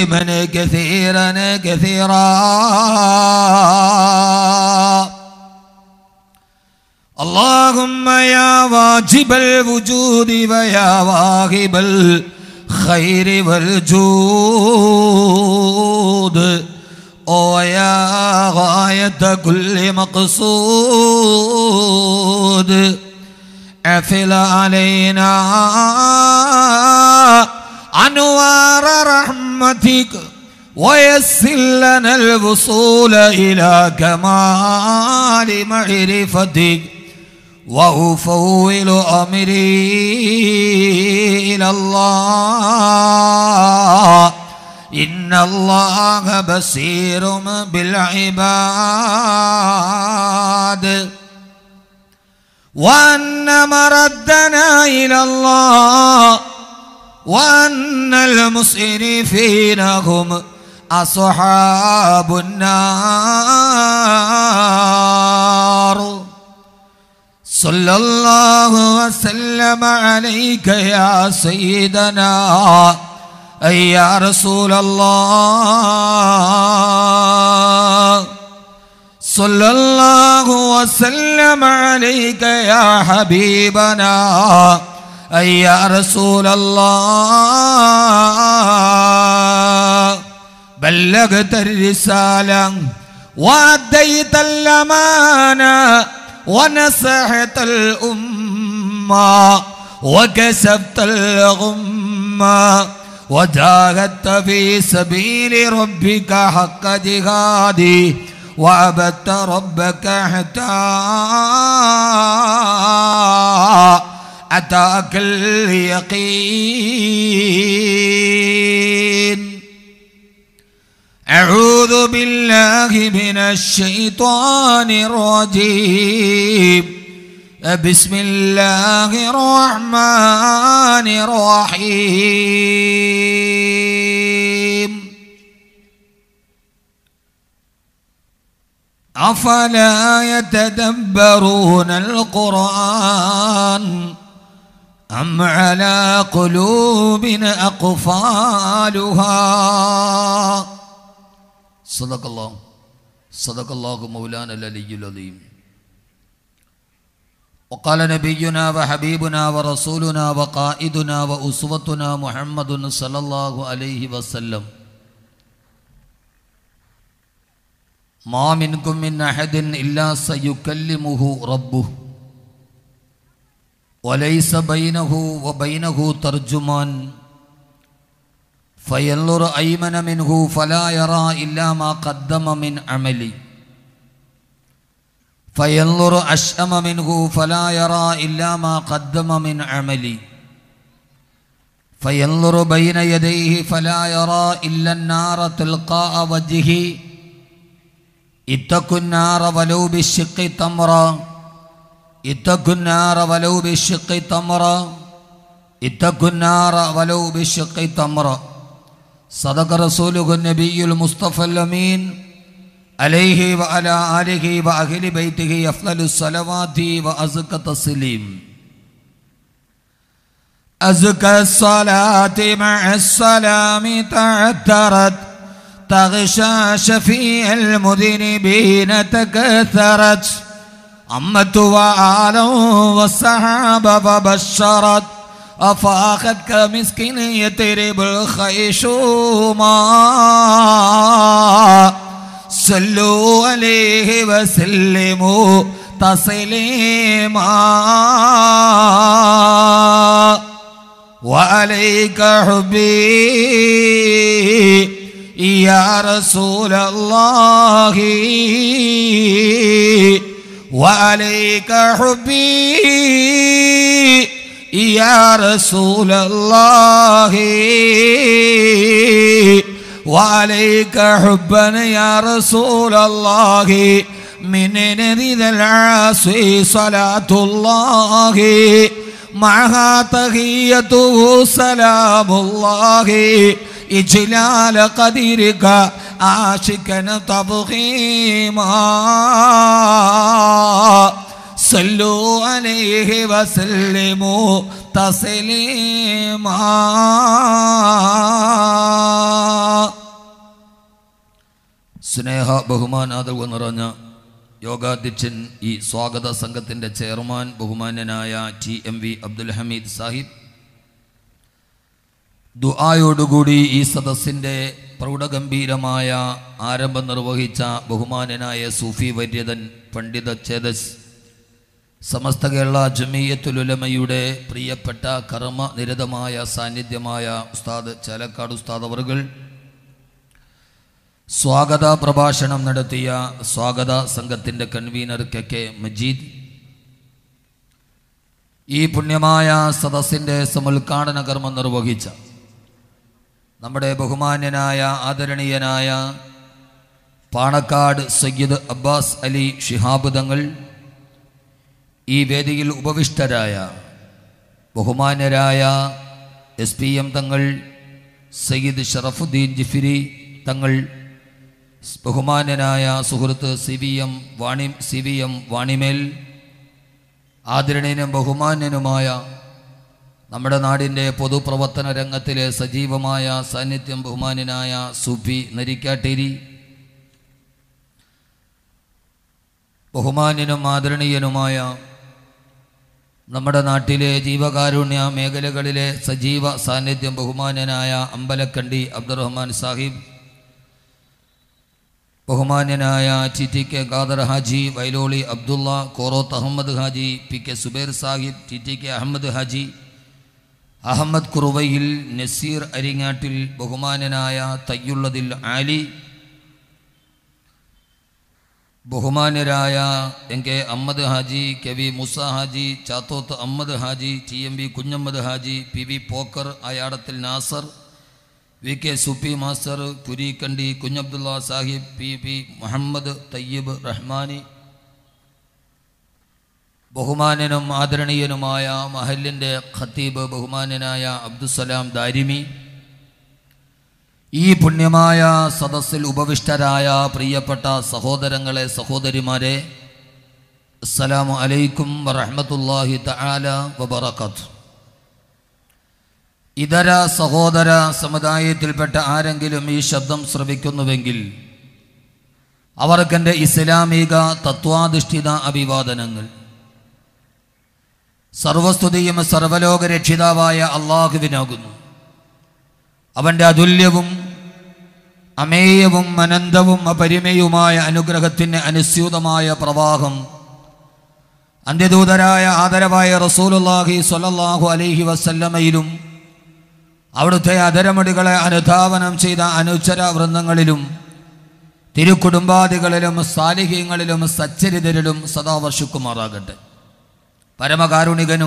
تسليما كثيرا كثيرا اللهم يا واجب الوجود ويا واهب الخير والجود ويا غاية كل مقصود أفل علينا أنوار رحمتك ويسر لنا الوصول إلى كمال معرفتك وأفوض أمري إلى الله إن الله بصير بالعباد وأن مردنا إلى الله وأن المسرفين هم أصحاب النار صلى الله وسلم عليك يا سيدنا أي يا رسول الله صلى الله وسلم عليك يا حبيبنا أي يا رسول الله بلغت الرسالة وأديت الأمانة ونصحت الأمة وكسبت الغمة وجاهدت في سبيل ربك حق جهادي وعبدت ربك حتى أتاك اليقين أعوذ بالله من الشيطان الرجيم بسم الله الرحمن الرحيم أفلا يتدبرون القرآن أم على قلوب أقفالها صدق الله صدق الله مولانا العلي العظيم وقال نبينا وحبيبنا ورسولنا وقائدنا وأسوتنا محمد صلى الله عليه وسلم ما منكم من أحد إلا سيكلمه ربه وليس بينه وبينه ترجمان فينظر أيمن منه فلا يرى إلا ما قدم من عملي فينظر أشأم منه فلا يرى إلا ما قدم من عملي فينظر بين يديه فلا يرى إلا النار تلقاء وجهه اتقوا النار ولو بالشق تمرا اتقوا النار ولو بالشق تمرا اتقوا النار ولو بالشق تمرا صدق رسوله النبي المصطفى الأمين عليه وعلى آله وأهل بيته أفضل الصلوات وأزكى التسليم أزكى الصلاة مع السلام تعترت تغشى شفيع المذنبين تكثرت عمت وآلا والصحابة فبشرت أفاقت كمسكين يترب الخيشوما صلوا عليه وسلموا تسليما وعليك حبي يا رسول الله وعليك حبي يا رسول الله وعليك حبا يا رسول الله من نذيذ العاصي صلاة الله معها تغيته سلام الله إجلال قدرك عاشقا تبغيما صلوا عليه وسلموا تسليما സ്നേഹ ബഹുമാനാദവ് നിറഞ്ഞ യോഗാധ്യക്ഷൻ ഈ സ്വാഗത സംഘത്തിൻ്റെ ചെയർമാൻ ബഹുമാന്യനായ T M V Abdul Hameed Sahib ദുആയോടുകൂടി ഈ സദസ്സിൻ്റെ പ്രൗഢഗംഭീരമായ ആരംഭം നിർവഹിച്ച ബഹുമാന്യനായ സൂഫി വര്യതൻ പണ്ഡിത ചേതസ് സമസ്ത കേരള ജമീയത്തുലുലമയുടെ പ്രിയപ്പെട്ട കർമ്മ നിരതമായ സാന്നിധ്യമായ ഉസ്താദ് ചാലക്കാട് ഉസ്താദ് അവറുകൾ സ്വാഗത പ്രഭാഷണം നടത്തിയ സ്വാഗത സംഘത്തിൻ്റെ കൺവീനർ കെ കെ മജീദ് ഈ പുണ്യമായ സദസ്സിൻ്റെ സമുദ്ഘാടന കർമ്മം നിർവഹിച്ച നമ്മുടെ ബഹുമാന്യനായ ആദരണീയനായ പാണക്കാട് സയ്യിദ് അബ്ബാസ് അലി ഷിഹാബ് തങ്ങൾ ഈ വേദിയിൽ ഉപവിഷ്ടരായ ബഹുമാന്യരായ എസ് പി എം തങ്ങൾ സയ്യിദ് ഷറഫുദ്ദീൻ ജിഫിരി തങ്ങൾ ബഹുമാന്യനായ സുഹൃത്ത് C V M Vani C V M Vanimel ആദരണീയനും ബഹുമാന്യനുമായ നമ്മുടെ നാടിൻ്റെ പൊതുപ്രവർത്തന രംഗത്തിലെ സജീവമായ സാന്നിധ്യം ബഹുമാന്യനായ സുഫി നരിക്കാട്ടേരി ബഹുമാന്യനും ആദരണീയനുമായ നമ്മുടെ നാട്ടിലെ ജീവകാരുണ്യ മേഖലകളിലെ സജീവ സാന്നിധ്യം ബഹുമാന്യനായ അമ്പലക്കണ്ടി അബ്ദുറഹ്മാൻ സാഹിബ് ബഹുമാന്യനായ T T K Khader Haji Vailoli Abdulla Koroth Ahmed Haji P K Subair Sahib T T K Ahmed Haji Ahmed Kuruvayil Naseer Aringattil ബഹുമാന്യനായ തയ്യുള്ളതിൽ ആലി ബഹുമാന്യരായ N K Ahmed Haji K V Musa Haji Chathoth Ahmed Haji T M V Kunhammed Haji P V Pokker Ayadathil Nasar V K Suppi master Kurikkandi Kunhabdulla Sahib P P Muhammed Thayyib Rahmani ബഹുമാന്യനും ആദരണീയനുമായ മഹലിൻ്റെ ഖത്തീബ് ബഹുമാന്യനായ അബ്ദുസലാം ദാരിമി ഈ പുണ്യമായ സദസ്സിൽ ഉപവിഷ്ടരായ പ്രിയപ്പെട്ട സഹോദരങ്ങളെ സഹോദരിമാരെ അസ്സലാമു അലൈക്കും വറഹ്മത്തുള്ളാഹി തആല വബറകാത്ത് ഇതര സഹോദര സമുദായത്തിൽപ്പെട്ട ആരെങ്കിലും ഈ ശബ്ദം ശ്രവിക്കുന്നുവെങ്കിൽ അവർക്കെൻ്റെ ഇസ്ലാമിക തത്വാധിഷ്ഠിത അഭിവാദനങ്ങൾ സർവസ്തുതിയും സർവലോക രക്ഷിതാവായ അള്ളാഹുവിനാകുന്നു അവൻ്റെ അതുല്യവും അമേയവും അനന്തവും അപരിമയുമായ അനുഗ്രഹത്തിന് അനുസ്യൂതമായ പ്രവാഹം അന്ത്യദൂതരായ ആദരവായ റസൂലുല്ലാഹി സ്വല്ലല്ലാഹു അലൈഹി വസല്ലമയിലും അവിടുത്തെ അതരമടികളെ അനുധാവനം ചെയ്ത അനുചര വൃന്ദങ്ങളിലും തിരുക്കുടുംബാദികളിലും സാലിഹ്യങ്ങളിലും സച്ചരിതരിലും സദാ വർഷിക്കുമാറാകട്ടെ പരമകാരുണികനും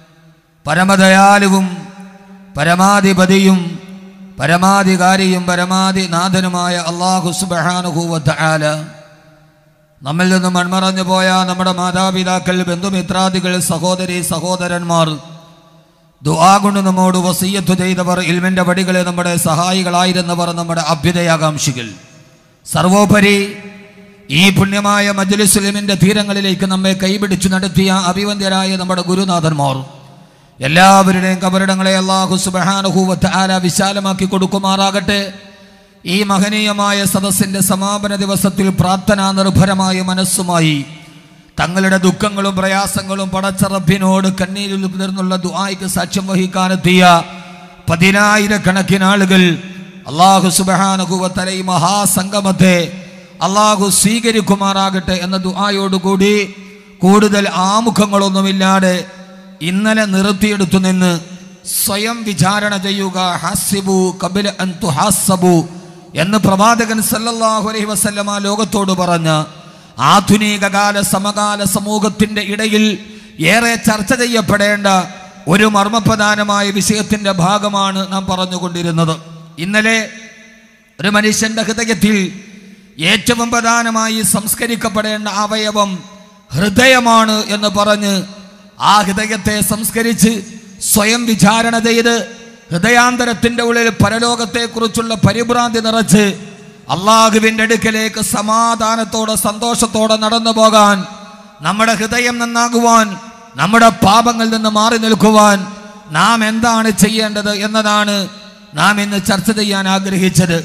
പരമദയാലുവും പരമാധിപതിയും പരമാധികാരിയും പരമാധിനാഥനുമായ അള്ളാഹു സുബഹാനുഭൂവല നമ്മിൽ നിന്നും മൺമറഞ്ഞു പോയ നമ്മുടെ മാതാപിതാക്കൾ ബന്ധുമിത്രാദികൾ സഹോദരി സഹോദരന്മാർ ദുആ കൊണ്ട് നമ്മോട് വസീയത്ത് ചെയ്തവർ ഇൽമിൻ്റെ വടികളെ നമ്മുടെ സഹായികളായിരുന്നവർ നമ്മുടെ അഭ്യുദയാകാംക്ഷികൾ സർവോപരി ഈ പുണ്യമായ മജ്ലിസുലിമിൻ്റെ തീരങ്ങളിലേക്ക് നമ്മെ കൈപിടിച്ചു നടത്തിയ അഭിവന്ദ്യരായ നമ്മുടെ ഗുരുനാഥന്മാർ എല്ലാവരുടെയും കബറിടങ്ങളെ അള്ളാഹു സുബഹാനുഭൂവത്ത് ആല വിശാലമാക്കി കൊടുക്കുമാറാകട്ടെ ഈ മഹനീയമായ സദസ്സിൻ്റെ സമാപന ദിവസത്തിൽ പ്രാർത്ഥനാ നിർഭരമായ മനസ്സുമായി തങ്ങളുടെ ദുഃഖങ്ങളും പ്രയാസങ്ങളും പടച്ചറബിനോട് കണ്ണീരിൽ നിന്നുള്ള ദുആയ്ക്ക് സാക്ഷ്യം വഹിക്കാനെത്തിയ പതിനായിരക്കണക്കിന് ആളുകൾ അള്ളാഹു സുബഹാനുഭൂവത്തല ഈ മഹാസംഗമത്തെ അള്ളാഹു സ്വീകരിക്കുമാറാകട്ടെ എന്ന ദുആയോടുകൂടി കൂടുതൽ ആമുഖങ്ങളൊന്നുമില്ലാതെ ഇന്നലെ നിർത്തിയെടുത്തു നിന്ന് സ്വയം വിചാരണ ചെയ്യുക ഹാസിബു കബില അൻ തുഹാസബു എന്ന് പ്രവാചകൻ സല്ലല്ലാഹു അലൈഹി വസല്ലമ ലോകത്തോട് പറഞ്ഞ ആധുനിക കാല സമകാല സമൂഹത്തിന്റെ ഇടയിൽ ഏറെ ചർച്ച ചെയ്യപ്പെടേണ്ട ഒരു മർമ്മപ്രധാനമായ വിഷയത്തിന്റെ ഭാഗമാണ് നാം പറഞ്ഞുകൊണ്ടിരുന്നത് ഇന്നലെ ഒരു മനുഷ്യന്റെ ഹൃദയത്തിൽ ഏറ്റവും പ്രധാനമായി സംസ്കരിക്കപ്പെടേണ്ട അവയവം ഹൃദയമാണ് എന്ന് പറഞ്ഞ് ആ ഹൃദയത്തെ സംസ്കരിച്ച് സ്വയം വിചാരണ ചെയ്ത് ഹൃദയാന്തരത്തിന്റെ ഉള്ളിൽ പരലോകത്തെക്കുറിച്ചുള്ള പരിഭ്രാന്തി നിറച്ച് അള്ളാഹുവിൻ്റെ അടുക്കലേക്ക് സമാധാനത്തോടെ സന്തോഷത്തോടെ നടന്നു പോകാൻ നമ്മുടെ ഹൃദയം നന്നാകുവാൻ നമ്മുടെ പാപങ്ങളിൽ നിന്ന് മാറി നിൽക്കുവാൻ നാം എന്താണ് ചെയ്യേണ്ടത് എന്നതാണ് നാം ഇന്ന് ചർച്ച ചെയ്യാൻ ആഗ്രഹിച്ചത്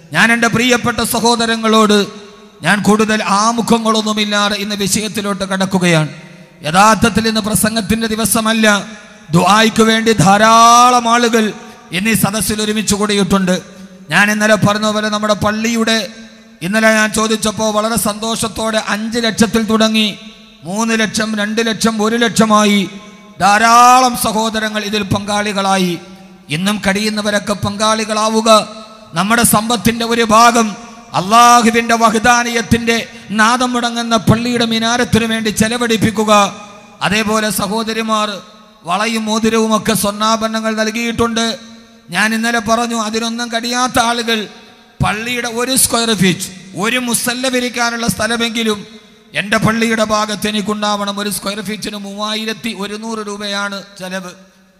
ഞാൻ എൻ്റെ പ്രിയപ്പെട്ട സഹോദരങ്ങളോട് ഞാൻ കൂടുതൽ ആമുഖങ്ങളൊന്നുമില്ലാതെ ഇന്ന് വിഷയത്തിലോട്ട് കടക്കുകയാണ് യഥാർത്ഥത്തിൽ ഇന്ന് പ്രസംഗത്തിന്റെ ദിവസമല്ല ദുആയ്ക്ക് വേണ്ടി ധാരാളം ആളുകൾ ഇന്ന് ഈ സദസ്സിൽ ഒരുമിച്ച് കൂടിയിട്ടുണ്ട് ഞാൻ ഇന്നലെ പറഞ്ഞ പോലെ നമ്മുടെ പള്ളിയുടെ ഇന്നലെ ഞാൻ ചോദിച്ചപ്പോൾ വളരെ സന്തോഷത്തോടെ അഞ്ച് ലക്ഷത്തിൽ തുടങ്ങി മൂന്ന് ലക്ഷം രണ്ട് ലക്ഷം ഒരു ലക്ഷമായി ധാരാളം സഹോദരങ്ങൾ ഇതിൽ പങ്കാളികളായി ഇന്നും കഴിയുന്നവരൊക്കെ പങ്കാളികളാവുക നമ്മുടെ സമ്പത്തിന്റെ ഒരു ഭാഗം അള്ളാഹുവിന്റെ വഹദാനീയത്തിന്റെ നാദം മുടങ്ങുന്ന പള്ളിയുടെ മിനാരത്തിനു വേണ്ടി ചെലവഴിപ്പിക്കുക അതേപോലെ സഹോദരിമാർ വളയും മോതിരവും ഒക്കെ സ്വർണ്ണാഭരണങ്ങൾ നൽകിയിട്ടുണ്ട് ഞാൻ ഇന്നലെ പറഞ്ഞു അതിനൊന്നും കഴിയാത്ത ആളുകൾ പള്ളിയുടെ ഒരു സ്ക്വയർ ഫീറ്റ് ഒരു മുസല്ല വിരിക്കാനുള്ള സ്ഥലമെങ്കിലും എൻ്റെ പള്ളിയുടെ ഭാഗത്ത് എനിക്കുണ്ടാവണം ഒരു സ്ക്വയർ ഫീറ്റിന് മൂവായിരത്തി ഒരുന്നൂറ് രൂപയാണ് ചെലവ്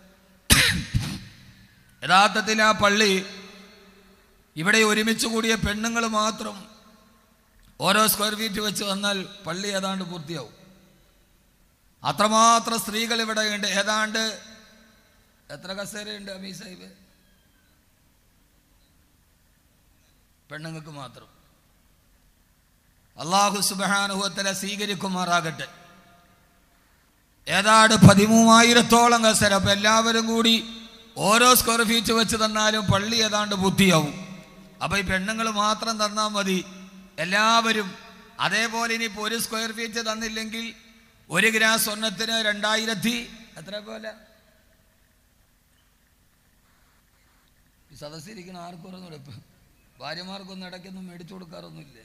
യഥാർത്ഥത്തിൽ ആ പള്ളി ഇവിടെ ഒരുമിച്ച് കൂടിയ പെണ്ണുങ്ങൾ മാത്രം ഓരോ സ്ക്വയർ ഫീറ്റ് വെച്ച് വന്നാൽ പള്ളി ഏതാണ്ട് പൂർത്തിയാവും അത്രമാത്രം സ്ത്രീകൾ ഇവിടെ ഉണ്ട് ഏതാണ്ട് എത്ര കസേരയുണ്ട് അമീ സാഹിബ് പെണ്ണുങ്ങൾക്ക് മാത്രം അള്ളാഹു സുബാനുഭവത്തിലെ സ്വീകരിക്കുമാറാകട്ടെ ഏതാണ്ട് പതിമൂവായിരത്തോളം കസേര അപ്പൊ എല്ലാവരും കൂടി ഓരോ സ്ക്വയർ ഫീറ്റ് വെച്ച് തന്നാലും പള്ളി ഏതാണ്ട് ബുദ്ധിയാവും അപ്പൊ ഈ പെണ്ണുങ്ങൾ മാത്രം തന്നാൽ മതി എല്ലാവരും അതേപോലെ ഇനിയിപ്പോൾ ഒരു സ്ക്വയർ ഫീറ്റ് തന്നില്ലെങ്കിൽ ഒരു ഗ്രാം സ്വർണത്തിന് രണ്ടായിരത്തി എത്ര പോലെ ഈ സദസ്സിരിക്കുന്ന ആർക്കും ഇപ്പം ഭാര്യമാർക്കൊന്നും ഇടയ്ക്കൊന്നും മേടിച്ചു കൊടുക്കാറൊന്നുമില്ലേ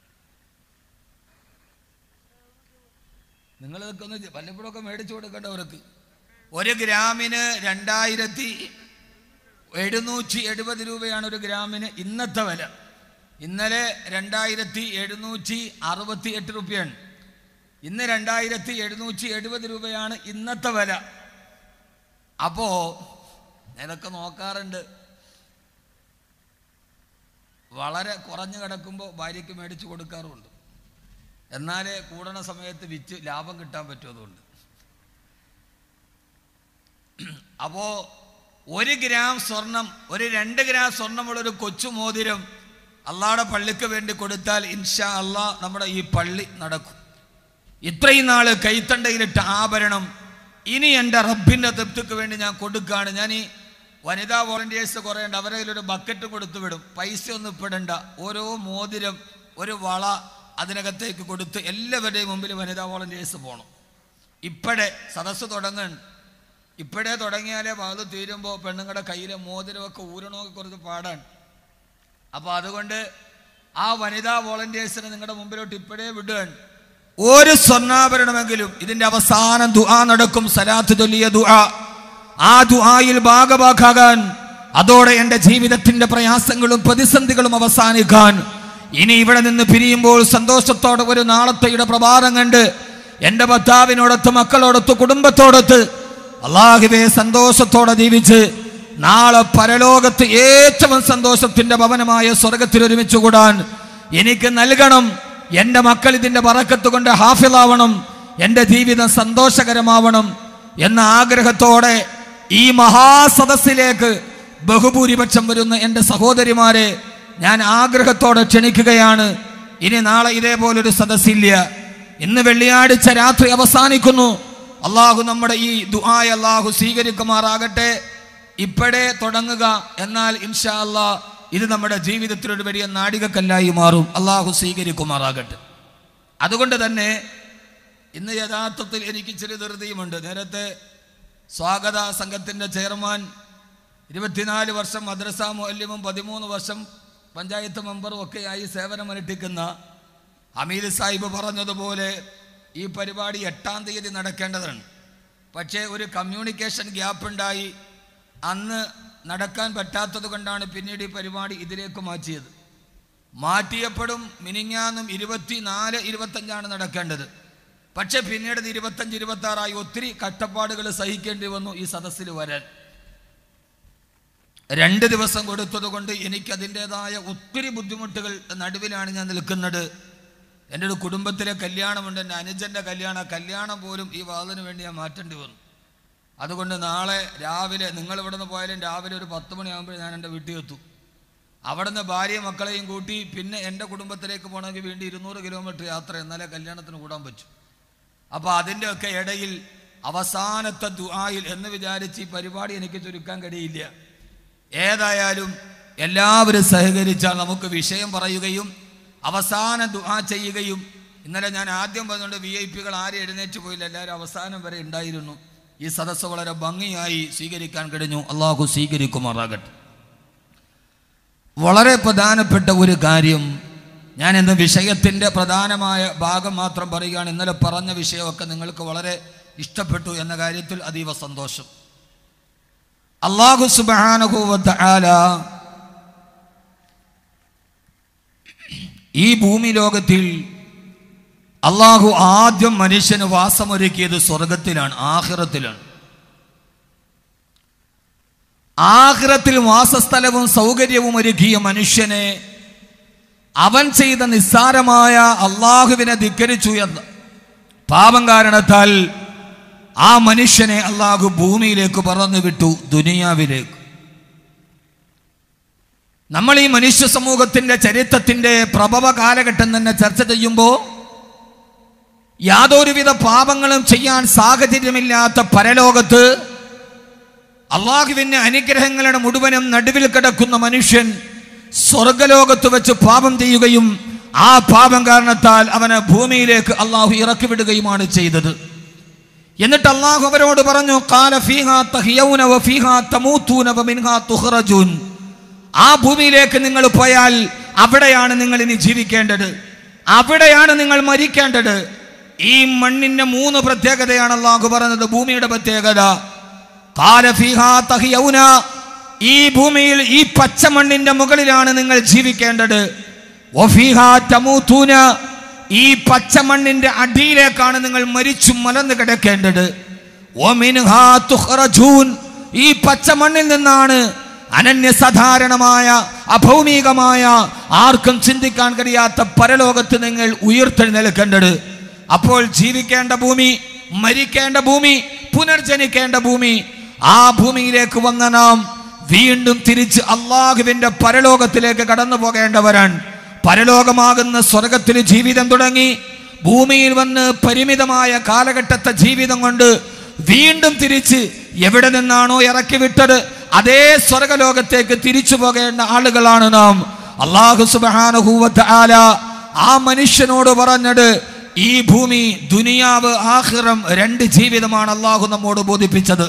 നിങ്ങൾ ഇതൊക്കെ ഒന്ന് വല്ലപ്പോഴൊക്കെ മേടിച്ചു കൊടുക്കേണ്ടവർക്ക് ഒരു ഗ്രാമിന് രണ്ടായിരത്തി എഴുന്നൂറ്റി എഴുപത് രൂപയാണ് ഒരു ഗ്രാമിന് ഇന്നത്തെ വില ഇന്നലെ രണ്ടായിരത്തി എഴുന്നൂറ്റി അറുപത്തി എട്ട് രൂപയാണ് ഇന്ന് രണ്ടായിരത്തി എഴുന്നൂറ്റി എഴുപത് രൂപയാണ് ഇന്നത്തെ വില അപ്പോ ഇതൊക്കെ നോക്കാറുണ്ട് വളരെ കുറഞ്ഞു കിടക്കുമ്പോൾ ഭാര്യയ്ക്ക് മേടിച്ചു കൊടുക്കാറുമുണ്ട് എന്നാലേ കൂടണ സമയത്ത് വിറ്റ് ലാഭം കിട്ടാൻ പറ്റും അപ്പോ ഒരു ഗ്രാം സ്വർണം ഒരു രണ്ട് ഗ്രാം സ്വർണമുള്ള ഒരു കൊച്ചു മോതിരം അള്ളാടെ പള്ളിക്ക് വേണ്ടി കൊടുത്താൽ ഇൻഷാ അള്ളാ നമ്മുടെ ഈ പള്ളി നടക്കും ഇത്രയും നാള് കൈത്തണ്ടയിലിട്ട ആഭരണം ഇനി എൻ്റെ റബ്ബിൻ്റെ തൃപ്തിക്ക് വേണ്ടി ഞാൻ കൊടുക്കുകയാണ് ഞാൻ ഈ വനിതാ വോളണ്ടിയേഴ്സ് കുറേ ഉണ്ട് അവരെ ഒരു ബക്കറ്റ് കൊടുത്തു വിടും പൈസ ഒന്നും ഇപ്പിടണ്ട ഓരോ മോതിരം ഒരു വള അതിനകത്തേക്ക് കൊടുത്ത് എല്ലാവരുടെയും മുമ്പിൽ വനിതാ വോളണ്ടിയേഴ്സ് പോകണം ഇപ്പോഴേ സദസ്സ് തുടങ്ങുന്നുണ്ട് ഇപ്പോഴേ തുടങ്ങിയാലേ വാത് തീരുമ്പോൾ പെണ്ണുങ്ങളുടെ കയ്യിലെ മോതിരമൊക്കെ ഊരണമൊക്കെ കുറച്ച് പാടാണ് അപ്പോൾ അതുകൊണ്ട് ആ വനിതാ വോളണ്ടിയേഴ്സിനെ നിങ്ങളുടെ മുമ്പിലോട്ട് ഇപ്പോഴേ വിടുകയാണ് ഒരു സ്വർണ്ണാഭരണമെങ്കിലും ഇതിന്റെ അവസാനം ദുആ നടക്കും സലാത്ത് ചൊല്ലിയ ദുആ ആ ദുആയിൽ ഭാഗഭാക്കാകാൻ അതോടെ എൻ്റെ ജീവിതത്തിന്റെ പ്രയാസങ്ങളും പ്രതിസന്ധികളും അവസാനിക്കാൻ ഇനി ഇവിടെ നിന്ന് പിരിയുമ്പോൾ സന്തോഷത്തോടെ ഒരു നാളത്തെയുടെ പ്രഭാതം കണ്ട് എൻ്റെ ഭർത്താവിനോടൊത്ത് മക്കളോടൊത്ത് കുടുംബത്തോടൊത്ത് അള്ളാഹുവെ സന്തോഷത്തോടെ ജീവിച്ച് നാളെ പരലോകത്ത് ഏറ്റവും സന്തോഷത്തിന്റെ ഭവനമായ സ്വർഗത്തിൽ ഒരുമിച്ച് കൂടാൻ എനിക്ക് നൽകണം എൻ്റെ മക്കൾ ഇതിൻ്റെ പറക്കത്ത് കൊണ്ട് ഹാഫിളാവണം എൻ്റെ ജീവിതം സന്തോഷകരമാവണം എന്ന ആഗ്രഹത്തോടെ ഈ മഹാസദസ്സിലേക്ക് ബഹുഭൂരിപക്ഷം വരുന്ന എൻ്റെ സഹോദരിമാരെ ഞാൻ ആഗ്രഹത്തോടെ ക്ഷണിക്കുകയാണ് ഇനി നാളെ ഇതേപോലൊരു സദസ്സില്ല ഇന്ന് വെള്ളിയാഴ്ച രാത്രി അവസാനിക്കുന്നു അള്ളാഹു നമ്മുടെ ഈ ദുആയ അള്ളാഹു സ്വീകരിക്കുമാറാകട്ടെ ഇപ്പോഴേ തുടങ്ങുക എന്നാൽ ഇൻഷാ അല്ലാ ഇത് നമ്മുടെ ജീവിതത്തിലൊരു വലിയ നാടികക്കല്ലായി മാറും അള്ളാഹു സ്വീകരിക്കുമാറാകട്ടെ അതുകൊണ്ട് തന്നെ ഇന്ന് യഥാർത്ഥത്തിൽ എനിക്ക് ചെറിയ ധൃതിയുമുണ്ട് നേരത്തെ സ്വാഗത സംഘത്തിൻ്റെ ചെയർമാൻ ഇരുപത്തിനാല് വർഷം മദ്രസ മൗല്യവും പതിമൂന്ന് വർഷം പഞ്ചായത്ത് മെമ്പറും ഒക്കെയായി സേവനമനുഷ്ഠിക്കുന്ന ഹമീദ് സാഹിബ് പറഞ്ഞതുപോലെ ഈ പരിപാടി എട്ടാം തീയതി നടക്കേണ്ടതാണ് പക്ഷേ ഒരു കമ്മ്യൂണിക്കേഷൻ ഗ്യാപ്പ് ഉണ്ടായി അന്ന് നടക്കാൻ പറ്റാത്തത് കൊണ്ടാണ് പിന്നീട് ഈ പരിപാടി ഇതിലേക്ക് മാറ്റിയത് മാറ്റിയപ്പോഴും മിനിങ്ങാന്നും ഇരുപത്തിനാല് ഇരുപത്തഞ്ചാണ് നടക്കേണ്ടത് പക്ഷെ പിന്നീട് ഇത് ഇരുപത്തഞ്ച് ഇരുപത്തി ആറായി ഒത്തിരി കഷ്ടപ്പാടുകൾ സഹിക്കേണ്ടി വന്നു ഈ സദസ്സിൽ വരാൻ രണ്ട് ദിവസം കൊടുത്തത് കൊണ്ട് എനിക്ക് അതിൻ്റെതായ ഒത്തിരി ബുദ്ധിമുട്ടുകൾ നടുവിലാണ് ഞാൻ നിൽക്കുന്നത് എൻ്റെ ഒരു കുടുംബത്തിലെ കല്യാണമുണ്ട് എൻ്റെ അനുജൻ്റെ കല്യാണം കല്യാണം പോലും ഈ വാതിന് വേണ്ടി ഞാൻ മാറ്റേണ്ടി വന്നു അതുകൊണ്ട് നാളെ രാവിലെ നിങ്ങൾ ഇവിടെ നിന്ന് പോയാലും രാവിലെ ഒരു പത്ത് മണിയാകുമ്പോൾ ഞാൻ എൻ്റെ വീട്ടിൽ എത്തും അവിടുന്ന് ഭാര്യയും മക്കളെയും കൂട്ടി പിന്നെ എൻ്റെ കുടുംബത്തിലേക്ക് പോകണമെങ്കിൽ വേണ്ടി ഇരുന്നൂറ് കിലോമീറ്റർ യാത്ര എന്നാലേ കല്യാണത്തിന് കൂടാൻ പറ്റും അപ്പോൾ അതിൻ്റെയൊക്കെ ഇടയിൽ അവസാനത്തെ ദുആയിൽ എന്ന് വിചാരിച്ച് ഈ പരിപാടി എനിക്ക് ചുരുക്കാൻ കഴിയില്ല ഏതായാലും എല്ലാവരും സഹകരിച്ചാൽ നമുക്ക് വിഷയം പറയുകയും അവസാന ദുആ ചെയ്യുകയും ഇന്നലെ ഞാൻ ആദ്യം പറഞ്ഞുകൊണ്ട് വി ഐ പികൾ ആരും എഴുന്നേറ്റ് പോയില്ല എല്ലാവരും അവസാനം വരെ ഉണ്ടായിരുന്നു ഈ സദസ്സ് വളരെ ഭംഗിയായി സ്വീകരിക്കാൻ കഴിഞ്ഞു അള്ളാഹു സ്വീകരിക്കുമാറാകട്ടെ വളരെ പ്രധാനപ്പെട്ട ഒരു കാര്യം ഞാൻ ഇന്ന് വിഷയത്തിൻ്റെ പ്രധാനമായ ഭാഗം മാത്രം പറയുകയാണ് ഇന്നലെ പറഞ്ഞ വിഷയമൊക്കെ നിങ്ങൾക്ക് വളരെ ഇഷ്ടപ്പെട്ടു എന്ന കാര്യത്തിൽ അതീവ സന്തോഷം അള്ളാഹു സുബാനുഭൂവത്ത് ആല ഈ ഭൂമി ലോകത്തിൽ അള്ളാഹു ആദ്യം മനുഷ്യന് വാസമൊരുക്കിയത് സ്വർഗത്തിലാണ് ആഹിറത്തിലാണ് ആഹിറത്തിൽ വാസസ്ഥലവും സൗകര്യവും ഒരുക്കിയ മനുഷ്യനെ അവൻ ചെയ്ത നിസ്സാരമായ അള്ളാഹുവിനെ ധിക്കരിച്ചു എന്ന് പാപം കാരണത്താൽ ആ മനുഷ്യനെ അള്ളാഹു ഭൂമിയിലേക്ക് പറന്നു വിട്ടു ദുനിയാവിലേക്ക് നമ്മൾ ഈ മനുഷ്യ സമൂഹത്തിന്റെ ചരിത്രത്തിന്റെ പ്രഭവ കാലഘട്ടം തന്നെ ചർച്ച ചെയ്യുമ്പോൾ യാതൊരുവിധ പാപങ്ങളും ചെയ്യാൻ സാഹചര്യമില്ലാത്ത പരലോകത്ത് അള്ളാഹുവിന്റെ അനുഗ്രഹങ്ങളുടെ മുഴുവനും നടുവിൽ കിടക്കുന്ന മനുഷ്യൻ സ്വർഗലോകത്ത് വെച്ച് പാപം ചെയ്യുകയും ആ പാപം കാരണത്താൽ അവനെ ഭൂമിയിലേക്ക് അള്ളാഹു ഇറക്കി വിടുകയുമാണ് ചെയ്തത് എന്നിട്ട് അള്ളാഹു അവരോട് പറഞ്ഞു "ഖാല ഫീഹാ തഹ്യൗന വഫീഹാ തമൂത്തൂന വമിൻഹാ തുഖ്റജൂൻ." ആ ഭൂമിയിലേക്ക് നിങ്ങൾ പോയാൽ അവിടെയാണ് നിങ്ങൾ ഇനി ജീവിക്കേണ്ടത് അവിടെയാണ് നിങ്ങൾ മരിക്കേണ്ടത് ഈ മണ്ണിന്റെ മൂന്ന് പ്രത്യേകതയാണ് അള്ളാഹു പറഞ്ഞത് ഭൂമിയുടെ പ്രത്യേകത "ഖാല ഫീഹാ തഹ്യൗന." ഈ ഭൂമിയിൽ ഈ പച്ചമണ്ണിന്റെ മുകളിലാണ് നിങ്ങൾ ജീവിക്കേണ്ടത് വഫീഹാ തമൂത്തൂന. ഈ പച്ചമണ്ണിന്റെ അടിയിലേക്കാണ് നിങ്ങൾ മരിച്ചു മലന്ന് കിടക്കേണ്ടത് വമിൻഹാ തുഖ്റജൂൻ. ഈ പച്ചമണ്ണിൽ നിന്നാണ് അനന്യസാധാരണമായ അഭൗമികമായ ആർക്കും ചിന്തിക്കാൻ കഴിയാത്ത പരലോകത്ത് നിങ്ങൾ ഉയർത്തെഴുന്നേൽക്കേണ്ടത് അപ്പോൾ ജീവിക്കേണ്ട ഭൂമി മരിക്കേണ്ട ഭൂമി പുനർജനിക്കേണ്ട ഭൂമി ആ ഭൂമിയിലേക്ക് വന്ന നാം വീണ്ടും തിരിച്ച് അള്ളാഹുവിന്റെ പരലോകത്തിലേക്ക് കടന്നു പോകേണ്ടവരാണ് പരലോകമാകുന്ന സ്വർഗത്തിൽ ജീവിതം തുടങ്ങി ഭൂമിയിൽ വന്ന് പരിമിതമായ കാലഘട്ടത്തെ ജീവിതം കൊണ്ട് വീണ്ടും തിരിച്ച് എവിടെ നിന്നാണോ ഇറക്കി വിട്ടത് അതേ സ്വർഗലോകത്തേക്ക് തിരിച്ചു പോകേണ്ട ആളുകളാണ് നാം അള്ളാഹു സുബാനുഭൂവത്ത് ആല ആ മനുഷ്യനോട് പറഞ്ഞത് ഈ ഭൂമി ദുനിയാവ് ആഹിറം രണ്ട് ജീവിതമാണ് അള്ളാഹു നമ്മോട് ബോധിപ്പിച്ചത്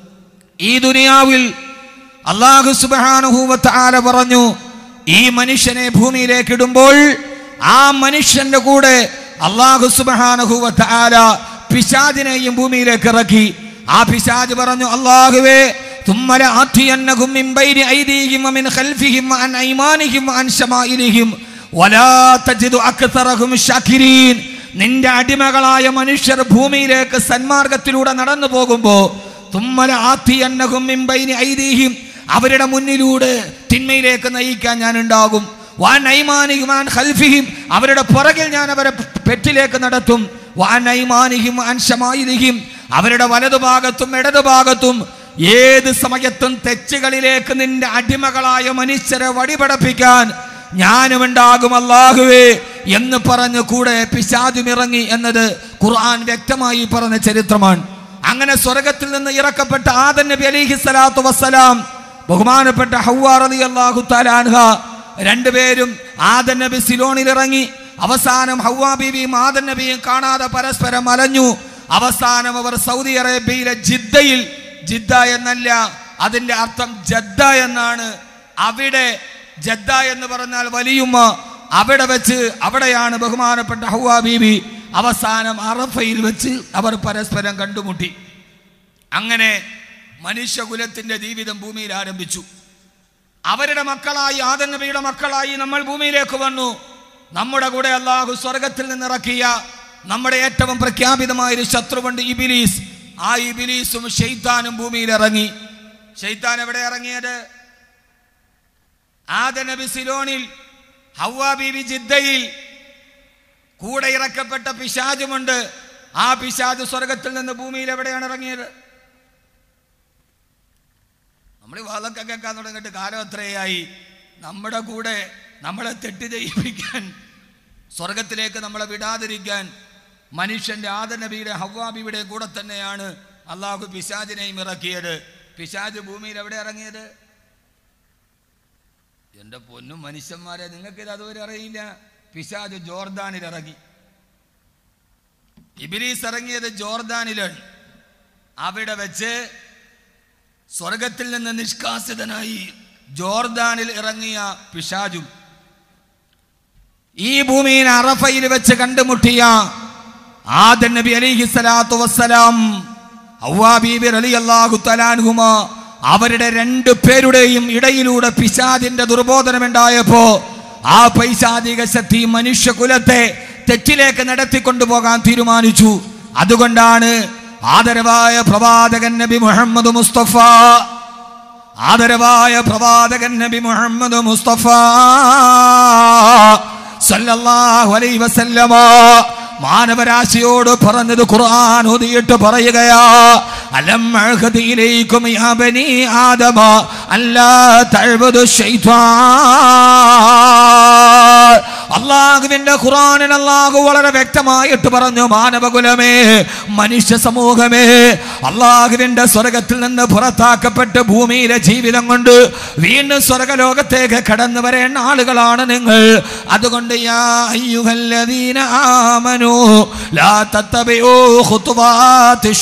ഈ ദുനിയാവിൽ അള്ളാഹു സുബാനുഭൂവത്ത് ആല പറഞ്ഞു ഈ മനുഷ്യനെ ഭൂമിയിലേക്ക് ഇടുമ്പോൾ ആ മനുഷ്യന്റെ കൂടെ അള്ളാഹു സുബാനുഭൂവത്ത് ആല പിശാജിനെയും ഭൂമിയിലേക്ക് ഇറക്കി ആ പിശാജ് പറഞ്ഞു അള്ളാഹുവേ തുമ്മല ആറ്റിയന്നകും മിൻ ബൈനി ഐദീഹിം വമിൻ ഖൽഫിഹിം വഅൻ ഐമാനിഹിം വഅൻ ശമാഇലിഹിം വലാ തജിദു അക്തറഹും ശാകിരീൻ നിന്റെ അടിമകളായ മനുഷ്യർ ഭൂമിയിലേക്ക് സന്മാർഗത്തിലൂടെ നടന്നു പോകുമ്പോ തുമ്മല ആത്തിയന്നകും മിൻ ബൈനി ഐദീഹിം അവരുടെ മുന്നിലൂടെ തിന്മയിലേക്ക് നയിക്കാൻ ഞാൻ ഉണ്ടാകും വാൻ ഐമാനിഹിം വാൻ ഖൽഫിഹിം അവരുടെ പുറകിൽ ഞാൻ അവരെ പെറ്റിലേക്ക് നടത്തും വാൻ ഐമാനിഹിം വാൻ ശമായിലിഹിം അവരുടെ വലതുഭാഗത്തും ഇടതുഭാഗത്തും ഏത് സമയത്തും തെറ്റുകളിലേക്ക് നിന്റെ അടിമകളായ മനുഷ്യരെ വടിപടപ്പിക്കാൻ ഞാനും ഉണ്ടാകും അല്ലാഹുവേ എന്ന് പറഞ്ഞ് കൂടെ പിശാചും ഇറങ്ങി എന്നത് ഖുർആൻ വ്യക്തമായി പറഞ്ഞ ചരിത്രമാണ് അങ്ങനെ സ്വർഗത്തിൽ നിന്ന് ഇറക്കപ്പെട്ട ആദൻ നബി അലിഹി സ്വലാത്തു വസ്സലാം ബഹുമാനപ്പെട്ട ഹൗവാ റളിയല്ലാഹു തആല അൻഹ രണ്ടുപേരും ആദൻ നബി സിലോണിൽ ഇറങ്ങി അവസാനം ഹൗവാ ബീവിയും ആദൻ നബിയും കാണാതെ പരസ്പരം അലഞ്ഞു അവസാനം അവർ സൗദി അറേബ്യയിലെ ജിദ്ദയിൽ ജിദ്ദ എന്നല്ല അതിന്റെ അർത്ഥം ജദ്ദ എന്നാണ് അവിടെ ജദ്ദ എന്ന് പറഞ്ഞാൽ വലിയുമ്മ അവിടെ വെച്ച് അവിടെയാണ് ബഹുമാനപ്പെട്ട ഹൗവാ ബീവി അവസാനം അറഫയിൽ വെച്ച് അവർ പരസ്പരം കണ്ടുമുട്ടി അങ്ങനെ മനുഷ്യകുലത്തിന്റെ ജീവിതം ഭൂമിയിൽ ആരംഭിച്ചു അവരുടെ മക്കളായി ആദൻ നബിയുടെ മക്കളായി നമ്മൾ ഭൂമിയിലേക്ക് വന്നു നമ്മുടെ കൂടെ അള്ളാഹു സ്വർഗത്തിൽ നിന്നിറക്കിയ നമ്മുടെ ഏറ്റവും പ്രഖ്യാപിതമായ ഒരു ശത്രുവുണ്ട് ഇബിലീസ് ആ ഇബിലീസും ഷെയ്ത്താനും ഭൂമിയിൽ ഇറങ്ങി ഷെയ്ത്താൻ എവിടെ ഇറങ്ങിയത് ആദൻ നബി സിലോണിൽ ഹൗവാ ബീവി ജിദ്ദയിൽ കൂടെ ഇറക്കപ്പെട്ട പിശാചുമുണ്ട് ആ പിശാജ് സ്വർഗത്തിൽ നിന്ന് ഭൂമിയിൽ എവിടെയാണ് ഇറങ്ങിയത് നമ്മൾ ഈ വാദമൊക്കെ കേൾക്കാൻ തുടങ്ങിയിട്ട് കാലം എത്രയായി നമ്മുടെ കൂടെ നമ്മളെ തെറ്റ് ചെയ്യിപ്പിക്കാൻ സ്വർഗത്തിലേക്ക് നമ്മളെ വിടാതിരിക്കാൻ മനുഷ്യന്റെ ആദനബിയുടെ ഹവ്വാബിയുടെ കൂടെ തന്നെയാണ് അള്ളാഹു പിശാജിനെയും ഇറക്കിയത് പിശാജ് ഭൂമിയിൽ എവിടെ ഇറങ്ങിയത് എൻ്റെ പൊന്നും മനുഷ്യന്മാരെ നിങ്ങൾക്കിത് അതുവരെ അറിയില്ല പിശാജ് ജോർദാനിൽ ഇറങ്ങി ഇബിലീസ് ഇറങ്ങിയത് ജോർദാനിലാണ് അവിടെ വെച്ച് സ്വർഗത്തിൽ നിന്ന് നിഷ്കാസിതനായി ജോർദാനിൽ ഇറങ്ങിയ പിശാജും ഈ ഭൂമിയിൽ അറഫയിൽ വെച്ച് കണ്ടുമുട്ടിയ ആദൻ നബി അലിഹി സ്വലാത്തു വസ്സലാം ഹവ്വാ ബീബി റളിയല്ലാഹു തലാൻഹുമ അവരുടെ രണ്ട് പേരുടെയും ഇടയിലൂടെ പിശാദിന്റെ ദുർബോധനമുണ്ടായപ്പോ ആ പൈശാചിക ശക്തി മനുഷ്യകുലത്തെ തെറ്റിലേക്ക് നടത്തിക്കൊണ്ടുപോകാൻ തീരുമാനിച്ചു അതുകൊണ്ടാണ് ആദരവായ പ്രവാചകൻ നബി മുഹമ്മദ് മുസ്തഫ ആദരവായ പ്രവാചകൻ നബി മുഹമ്മദ് മുസ്തഫ സല്ലല്ലാഹു അലൈഹി വസല്ലമ മാനവരാശിയോട് പറഞ്ഞത് ഖുർആൻ ഓതിയിട്ട് പറയുകയാ അലം അഹദിയിലേക്കും യാ ബനി ആദമ അല്ലാ തഅബുദു ശൈത്വാൻ അള്ളാഹുവിന്റെ ഖുറാനിൽ അള്ളാഹു വളരെ വ്യക്തമായിട്ട് പറഞ്ഞു മാനവകുലമേ മനുഷ്യ സമൂഹമേ അള്ളാഹുവിന്റെ സ്വർഗത്തിൽ നിന്ന് പുറത്താക്കപ്പെട്ട് ഭൂമിയിലെ ജീവിതം കൊണ്ട് വീണ്ടും സ്വർഗലോകത്തേക്ക് കടന്നു വരേണ്ട ആളുകളാണ് നിങ്ങൾ അതുകൊണ്ട് യാ അയ്യുഹല്ലദീന ആമനു ലാ തത്തബിഊ ഖുതുവാതി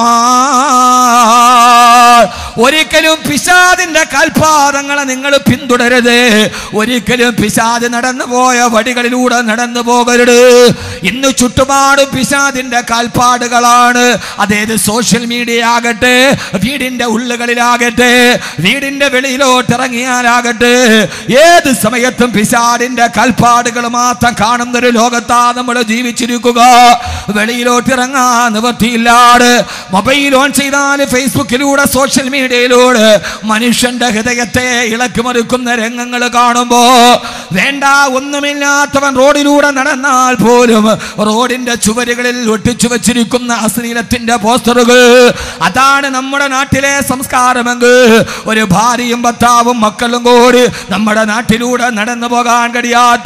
ശൈത്വാൻ ഒരിക്കലും പിശാദിന്റെ കാൽപാദങ്ങളെ നിങ്ങൾ പിന്തുടരുത് ഒരിക്കലും പിശാദ് നടന്നു പോയ വടികളിലൂടെ നടന്നു പോകരുത് ഇന്ന് ചുറ്റുപാടും പിശാദിന്റെ കാൽപ്പാടുകളാണ് അതേത് സോഷ്യൽ മീഡിയ ആകട്ടെ വീടിന്റെ ഉള്ളുകളിലാകട്ടെ വീടിന്റെ വെളിയിലോട്ട് ഇറങ്ങിയാലാകട്ടെ ഏത് സമയത്തും പിശാദിന്റെ കാൽപ്പാടുകൾ മാത്രം കാണുന്ന ഒരു ലോകത്താ നമ്മൾ ജീവിച്ചിരിക്കുക വെളിയിലോട്ട് ഇറങ്ങാൻ നിവർത്തിയില്ലാട് മൊബൈൽ ഓൺ ചെയ്താൽ ഫേസ്ബുക്കിലൂടെ സോഷ്യൽ മീഡിയയിലൂടെ മനുഷ്യന്റെ ഹൃദയത്തെ ഇളക്കിമറിക്കുന്ന രംഗങ്ങൾ കാണുമ്പോ വേണ്ട ഒന്നുമില്ലാത്തവൻ റോഡിലൂടെ നടന്നാൽ പോലും റോഡിന്റെ ചുവരുകളിൽ ഒട്ടിച്ചു വെച്ചിരിക്കുന്ന അശ്ലീലത്തിന്റെ പോസ്റ്ററുകൾ അതാണ് നമ്മുടെ നാട്ടിലെ സംസ്കാരമെങ്കിൽ ഒരു ഭാര്യയും ഭർത്താവും മക്കളും കൂടി നമ്മുടെ നാട്ടിലൂടെ നടന്നു പോകാൻ കഴിയാത്ത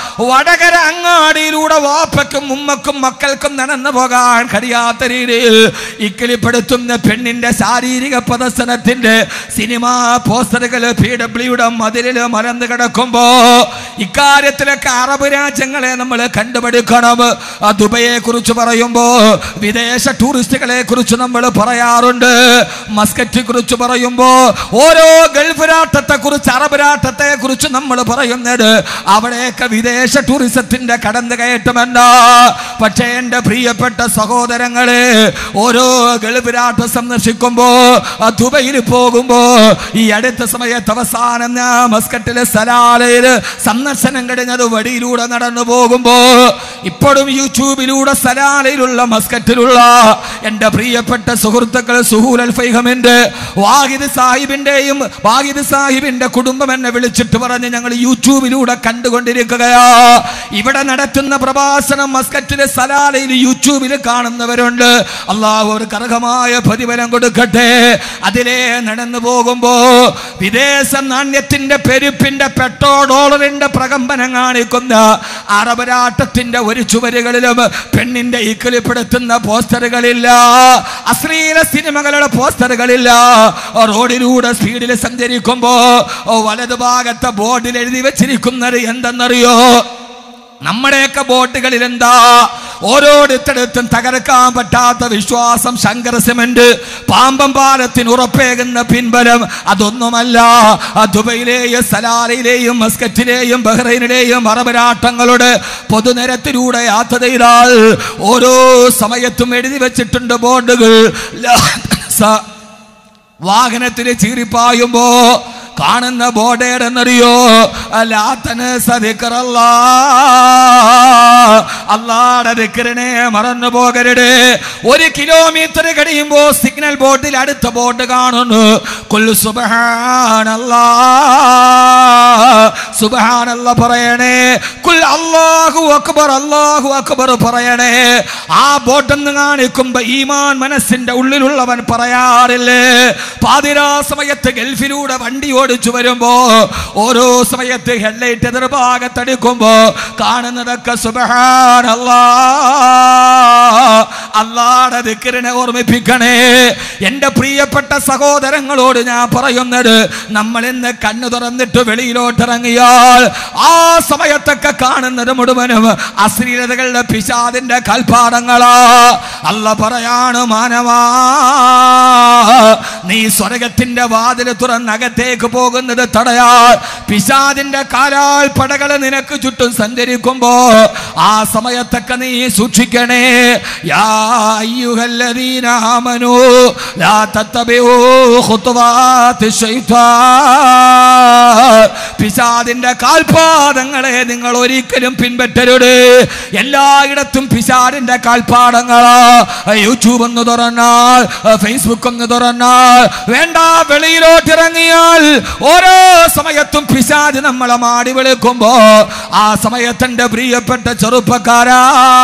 വടകര അങ്ങാടിയിലൂടെ വാപ്പയ്ക്കും ഉമ്മക്കും മക്കൾക്കും നടന്നു പോകാൻ കഴിയാത്ത രീതിയിൽ ഇക്കിളിപ്പെടുത്തുന്ന പെണ്ണിന്റെ ശാരീരിക പ്രദർശനത്തിന്റെ സിനിമാ പോസ്റ്ററുകൾ പി ഡബ്ല്യുടെ മതിലിൽ മറന്നു കിടക്കുമ്പോ ഇക്കാര്യത്തിലൊക്കെ അറബ് രാജ്യങ്ങളെ നമ്മൾ കണ്ടുപിടിക്കണം ആ ദുബൈയെ കുറിച്ച് പറയുമ്പോ വിദേശ ടൂറിസ്റ്റുകളെ കുറിച്ച് നമ്മൾ പറയാറുണ്ട് മസ്കറ്റിനെ കുറിച്ച് പറയുമ്പോ ഓരോ ഗൾഫ് രാഷ്ട്രത്തെ കുറിച്ച് അറബ് രാഷ്ട്രത്തെ കുറിച്ച് നമ്മൾ പറയുന്നത് അവിടെയൊക്കെ വിദേശ ടൂറിസത്തിന്റെ കടന്നു കയറ്റമല്ല പക്ഷേ എൻ്റെ പ്രിയപ്പെട്ട സഹോദരങ്ങളെ ഓരോ ഗൾഫ് രാഷ്ട്രം സന്ദർശിക്കുമ്പോ ആ ദുബൈയിൽ പോകുമ്പോ ഈ അടുത്ത സമയത്ത് അവസാനം ഞാൻ മസ്കറ്റിലെ സലാലയില് സന്ദർശനം കഴിഞ്ഞത് വഴിയിലൂടെ നടന്നു പോകുമ്പോ ഇപ്പോഴും യൂട്യൂബിലൂടെ സലാലയിലുള്ള മസ്കറ്റിലുള്ള എൻ്റെ പ്രിയപ്പെട്ട സുഹൃത്തുക്കൾ സുഹൂൽ അൽ ഫൈഹമിന്റെ വാഹിദ് സാഹിബിന്റെയും വാഹിദ് സാഹിബിന്റെ കുടുംബം എന്നെ വിളിച്ചിട്ട് പറഞ്ഞ് ഞങ്ങൾ യൂട്യൂബിലൂടെ കണ്ടുകൊണ്ടിരിക്കുകയാ ഇവിടെ നടത്തുന്ന പ്രഭാഷണം മസ്കറ്റിലെ സലാലയിൽ യൂട്യൂബിൽ കാണുന്നവരുണ്ട് അള്ളാഹു അവർക്ക് അർഹമായ പ്രതിഫലം കൊടുക്കട്ടെ അതിലെ നടന്നു പോകുമ്പോ വിദേശ നാണ്യത്തിന്റെ പെരുപ്പിന്റെ പെട്രോ ഡോളറിന്റെ പ്രകമ്പനം കാണിക്കുന്ന അറബ് രാട്ടത്തിന്റെ ഒരു ചുവരുകളിലും പെണ്ണിന്റെ ഇക്കിളിപ്പെടുത്തുന്ന പോസ്റ്ററുകളില്ല അശ്ലീല സിനിമകളുടെ പോസ്റ്ററുകളില്ല റോഡിലൂടെ സ്പീഡിൽ സഞ്ചരിക്കുമ്പോ വലതുഭാഗത്തെ ബോർഡിൽ എഴുതി വെച്ചിരിക്കുന്നത് എന്തെന്നറിയോ നമ്മുടെയൊക്കെ ബോട്ടുകളിൽ എന്താ ഓരോരുത്തരത്തും തകർക്കാൻ പറ്റാത്ത വിശ്വാസം ശങ്കര സിമന്റ് പാമ്പം പാലത്തിന് ഉറപ്പേകുന്ന പിൻബലം അതൊന്നുമല്ല ആ ദുബൈയിലെയും സലാലയിലെയും മസ്കറ്റിലെയും ബഹ്റൈനിലെയും അറബ് രാഷ്ട്രങ്ങളുടെ പൊതുനിരത്തിലൂടെ യാത്ര ചെയ്താൽ ഓരോ സമയത്തും എഴുതി വെച്ചിട്ടുണ്ട് ബോർഡുകൾ ലാ സ- വാഹനത്തിന് ചീറിപ്പായുമ്പോ കാണുന്ന ബോർഡേടെന്നറിയോ അല്ലാത്തന് സതിക്കറല്ല അല്ലാടെ ദിക്കറിനെ മറന്നു പോകരുത് ഒരു കിലോമീറ്റർ കഴിയുമ്പോ സിഗ്നൽ ബോർഡിൽ അടുത്ത ബോർഡ് കാണുന്നു കൊല്ലു സുബഹാനല്ലാ സുബഹാനല്ല പറയണേ കുൽ റസൂൽ അല്ലാഹു അക്ബർ അല്ലാഹു അക്ബർ പറയണേ ആ ബോട്ടെന്ന് കാണിക്കുമ്പോ ഈമാൻ മനസ്സിന്റെ ഉള്ളിലുള്ളവൻ പറയാറില്ലേ പാതിരാ സമയത്ത് ഗൾഫിലൂടെ വണ്ടി ഓടിച്ചു വരുമ്പോ ഓരോ സമയത്ത് ഹെഡ്ലൈറ്റ് എതിർഭാഗത്തടിക്കുമ്പോ കാണുന്നതൊക്കെ സുബഹാനല്ലാ അല്ലാടെ ദിക്കറിനെ ഓർമ്മിപ്പിക്കണേ എൻ്റെ പ്രിയപ്പെട്ട സഹോദരങ്ങളോട് ഞാൻ പറയുന്നത് നമ്മൾ ഇന്ന് കണ്ണു തുറന്നിട്ട് വെളിയിലോട്ട് ഇറങ്ങിയാൽ ആ സമയത്തൊക്കെ കാണുന്നത് മുഴുവനും അശ്ലീലതകളുടെ പിശാദിന്റെ കൽപ്പാടങ്ങളാ അല്ല പറയാണ് മാനവാ നീ സ്വർഗത്തിന്റെ വാതിൽ തുറന്നകത്തേക്ക് പോകുന്നത് തടയാൽ പിശാദിന്റെ കാലാൽ പടകൾ നിനക്ക് ചുറ്റും സഞ്ചരിക്കുമ്പോ ആ സമയത്തൊക്കെ നീ സൂക്ഷിക്കണേ യാ അയ്യുഹല്ലദീന ആമനൂ ലാ തത്തബിഊ ഖുതുവാത്തി ശൈത്താൻ പിശാദിന്റെ കാൽപാദങ്ങളെ നിങ്ങൾ ഒരിക്കലും പിൻപറ്റരുത് എല്ലായിടത്തും പിശാദിന്റെ കാൽപാദങ്ങളാ യൂട്യൂബ് ഒന്ന് തുറന്നാൽ ഫേസ്ബുക്ക് ഒന്ന് തുറന്നാൽ വേണ്ട വെളിയിലോട്ട് ഇറങ്ങിയാൽ ഓരോ സമയത്തും പിശാജ് നമ്മളെ മാടി വിളിക്കുമ്പോ ആ സമയത്തെന്റെ പ്രിയപ്പെട്ട ചെറുപ്പക്കാരാ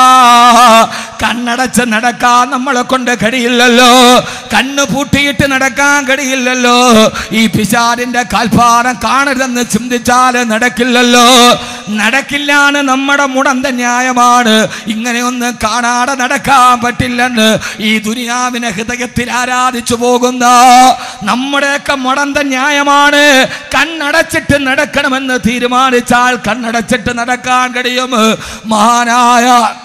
കണ്ണടച്ച് നടക്കാൻ നമ്മളെ കൊണ്ട് കഴിയില്ലല്ലോ കണ്ണ് പൂട്ടിയിട്ട് നടക്കാൻ കഴിയില്ലല്ലോ ഈ പിശാരിന്റെ കാൽപ്പാടം കാണരുതെന്ന് ചിന്തിച്ചാൽ നടക്കില്ലല്ലോ നടക്കില്ലാണ് നമ്മുടെ മുടന്ത ന്യായമാണ് ഇങ്ങനെയൊന്നും കാണാതെ നടക്കാൻ പറ്റില്ലെന്ന് ഈ ദുനിയാവിനെ ഹൃദയത്തിൽ ആരാധിച്ചു പോകുന്ന നമ്മുടെയൊക്കെ മുടന്ത ന്യായമാണ് കണ്ണടച്ചിട്ട് നടക്കണമെന്ന് തീരുമാനിച്ചാൽ കണ്ണടച്ചിട്ട് നടക്കാൻ കഴിയും മഹാനായ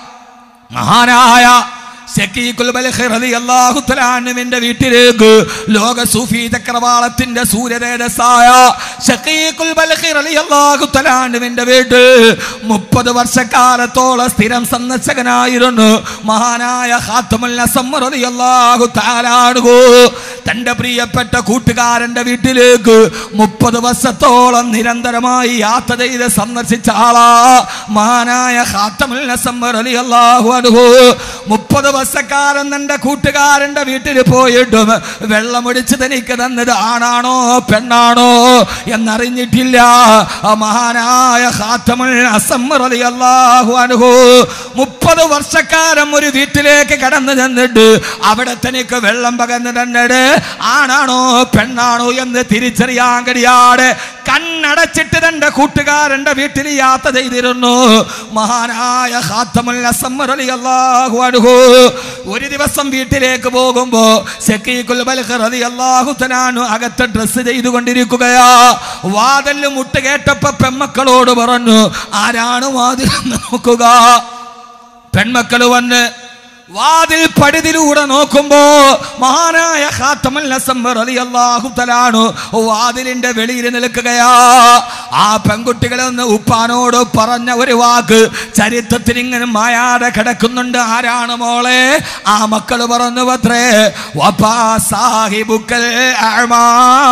മഹാനായ ശക്കീഖുൽ ബൽഖ് റളിയല്ലാഹു തആല അൻഹുവിന്റെ വീട്ടിലേക്ക് ലോക സൂഫി ചക്രവാളത്തിന്റെ സൂര്യതേജസ്സായ ശക്കീഖുൽ ബൽഖ് റളിയല്ലാഹു തആല അൻഹുവിന്റെ വീട്ടിൽ മുപ്പത് വർഷക്കാലത്തോളം സ്ഥിരം സന്ദർശകനായിരുന്നു മഹാനായ ഖാത്തമുൽ അസം റളിയല്ലാഹു തആല അൻഹു തന്റെ പ്രിയപ്പെട്ട കൂട്ടുകാരന്റെ വീട്ടിലേക്ക് മുപ്പത് വർഷത്തോളം നിരന്തരമായി യാത്ര ചെയ്ത് സന്ദർശിച്ച ആളാ മഹാനായ ഖാത്തമുൽ അസം റളിയല്ലാഹു അൻഹു മുപ്പത് വർഷക്കാരൻ തന്റെ കൂട്ടുകാരന്റെ വീട്ടിൽ പോയിട്ടും വെള്ളമൊടിച്ച് തനിക്ക് തന്നത് ആണാണോ പെണ്ണാണോ എന്നറിഞ്ഞിട്ടില്ല ആ മഹാനായ ഖാത്തമുൽ അസം റളിയല്ലാഹു അൻഹു മുപ്പത് വർഷക്കാലം ഒരു വീട്ടിലേക്ക് കടന്നു ചെന്നിട്ട് അവിടെ തനിക്ക് വെള്ളം പകർന്നു തന്നത് ആണാണോ പെണ്ണാണോ എന്ന് തിരിച്ചറിയാൻ കഴിയാതെ കണ്ണടച്ചിട്ട് തന്റെ കൂട്ടുകാരന്റെ വീട്ടിൽ യാത്ര ചെയ്തിരുന്നു മഹാനായ ഖാത്തമുൽ അസം റളിയല്ലാഹു അൻഹു ഒരു ദിവസം വീട്ടിലേക്ക് പോകുമ്പോ ശക്കീഖുൽ ബൽഖ് റളിയല്ലാഹു തആല അകത്ത് ഡ്രസ്സ് ചെയ്തുകൊണ്ടിരിക്കുകയാ വാതിൽ മുട്ട് കേട്ടപ്പോ പെൺമക്കളോട് പറഞ്ഞു ആരാണ് വാതിൽ നോക്കുക പെൺമക്കൾ വന്ന് വാതിൽ പടിതിലൂടെ നോക്കുമ്പോ മഹാനായ ഖാത്തമുൽ അസംബർ റളിയല്ലാഹു തആലാനു വാതിലിന്റെ വെളിയിൽ നിൽക്കുകയാ ആ പെൺകുട്ടികളെ ഒന്ന് ഉപ്പാനോട് പറഞ്ഞ ഒരു വാക്ക് ചരിത്രത്തിൽ ഇങ്ങനെ മായാതെ കിടക്കുന്നുണ്ട് ആരാണ് മോളെ ആ മക്കള് പറഞ്ഞു പത്രേ വപ്പാ സാഹിബുക്കൽ അഅ്മാ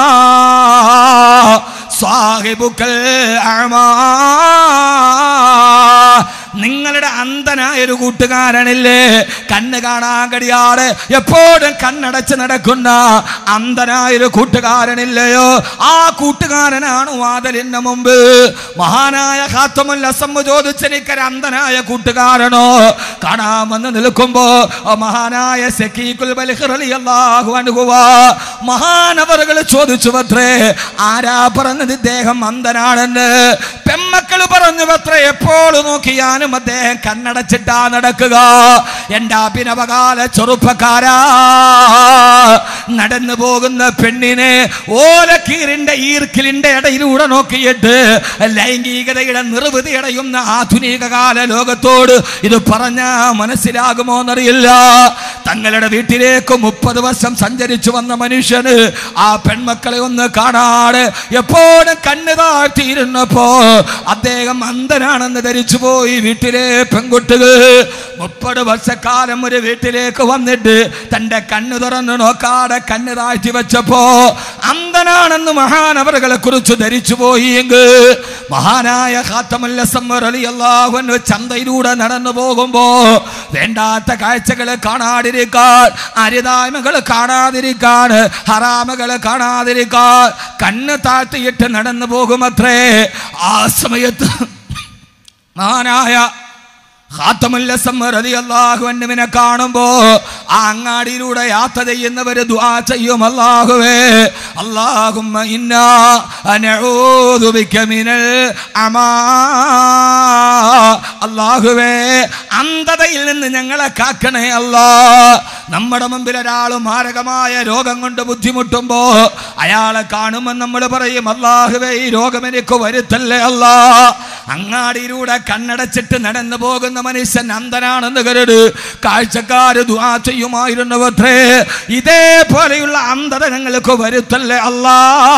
സാഹിബുക്കൽ അഅ്മാ നിങ്ങളുടെ അന്ധനായ ഒരു കൂട്ടുകാരനില്ലേ കണ്ണ് കാണാൻ കഴിയാതെ എപ്പോഴും കണ്ണടച്ച് നടക്കുന്ന അന്ധനായ ഒരു കൂട്ടുകാരനില്ലയോ ആ കൂട്ടുകാരനാണ് വാതിലിന് മുമ്പ് മഹാനായ ഖാത്തമുൽ അസമ്മ് ചോദിച്ചെനിക്കൊരു അന്ധനായ കൂട്ടുകാരനോ കാണാമെന്ന് നിൽക്കുമ്പോ ആ മഹാനായ സക്കീഖുൽ ബൽഖ് റളിയല്ലാഹു അൻഹു മഹാനവറുകൾ ചോദിച്ചു അത്രേ ആരാ പറഞ്ഞത് ഇദ്ദേഹം അന്ധനാണെന്ന് പെമ്മക്കൾ പറഞ്ഞു അത്ര എപ്പോൾ നോക്കിയാലും അദ്ദേഹം കണ്ണടച്ചിട്ടാ നടക്കുക എൻ്റെ അഭിനവകാല ചെറുപ്പക്കാരാ നടന്നു പോകുന്ന പെണ്ണിനെ ഓലക്കീറിന്റെ ഈർക്കിലിന്റെ ഇടയിലൂടെ നോക്കിയിട്ട് ലൈംഗികതയുടെ നിർവൃതി അടയുന്ന ആധുനിക കാല ലോകത്തോട് ഇത് പറഞ്ഞ മനസ്സിലാകുമോ എന്നറിയില്ല തങ്ങളുടെ വീട്ടിലേക്ക് മുപ്പത് വർഷം സഞ്ചരിച്ചു വന്ന മനുഷ്യന് ആ പെൺമക്കളെ ഒന്ന് കാണാതെ എപ്പോഴും കണ്ണ് താഴ്ത്തിയിരുന്നപ്പോ അദ്ദേഹം അന്ധനാണെന്ന് ധരിച്ചു പോയി വീട്ടിലെ പെൺകുട്ടികൾ മുപ്പത് വർഷക്കാലം ഒരു വീട്ടിലേക്ക് വന്നിട്ട് തന്റെ കണ്ണ് തുറന്ന് നോക്കാതെ കണ്ണ് താഴ്ത്തി വെച്ചപ്പോ അന്ധനാണെന്ന് മഹാനവറുകളെ കുറിച്ച് ധരിച്ചു പോയി എങ്കിൽ മഹാനായ ഖാത്തമുല്ലസമ്മറിയാഹുവിന് ചന്തയിലൂടെ നടന്നു പോകുമ്പോ വേണ്ടാത്ത കാഴ്ചകൾ കാണാതിരിക്കാൻ അരിതായ്മകൾ കാണാതിരിക്കാൻ ഹറാമകൾ കാണാതിരിക്കാൻ കണ്ണ് താഴ്ത്തിയിട്ട് നടന്നു പോകുമത്രേ ആ സമയത്ത് മഹാനായ ഹാത്തമുല്ലസമ്മറിയാഹുവിനെ കാണുമ്പോ ആ അങ്ങാടിയിലൂടെ യാത്ര ചെയ്യുന്നവര് ദുആ ചെയ്യും അല്ലാഹുവേ അല്ലാഹുമ്മ ഇന്നാ അനഊദു ബിക മിനൽ അമാ അല്ലാഹുവേ അന്ധതയിൽ നിന്ന് ഞങ്ങളെ കാക്കണേ അല്ലാ നമ്മുടെ മുമ്പിൽ ഒരാൾ മാരകമായ രോഗം കൊണ്ട് ബുദ്ധിമുട്ടുമ്പോ അയാളെ കാണുമ്പോൾ നമ്മൾ പറയും അല്ലാഹുവേ ഈ രോഗം എനിക്ക് വരുത്തല്ലേ അല്ലാ അങ്ങാടിയിലൂടെ കണ്ണടച്ചിട്ട് നടന്നു പോകുന്ന മനുഷ്യൻ അന്ധനാണെന്ന് കരുത് കാഴ്ചക്കാര് ദുആ ചെയ്യുമായിരുന്നവത്രേ ഇതേപോലെയുള്ള അന്ധത ഞങ്ങൾക്ക് വരുത്തല്ലേ അല്ലാ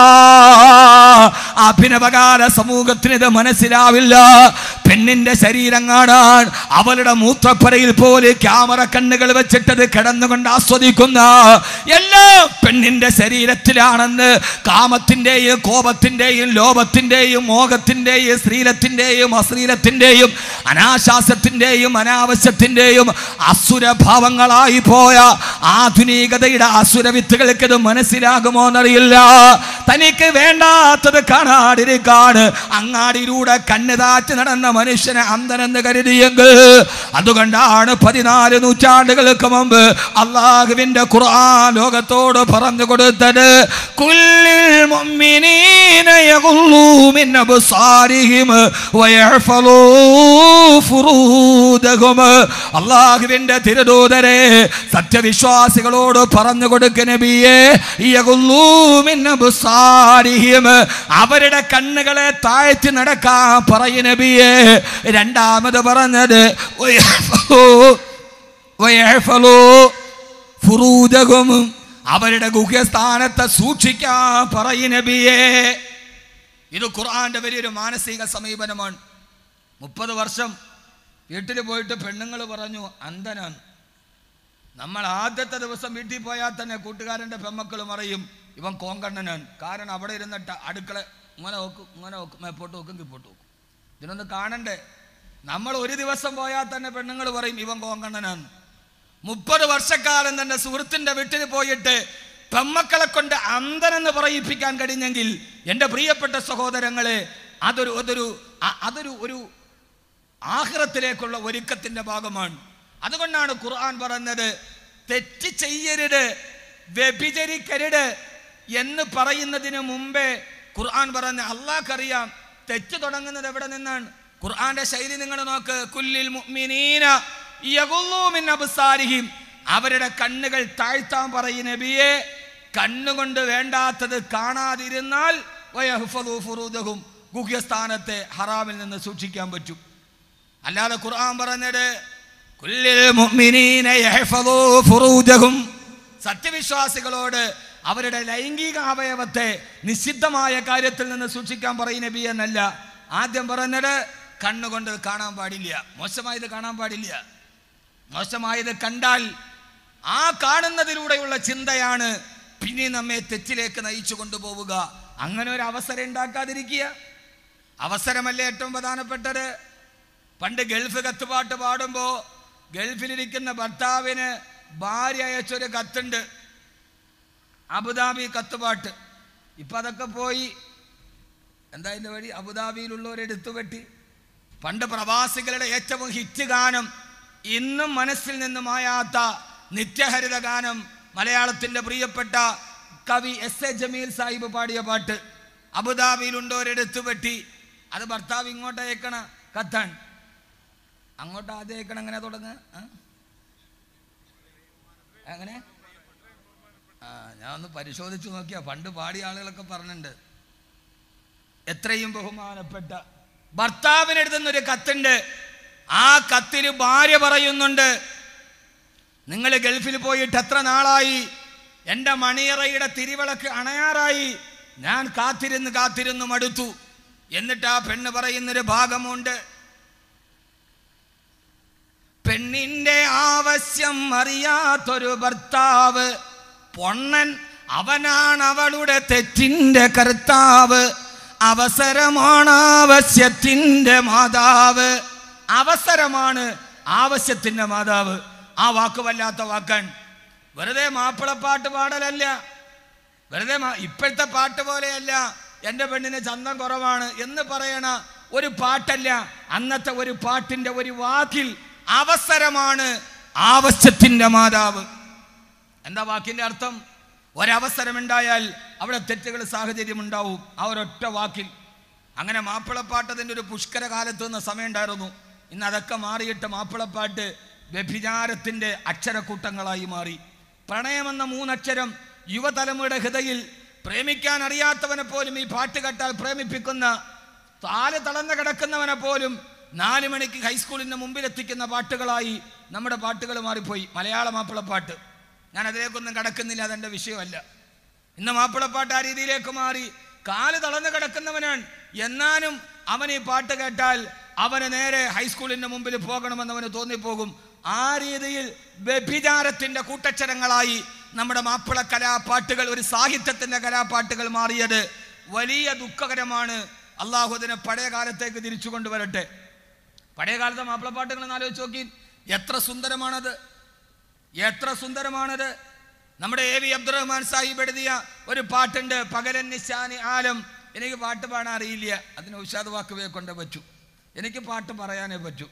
അഭിനവകാല സമൂഹത്തിന് ഇത് മനസ്സിലാവില്ല പെണ്ണിന്റെ ശരീരം കാണാൻ അവളുടെ മൂത്രപ്പരയിൽ പോലെ ക്യാമറ കണ്ണുകൾ വെച്ചിട്ടത് കിടന്നുകൊണ്ട് ആസ്വദിക്കുന്ന എല്ലാ പെണ്ണിന്റെ ശരീരത്തിലാണെന്ന് കാമത്തിന്റെയും കോപത്തിന്റെയും ലോപത്തിന്റെയും മോഹത്തിന്റെയും ശ്രീലത്തിന്റെയും അശ്രീലത്തിന്റെയും അനാശാസ്യത്തിന്റെയും അനാവശ്യത്തിന്റെയും അസുരഭാവങ്ങളായി പോയ ആധുനികതയുടെ അസുര വിത്തുകൾക്ക് ഇത് മനസ്സിലാകുമോ എന്നറിയില്ല തനിക്ക് വേണ്ടാത്തത് കാണാതിരിക്കാണ് അങ്ങാടിയിലൂടെ കണ്ണുതാച്ച് നടന്ന മനുഷ്യനെ അന്ധനെന്ന് കരുതിയെങ്കിൽ അതുകൊണ്ടാണ് പതിനാല് നൂറ്റാണ്ടുകൾക്ക് മുമ്പ് അള്ളാഹുവിന്റെ ഖുർആൻ ലോകത്തോട് പറഞ്ഞു കൊടുത്തത് കുല്ലിൽ മുഅ്മിനീന യഗുല്ലൂ മിൻ അബ്സാരിഹിം വയഹ്ഫളൂ ഫുറൂദഹും അള്ളാഹുവിന്റെ തിരുദൂതരെ സത്യവിശ്വാസികളോട് പറഞ്ഞു കൊടുക്ക നബിയേ യഗുല്ലൂ മിൻ അബ്സാരിഹിം അവരുടെ കണ്ണുകളെ താഴ്ത്തി നടക്കാൻ പറയ നബിയേ രണ്ടാമത് പറഞ്ഞത് വയഹ്ഫളൂ വയഹ്ഫളൂ ഫുറൂദഹും അവരുടെ ഗുഹ്യസ്ഥാനത്തെ സൂക്ഷിക്കാൻ പറയ നബിയേ ഇത് ഖുർആന്റെ വലിയൊരു മാനസിക സമീപനമാണ് മുപ്പത് വർഷം വീട്ടിൽ പോയിട്ട് പെണ്ണുങ്ങൾ പറഞ്ഞു അന്ധനാണ് നമ്മൾ ആദ്യത്തെ ദിവസം വീട്ടിൽ പോയാൽ തന്നെ കൂട്ടുകാരൻ്റെ പെമ്മക്കൾ പറയും ഇവൻ കോങ്കണ്ണനാണ് കാരണം അവിടെ ഇരുന്നിട്ട് അടുക്കള ഇങ്ങനെ നോക്കും ഇങ്ങനെ നോക്കും മേപ്പോട്ട് നോക്കും കിപ്പോട്ട് നോക്കും ഇതിനൊന്ന് കാണണ്ടേ നമ്മൾ ഒരു ദിവസം പോയാൽ തന്നെ പെണ്ണുങ്ങൾ പറയും ഇവൻ കോങ്കണ്ണനാണ് മുപ്പത് വർഷക്കാലം തന്റെ സുഹൃത്തിന്റെ വീട്ടിൽ പോയിട്ട് പെമ്മക്കളെ കൊണ്ട് അന്ധനെന്ന് പറയിപ്പിക്കാൻ കഴിഞ്ഞെങ്കിൽ എൻ്റെ പ്രിയപ്പെട്ട സഹോദരങ്ങളെ അതൊരു അതൊരു അ- അതൊരു ഒരു ആഹ്റത്തിലേക്കുള്ള ഒരുക്കത്തിന്റെ ഭാഗമാണ് അതുകൊണ്ടാണ് ഖുർആൻ പറഞ്ഞത് തെറ്റ് ചെയ്യരുത് വ്യഭിചരിക്കരുത് എന്ന് പറയുന്നതിന് മുമ്പേ ഖുർആൻ പറഞ്ഞ അള്ളാഹ്ക്കറിയാം തെറ്റ് തുടങ്ങുന്നത് എവിടെ നിന്നാണ് ഖുർആന്റെ ശൈലി നിങ്ങൾ നോക്ക് കുല്ലിൽ മുഅ്മിനീന യഗുല്ലൂ മിൻ അബ്സാരിഹിം അവരുടെ കണ്ണുകൾ താഴ്ത്താൻ പറയും നബിയെ കണ്ണുകൊണ്ട് വേണ്ടാത്തത് കാണാതിരുന്നാൽ വയഹ്ഫദൂ ഫുറൂദഹും ഗുഹ്യസ്ഥാനത്തെ ഹറാമിൽ നിന്ന് സൂക്ഷിക്കാൻ പറ്റും അല്ലാതെ ഖുർആൻ പറഞ്ഞത് കുല്ലിൽ മുഅ്മിനീന യഹ്ഫദൂ ഫുറൂജഹും സത്യവിശ്വാസികളോട് അവരുടെ ലൈംഗിക അവയവത്തെ നിഷിദ്ധമായ കാര്യത്തിൽ നിന്ന് സൂക്ഷിക്കാൻ പറയും നബി എന്നല്ല ആദ്യം പറഞ്ഞത് കണ്ണുകൊണ്ട് കാണാൻ പാടില്ല മോശമായത് കാണാൻ പാടില്ല മോശമായത് കണ്ടാൽ ആ കാണുന്നതിലൂടെയുള്ള ചിന്തയാണ് പിന്നെ നമ്മെ തെറ്റിലേക്ക് നയിച്ചു കൊണ്ടുപോവുക അങ്ങനെ ഒരു അവസരം ഉണ്ടാക്കാതിരിക്കുക അവസരമല്ലേ ഏറ്റവും പ്രധാനപ്പെട്ടത് പണ്ട് ഗൾഫ് കത്തുപാട്ട് പാടുമ്പോൾ ഗൾഫിലിരിക്കുന്ന ഭർത്താവിന് ഭാര്യ അയച്ചൊരു കത്തുണ്ട് അബുദാബി കത്തുപാട്ട് ഇപ്പം അതൊക്കെ പോയി എന്താ ഇതിൻ്റെ വഴി അബുദാബിയിലുള്ളവരെടുത്തു വെട്ടി പണ്ട് പ്രവാസികളുടെ ഏറ്റവും ഹിറ്റ് ഗാനം ഇന്നും മനസ്സിൽ നിന്ന് മായാത്ത നിത്യഹരിത ഗാനം മലയാളത്തിൻ്റെ പ്രിയപ്പെട്ട കവി എസ് എ ജമീൽ സാഹിബ് പാടിയ പാട്ട് അബുദാബിയിലുണ്ടോരെടുത്തു വെട്ടി അത് ഭർത്താവ് ഇങ്ങോട്ട് അയക്കണ കത്താൻ അങ്ങോട്ട് ആദ്യം അയക്കണം എങ്ങനെ തുടങ്ങുക ആ? എങ്ങനെ ആ ഞാൻ ഒന്ന് പരിശോധിച്ചു നോക്കിയാ പണ്ട് പാടിയ ആളുകളൊക്കെ പറഞ്ഞിട്ടുണ്ട് എത്രയും ബഹുമാനപ്പെട്ട ഭർത്താവിനെടുത്തുന്നൊരു കത്തുണ്ട് ആ കത്തിൽ ഭാര്യ പറയുന്നുണ്ട് നിങ്ങൾ ഗൾഫിൽ പോയിട്ട് എത്ര നാളായി എൻ്റെ മണിയറയുടെ തിരിവിളക്ക് അണയാറായി ഞാൻ കാത്തിരുന്ന് കാത്തിരുന്ന് മടുത്തു എന്നിട്ട് ആ പെണ്ണ് പറയുന്നൊരു ഭാഗമുണ്ട് പെണ്ണിന്റെ ആവശ്യം അറിയാത്തൊരു ഭർത്താവ് പൊണ്ണൻ അവനാണ് അവളുടെ തെറ്റിന്റെ കർത്താവ് അവസരമാണ് ആവശ്യത്തിന്റെ മാതാവ് അവസരമാണ് ആവശ്യത്തിന്റെ മാതാവ് ആ വാക്ക് വല്ലാത്ത വാക്കാൻ വെറുതെ മാപ്പിളപ്പാട്ട് പാടലല്ല വെറുതെ മാ- ഇപ്പോഴത്തെ പാട്ട് പോലെയല്ല എൻ്റെ പെണ്ണിന് ചന്തം കുറവാണ് എന്ന് പറയണ ഒരു പാട്ടല്ല അന്നത്തെ ഒരു പാട്ടിന്റെ ഒരു വാക്കിൽ അവസരമാണ് ആവശ്യത്തിന്റെ മാതാവ് എന്താ വാക്കിന്റെ അർത്ഥം ഒരവസരമുണ്ടായാൽ അവിടെ തെറ്റുകൾ സാഹചര്യം ഉണ്ടാവും ആ ഒരൊറ്റ വാക്കിൽ അങ്ങനെ മാപ്പിളപ്പാട്ടതിൻ്റെ ഒരു പുഷ്കര കാലത്ത് നിന്ന സമയം ഉണ്ടായിരുന്നു ഇന്ന് അതൊക്കെ മാറിയിട്ട് മാപ്പിളപ്പാട്ട് വ്യഭിചാരത്തിൻ്റെ അക്ഷരക്കൂട്ടങ്ങളായി മാറി പ്രണയമെന്ന മൂന്നക്ഷരം യുവതലമുറയുടെ ഹൃദയിൽ പ്രേമിക്കാൻ അറിയാത്തവനെ പോലും ഈ പാട്ട് കേട്ടാൽ പ്രേമിപ്പിക്കുന്ന താല് തളർന്ന് കിടക്കുന്നവനെ പോലും നാല് മണിക്ക് ഹൈസ്കൂളിൻ്റെ മുമ്പിലെത്തിക്കുന്ന പാട്ടുകളായി നമ്മുടെ പാട്ടുകൾ മാറിപ്പോയി മലയാള മാപ്പിളപ്പാട്ട് ഞാൻ അതിലേക്കൊന്നും കടക്കുന്നില്ല അതെൻ്റെ വിഷയമല്ല ഇന്ന് മാപ്പിളപ്പാട്ട് ആ രീതിയിലേക്ക് മാറി കാല് തളർന്ന് കിടക്കുന്നവനാണ് എന്നാലും അവൻ ഈ പാട്ട് കേട്ടാൽ അവന് നേരെ ഹൈസ്കൂളിന്റെ മുമ്പിൽ പോകണമെന്ന് അവന് തോന്നിപ്പോകും ആ രീതിയിൽ വ്യഭിചാരത്തിന്റെ കൂട്ടക്ഷരങ്ങളായി നമ്മുടെ മാപ്പിള കലാപാട്ടുകൾ ഒരു സാഹിത്യത്തിന്റെ കലാപാട്ടുകൾ മാറിയത് വലിയ ദുഃഖകരമാണ് അള്ളാഹു അതിനെ പഴയ കാലത്തേക്ക് തിരിച്ചു കൊണ്ടുവരട്ടെ പഴയ കാലത്തെ മാപ്പിളപ്പാട്ടുകൾ ഒന്ന് ആലോചിച്ച് നോക്കി എത്ര സുന്ദരമാണത് എത്ര സുന്ദരമാണത് നമ്മുടെ എ വി അബ്ദുറഹ്മാൻ സാഹിബ് എഴുതിയ ഒരു പാട്ടുണ്ട് പകലൻ നിശാനി ആലം എനിക്ക് പാട്ട് പാടാൻ അറിയില്ല അതിന് ഉഷാദ് വാക്കുവേ കൊണ്ടേ പറ്റൂ എനിക്ക് പാട്ട് പറയാനേ പറ്റൂ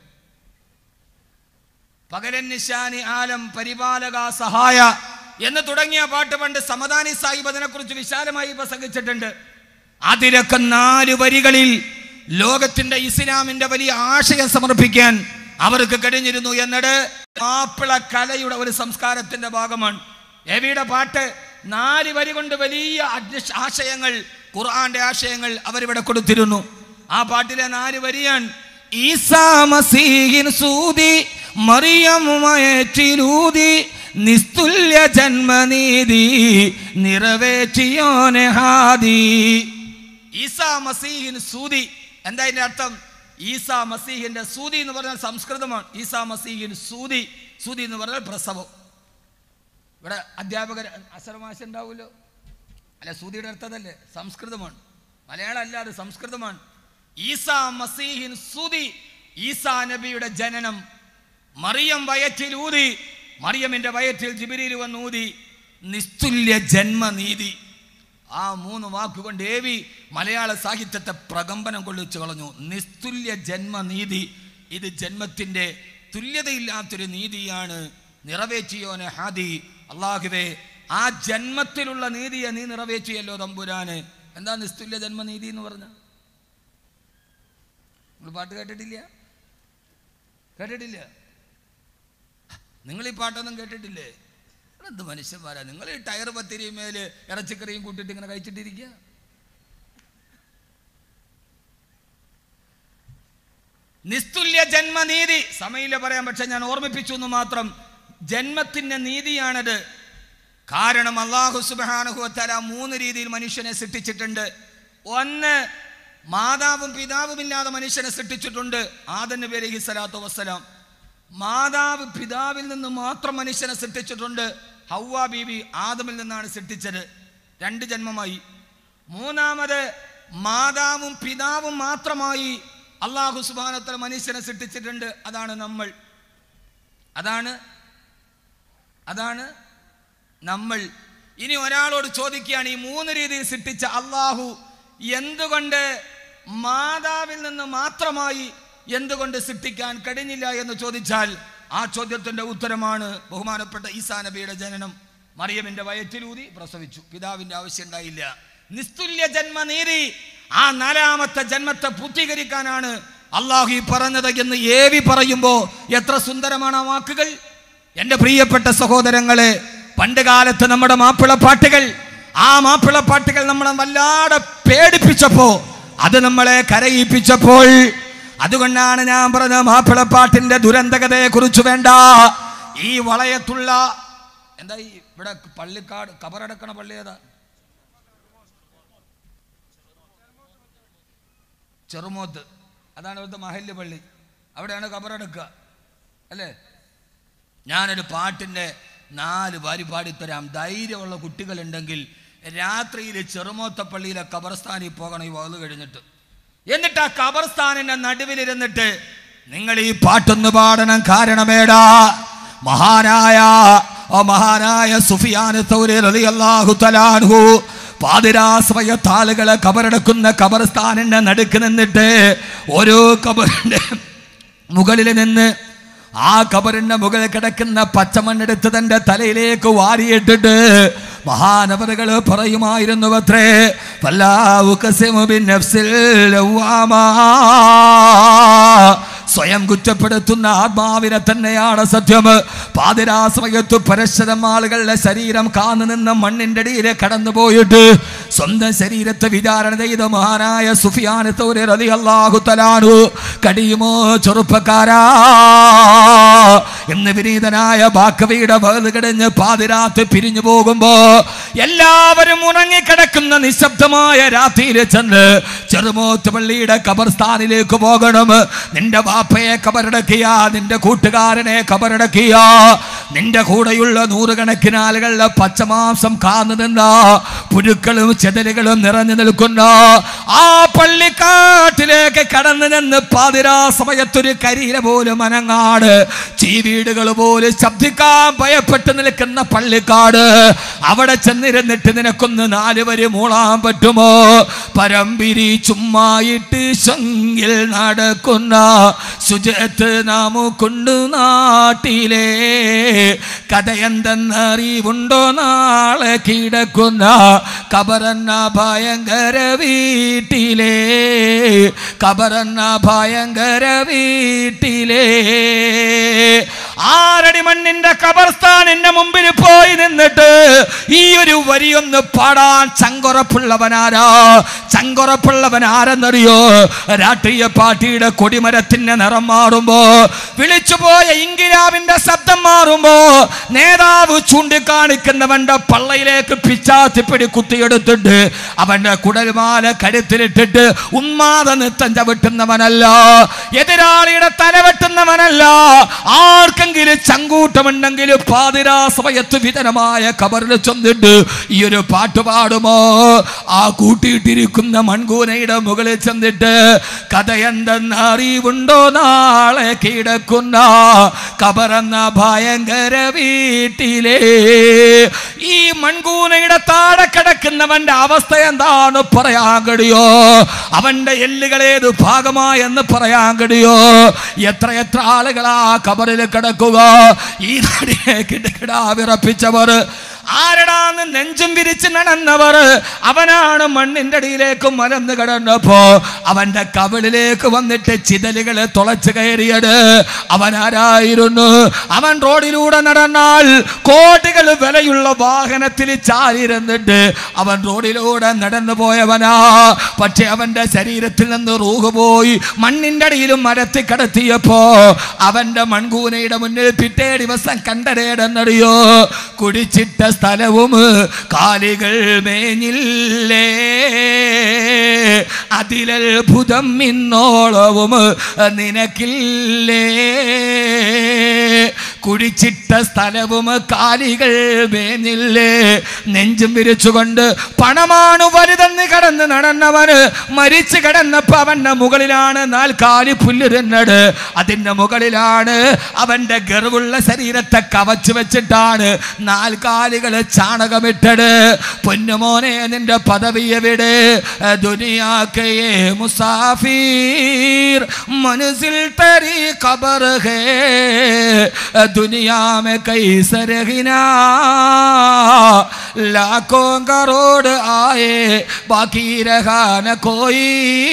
പകലൻ നിശാനി ആലം പരിപാലക സഹായ എന്ന് തുടങ്ങിയ പാട്ട് പണ്ട് സമദാനി സാഹിബ് അതിനെക്കുറിച്ച് വിശാലമായി പ്രസംഗിച്ചിട്ടുണ്ട് അതിലൊക്കെ നാല് വരികളിൽ ലോകത്തിന്റെ ഇസ്ലാമിന്റെ വലിയ ആശയം സമർപ്പിക്കാൻ അവർക്ക് കഴിഞ്ഞിരുന്നു എന്നത് മാപ്പിള കലയുടെ ഒരു സംസ്കാരത്തിന്റെ ഭാഗമാണ് എവിയുടെ പാട്ട് നാല് വരി കൊണ്ട് വലിയ അധ്യ- ആശയങ്ങൾ ഖുർആന്റെ ആശയങ്ങൾ അവരിവിടെ കൊടുത്തിരുന്നു ആ പാട്ടിലെ നാല് വരിയാണ് ഈസാ മസീഹിൻ സൂതി മറിയമുമയറ്റിലൂതി നിസ്തുല്യ ജന്മനീതി നിറവേറ്റിയോനെ ഹാദി ഈസാ മസീഹിൻ സൂതി എന്താ ഇതിന്റെ അർത്ഥം ഈസാ മസീഹിന്റെ സൂതി എന്ന് പറഞ്ഞാൽ സംസ്കൃതമാണ് ഈസാ മസീഹിൻ സൂതി സൂതി എന്ന് പറഞ്ഞാൽ പ്രസവം ഇവിടെ അധ്യാപകർ അസർമാശ ഉണ്ടാവുമല്ലോ അല്ല സൂതിയുടെ അർത്ഥതല്ലേ സംസ്കൃതമാണ് മലയാളം അല്ല അത് സംസ്കൃതമാണ് ഈസാ മസീഹിൻ സൂതി ഈസാ നബിയുടെ ജനനം മറിയം വയറ്റിൽ ഊതി മറിയമിന്റെ വയറ്റിൽ ജിബിരിയിൽ വന്ന് ഊതി നിസ്തുല്യ ജന്മനീതി ആ മൂന്ന് വാക്കുകൊണ്ട് ഏവി മലയാള സാഹിത്യത്തെ പ്രകമ്പനം കൊള്ളിച്ചു കളഞ്ഞു നിസ്തുല്യ ജന്മനീതി ഇത് ജന്മത്തിന്റെ തുല്യതയില്ലാത്തൊരു നീതിയാണ് നിറവേറ്റിയോനെ ഹാദി അള്ളാഹുവേ ആ ജന്മത്തിലുള്ള നീതിയെ നീ നിറവേറ്റിയല്ലോ തമ്പുരാന് എന്താ നിസ്തുല്യ ജന്മനീതി എന്ന് പറഞ്ഞ നിങ്ങൾ പാട്ട് കേട്ടിട്ടില്ല കേട്ടിട്ടില്ല നിങ്ങൾ ഈ പാട്ടൊന്നും കേട്ടിട്ടില്ലേ എന്ത് മനുഷ്യന്മാരാ നിങ്ങൾ ഈ ടയർ പത്തിരിയും മേല് ഇറച്ചിക്കറിയും കൂട്ടിയിട്ട് ഇങ്ങനെ കഴിച്ചിട്ടിരിക്കുക നിസ്തുല്യ ജന്മനീതി സമയില്ല പറയാൻ പക്ഷെ ഞാൻ ഓർമ്മിപ്പിച്ചു എന്ന് മാത്രം ജന്മത്തിന്റെ നീതിയാണത് കാരണം അള്ളാഹു സുബാനുഹുവത്തല മൂന്ന് രീതിയിൽ മനുഷ്യനെ സൃഷ്ടിച്ചിട്ടുണ്ട് ഒന്ന് മാതാവും പിതാവുമില്ലാതെ മനുഷ്യനെ സൃഷ്ടിച്ചിട്ടുണ്ട് ആദൻ നബി അലൈഹി സ്വലാത്തു വസ്സലാം മാതാവ് പിതാവിൽ നിന്ന് മാത്രം മനുഷ്യനെ സൃഷ്ടിച്ചിട്ടുണ്ട് ഹൗവ ബീവി ആദമിൽ നിന്നാണ് സൃഷ്ടിച്ചത് രണ്ട് ജന്മമായി മൂന്നാമത് മാതാവും പിതാവും മാത്രമായി അള്ളാഹു സുബാനത്തല മനുഷ്യനെ സൃഷ്ടിച്ചിട്ടുണ്ട് അതാണ് നമ്മൾ അതാണ് അതാണ് നമ്മൾ ഇനി ഒരാളോട് ചോദിക്കുകയാണ് ഈ മൂന്ന് രീതിയിൽ സൃഷ്ടിച്ച അള്ളാഹു എന്തുകൊണ്ട് മാതാവിൽ നിന്ന് മാത്രമായി എന്തുകൊണ്ട് സൃഷ്ടിക്കാൻ കഴിഞ്ഞില്ല എന്ന് ചോദിച്ചാൽ ആ ചോദ്യത്തിന്റെ ഉത്തരമാണ് ബഹുമാനപ്പെട്ട ഈസാ നബിയുടെ ജനനം മറിയമിന്റെ വയറ്റിലൂതി പ്രസവിച്ചു പിതാവിന്റെ ആവശ്യം ഉണ്ടായില്ല നിസ്തുല്യ ജന്മനീതി ആ നാലാമത്തെ ജന്മത്തെ പൂർത്തീകരിക്കാനാണ് അള്ളാഹു ഈ പറഞ്ഞത് എന്ന് ഏവി പറയുമ്പോ എത്ര സുന്ദരമാണ് ആ വാക്കുകൾ എന്റെ പ്രിയപ്പെട്ട സഹോദരങ്ങളെ പണ്ട് കാലത്ത് നമ്മുടെ മാപ്പിളപ്പാട്ടുകൾ ആ മാപ്പിളപ്പാട്ടുകൾ നമ്മളെ വല്ലാതെ പേടിപ്പിച്ചപ്പോ അത് നമ്മളെ കരയിപ്പിച്ചപ്പോൾ അതുകൊണ്ടാണ് ഞാൻ പറഞ്ഞ മാപ്പിളപ്പാട്ടിന്റെ ദുരന്തകതയെ കുറിച്ച് വേണ്ട ഈ വളയത്തുള്ള എന്താ ഈ ഇവിടെ പള്ളിക്കാട് കബറടക്കണ പള്ളി ഏതാ ചെറുമോത്ത് അതാണ് ഇവിടുത്തെ മഹല്ല് പള്ളി അവിടെയാണ് കബറടക്കുക അല്ലേ ഞാനൊരു പാട്ടിൻ്റെ നാല് വരി പാടിത്തരാം ധൈര്യമുള്ള കുട്ടികളുണ്ടെങ്കിൽ രാത്രിയിൽ ചെറുമോത്ത പള്ളിയിലെ കബർസ്ഥാനിൽ പോകണം ഈ വകല് കഴിഞ്ഞിട്ട് എന്നിട്ട് ആ കബർസ്ഥാനിന്റെ നടുവിലിരുന്നിട്ട് നിങ്ങൾ ഈ പാട്ടൊന്ന് പാടണം കാരണമേടാ മഹാനായ ഓ മഹാനായ സുഫിയാൻ തൗരി റളിയല്ലാഹു തലാൻഹു പാതിരാശ്രയത്ത് ആളുകളെ കബറടക്കുന്ന കബർസ്ഥാനിന്റെ നടുക്ക് നിന്നിട്ട് ഓരോ കബറിന്റെ മുകളിൽ നിന്ന് ആ കബറിന്റെ മുകളിൽ കിടക്കുന്ന പച്ചമണ്ണെടുത്ത് തന്റെ തലയിലേക്ക് വാരിയിട്ടിട്ട് മഹാനവറുകൾ പറയുമായിരുന്നു അത്രേ വല്ലാവു കസിമു ബിൻ നഫ്സിൽ ലവ്വാമാ. സ്വയം കുറ്റപ്പെടുത്തുന്ന ആത്മാവിനെ തന്നെയാണ് സത്യം പാതിരാശ്രയത്തു പരശരം ആളുകളുടെ ശരീരം കാന്നു നിന്ന് മണ്ണിന്റെ അടിയിൽ കടന്നു പോയിട്ട് സ്വന്തം ശരീരത്തെ വിചാരണ ചെയ്ത മഹാനായ സുഫിയാനത്തോരെ റതി അള്ളാഹു തലാനു കടിയുമോ ചെറുപ്പക്കാരാ എന്ന് വിനീതനായ ബാക്കവിയുടെ വേത് കിടഞ്ഞ് പാതിരാത്ത് പിരിഞ്ഞു പോകുമ്പോ എല്ലാവരും ഉറങ്ങിക്കിടക്കുന്ന നിശബ്ദമായ രാത്രിയിൽ ചെന്ന് ചെറുമോത്ത് പള്ളിയുടെ കബർസ്ഥാനിലേക്ക് പോകണം നിന്റെ ബാപ്പയെ കബറടക്കിയ നിന്റെ കൂട്ടുകാരനെ കബറടക്കിയ നിന്റെ കൂടെയുള്ള നൂറുകണക്കിന് ആളുകളുടെ പച്ചമാംസം കാന്നു നിന്ന പുഴുക്കളും ചെതലുകളും നിറഞ്ഞു നിൽക്കുന്ന ആ പള്ളിക്കാട്ടിലേക്ക് കടന്നു നിന്ന് പാതിരാ സമയത്തൊരു കരിയില പോലും അനങ്ങാട് ചീവീടുകൾ പോലും ശബ്ദിക്കാൻ ഭയപ്പെട്ട് നിൽക്കുന്ന പള്ളിക്കാട് അവിടെ ചെന്നിരുന്നിട്ട് നിനക്കൊന്ന് നാല് വരി മൂളാൻ പറ്റുമോ പരമ്പിരി ചുമ്മായിട്ട് ശങ്കിൽ നടക്കുന്ന ശുചിത്ത് നാമുക്കുണ്ടു നാട്ടിലെ കഥയെന്തെന്നറിവുണ്ടോ നാളെ കിടക്കുന്ന കബറന്ന ഭയങ്കര വീട്ടിലെ കബറന്ന ഭയങ്കര വീട്ടിലെ ആറടി മണ്ണിന്റെ കബർസ്ഥാനിന്റെ മുമ്പിൽ പോയി നിന്നിട്ട് ഈ ഒരു വരിയൊന്ന് പാടാൻ ചങ്കുറപ്പുള്ളവനാരാ ചങ്കുറപ്പുള്ളവൻ ആരെന്നറിയോ രാഷ്ട്രീയ പാർട്ടിയുടെ കൊടിമരത്തിന്റെ നിറം മാറുമ്പോ വിളിച്ചുപോയ ഇങ്കിലാവിന്റെ ശബ്ദം മാറുമ്പോ നേതാവ് ചൂണ്ടിക്കാണിക്കുന്നവന്റെ പള്ളയിലേക്ക് പിച്ചാത്തിപ്പിടി കുത്തിയെടുത്തിട്ട് അവന്റെ കുടൽമാല കരുത്തിലിട്ടിട്ട് ഉന്മാദ നൃത്തം ചവിട്ടുന്നവനല്ല എതിരാളിയുടെ തല വെട്ടുന്നവനല്ല ആർക്കെങ്കിലും ചങ്കൂട്ടമുണ്ടെങ്കിൽ പാതിരാ സമയത്ത് വിതനമായ കബറിൽ ചെന്നിട്ട് ഈ ഒരു പാട്ട് പാടുമോ ആ കൂട്ടിയിട്ടിരിക്കുന്ന മൺകൂനയുടെ മുകളിൽ ചെന്നിട്ട് കഥ എന്തെന്ന് അറിവുണ്ടോ നാളെ കിടക്കുന്ന കബറെന്ന ഭയങ്കര വീട്ടിലെ ഈ മൺകൂനയുടെ താഴെ കിടക്കുന്നവന്റെ അവസ്ഥ എന്താണ് പറയാൻ കഴിയോ അവന്റെ എല്ലുകളേത് ഭാഗമായെന്ന് പറയാൻ കഴിയോ എത്ര എത്ര ആളുകളാ കബറിൽ കിടക്കുക ഈ നടിയെ കിടക്കിടാ വിറപ്പിച്ചവർ ആരടാന്ന് നെഞ്ചും വിരിച്ച് നടന്നവർ അവനാണ് മണ്ണിന്റെ അടിയിലേക്ക് മലന്ന് കിടന്നപ്പോ അവന്റെ കവിളിലേക്ക് വന്നിട്ട് ചിതലുകൾ തുളച്ചു കയറിയത് അവൻ ആരായിരുന്നു അവൻ റോഡിലൂടെ നടന്നാൽ കോടികൾ വിലയുള്ള വാഹനത്തിൽ ചാരിരുന്നിട്ട് അവൻ റോഡിലൂടെ നടന്നു പോയവനാ പക്ഷെ അവന്റെ ശരീരത്തിൽ നിന്ന് റൂഹ് പോയി മണ്ണിന്റെ അടിയിലും മരത്തിൽ കടത്തിയപ്പോ അവന്റെ മൺകൂനയുടെ മുന്നിൽ പിറ്റേ ദിവസം കണ്ടരേടെന്നറിയോ കുടിച്ചിട്ട സ്ഥലവും കാലികൾ മേഞ്ഞില്ലേ അതിലത്ഭുതം ഇന്നോളവും നിനക്കില്ലേ കുടിച്ചിട്ട സ്ഥലവും കാലികൾ മേഞ്ഞില്ലേ നെഞ്ചും വിരിച്ചുകൊണ്ട് പണമാണ് വലുതെന്ന് കടന്ന് നടന്നവന് മരിച്ചു കിടന്നപ്പോ അവന്റെ മുകളിലാണ് നാൽക്കാലി പുല്ല് തിന്നത് അതിന്റെ മുകളിലാണ് അവന്റെ ഗർവുള്ള ശരീരത്തെ കവച്ചു വെച്ചിട്ടാണ് നാൽക്കാലികൾ ചാണകമിട്ടത് പൊന്നുമോനെ നിന്റെ പദവി എവിടെ ദുനിയാക്കയെ മുസാഫിർ മനസ്സിൽ തരി ഖബർ ഹേ दुनिया में कई सरगिना लाखों करोड़ आए बाकी रहा न कोई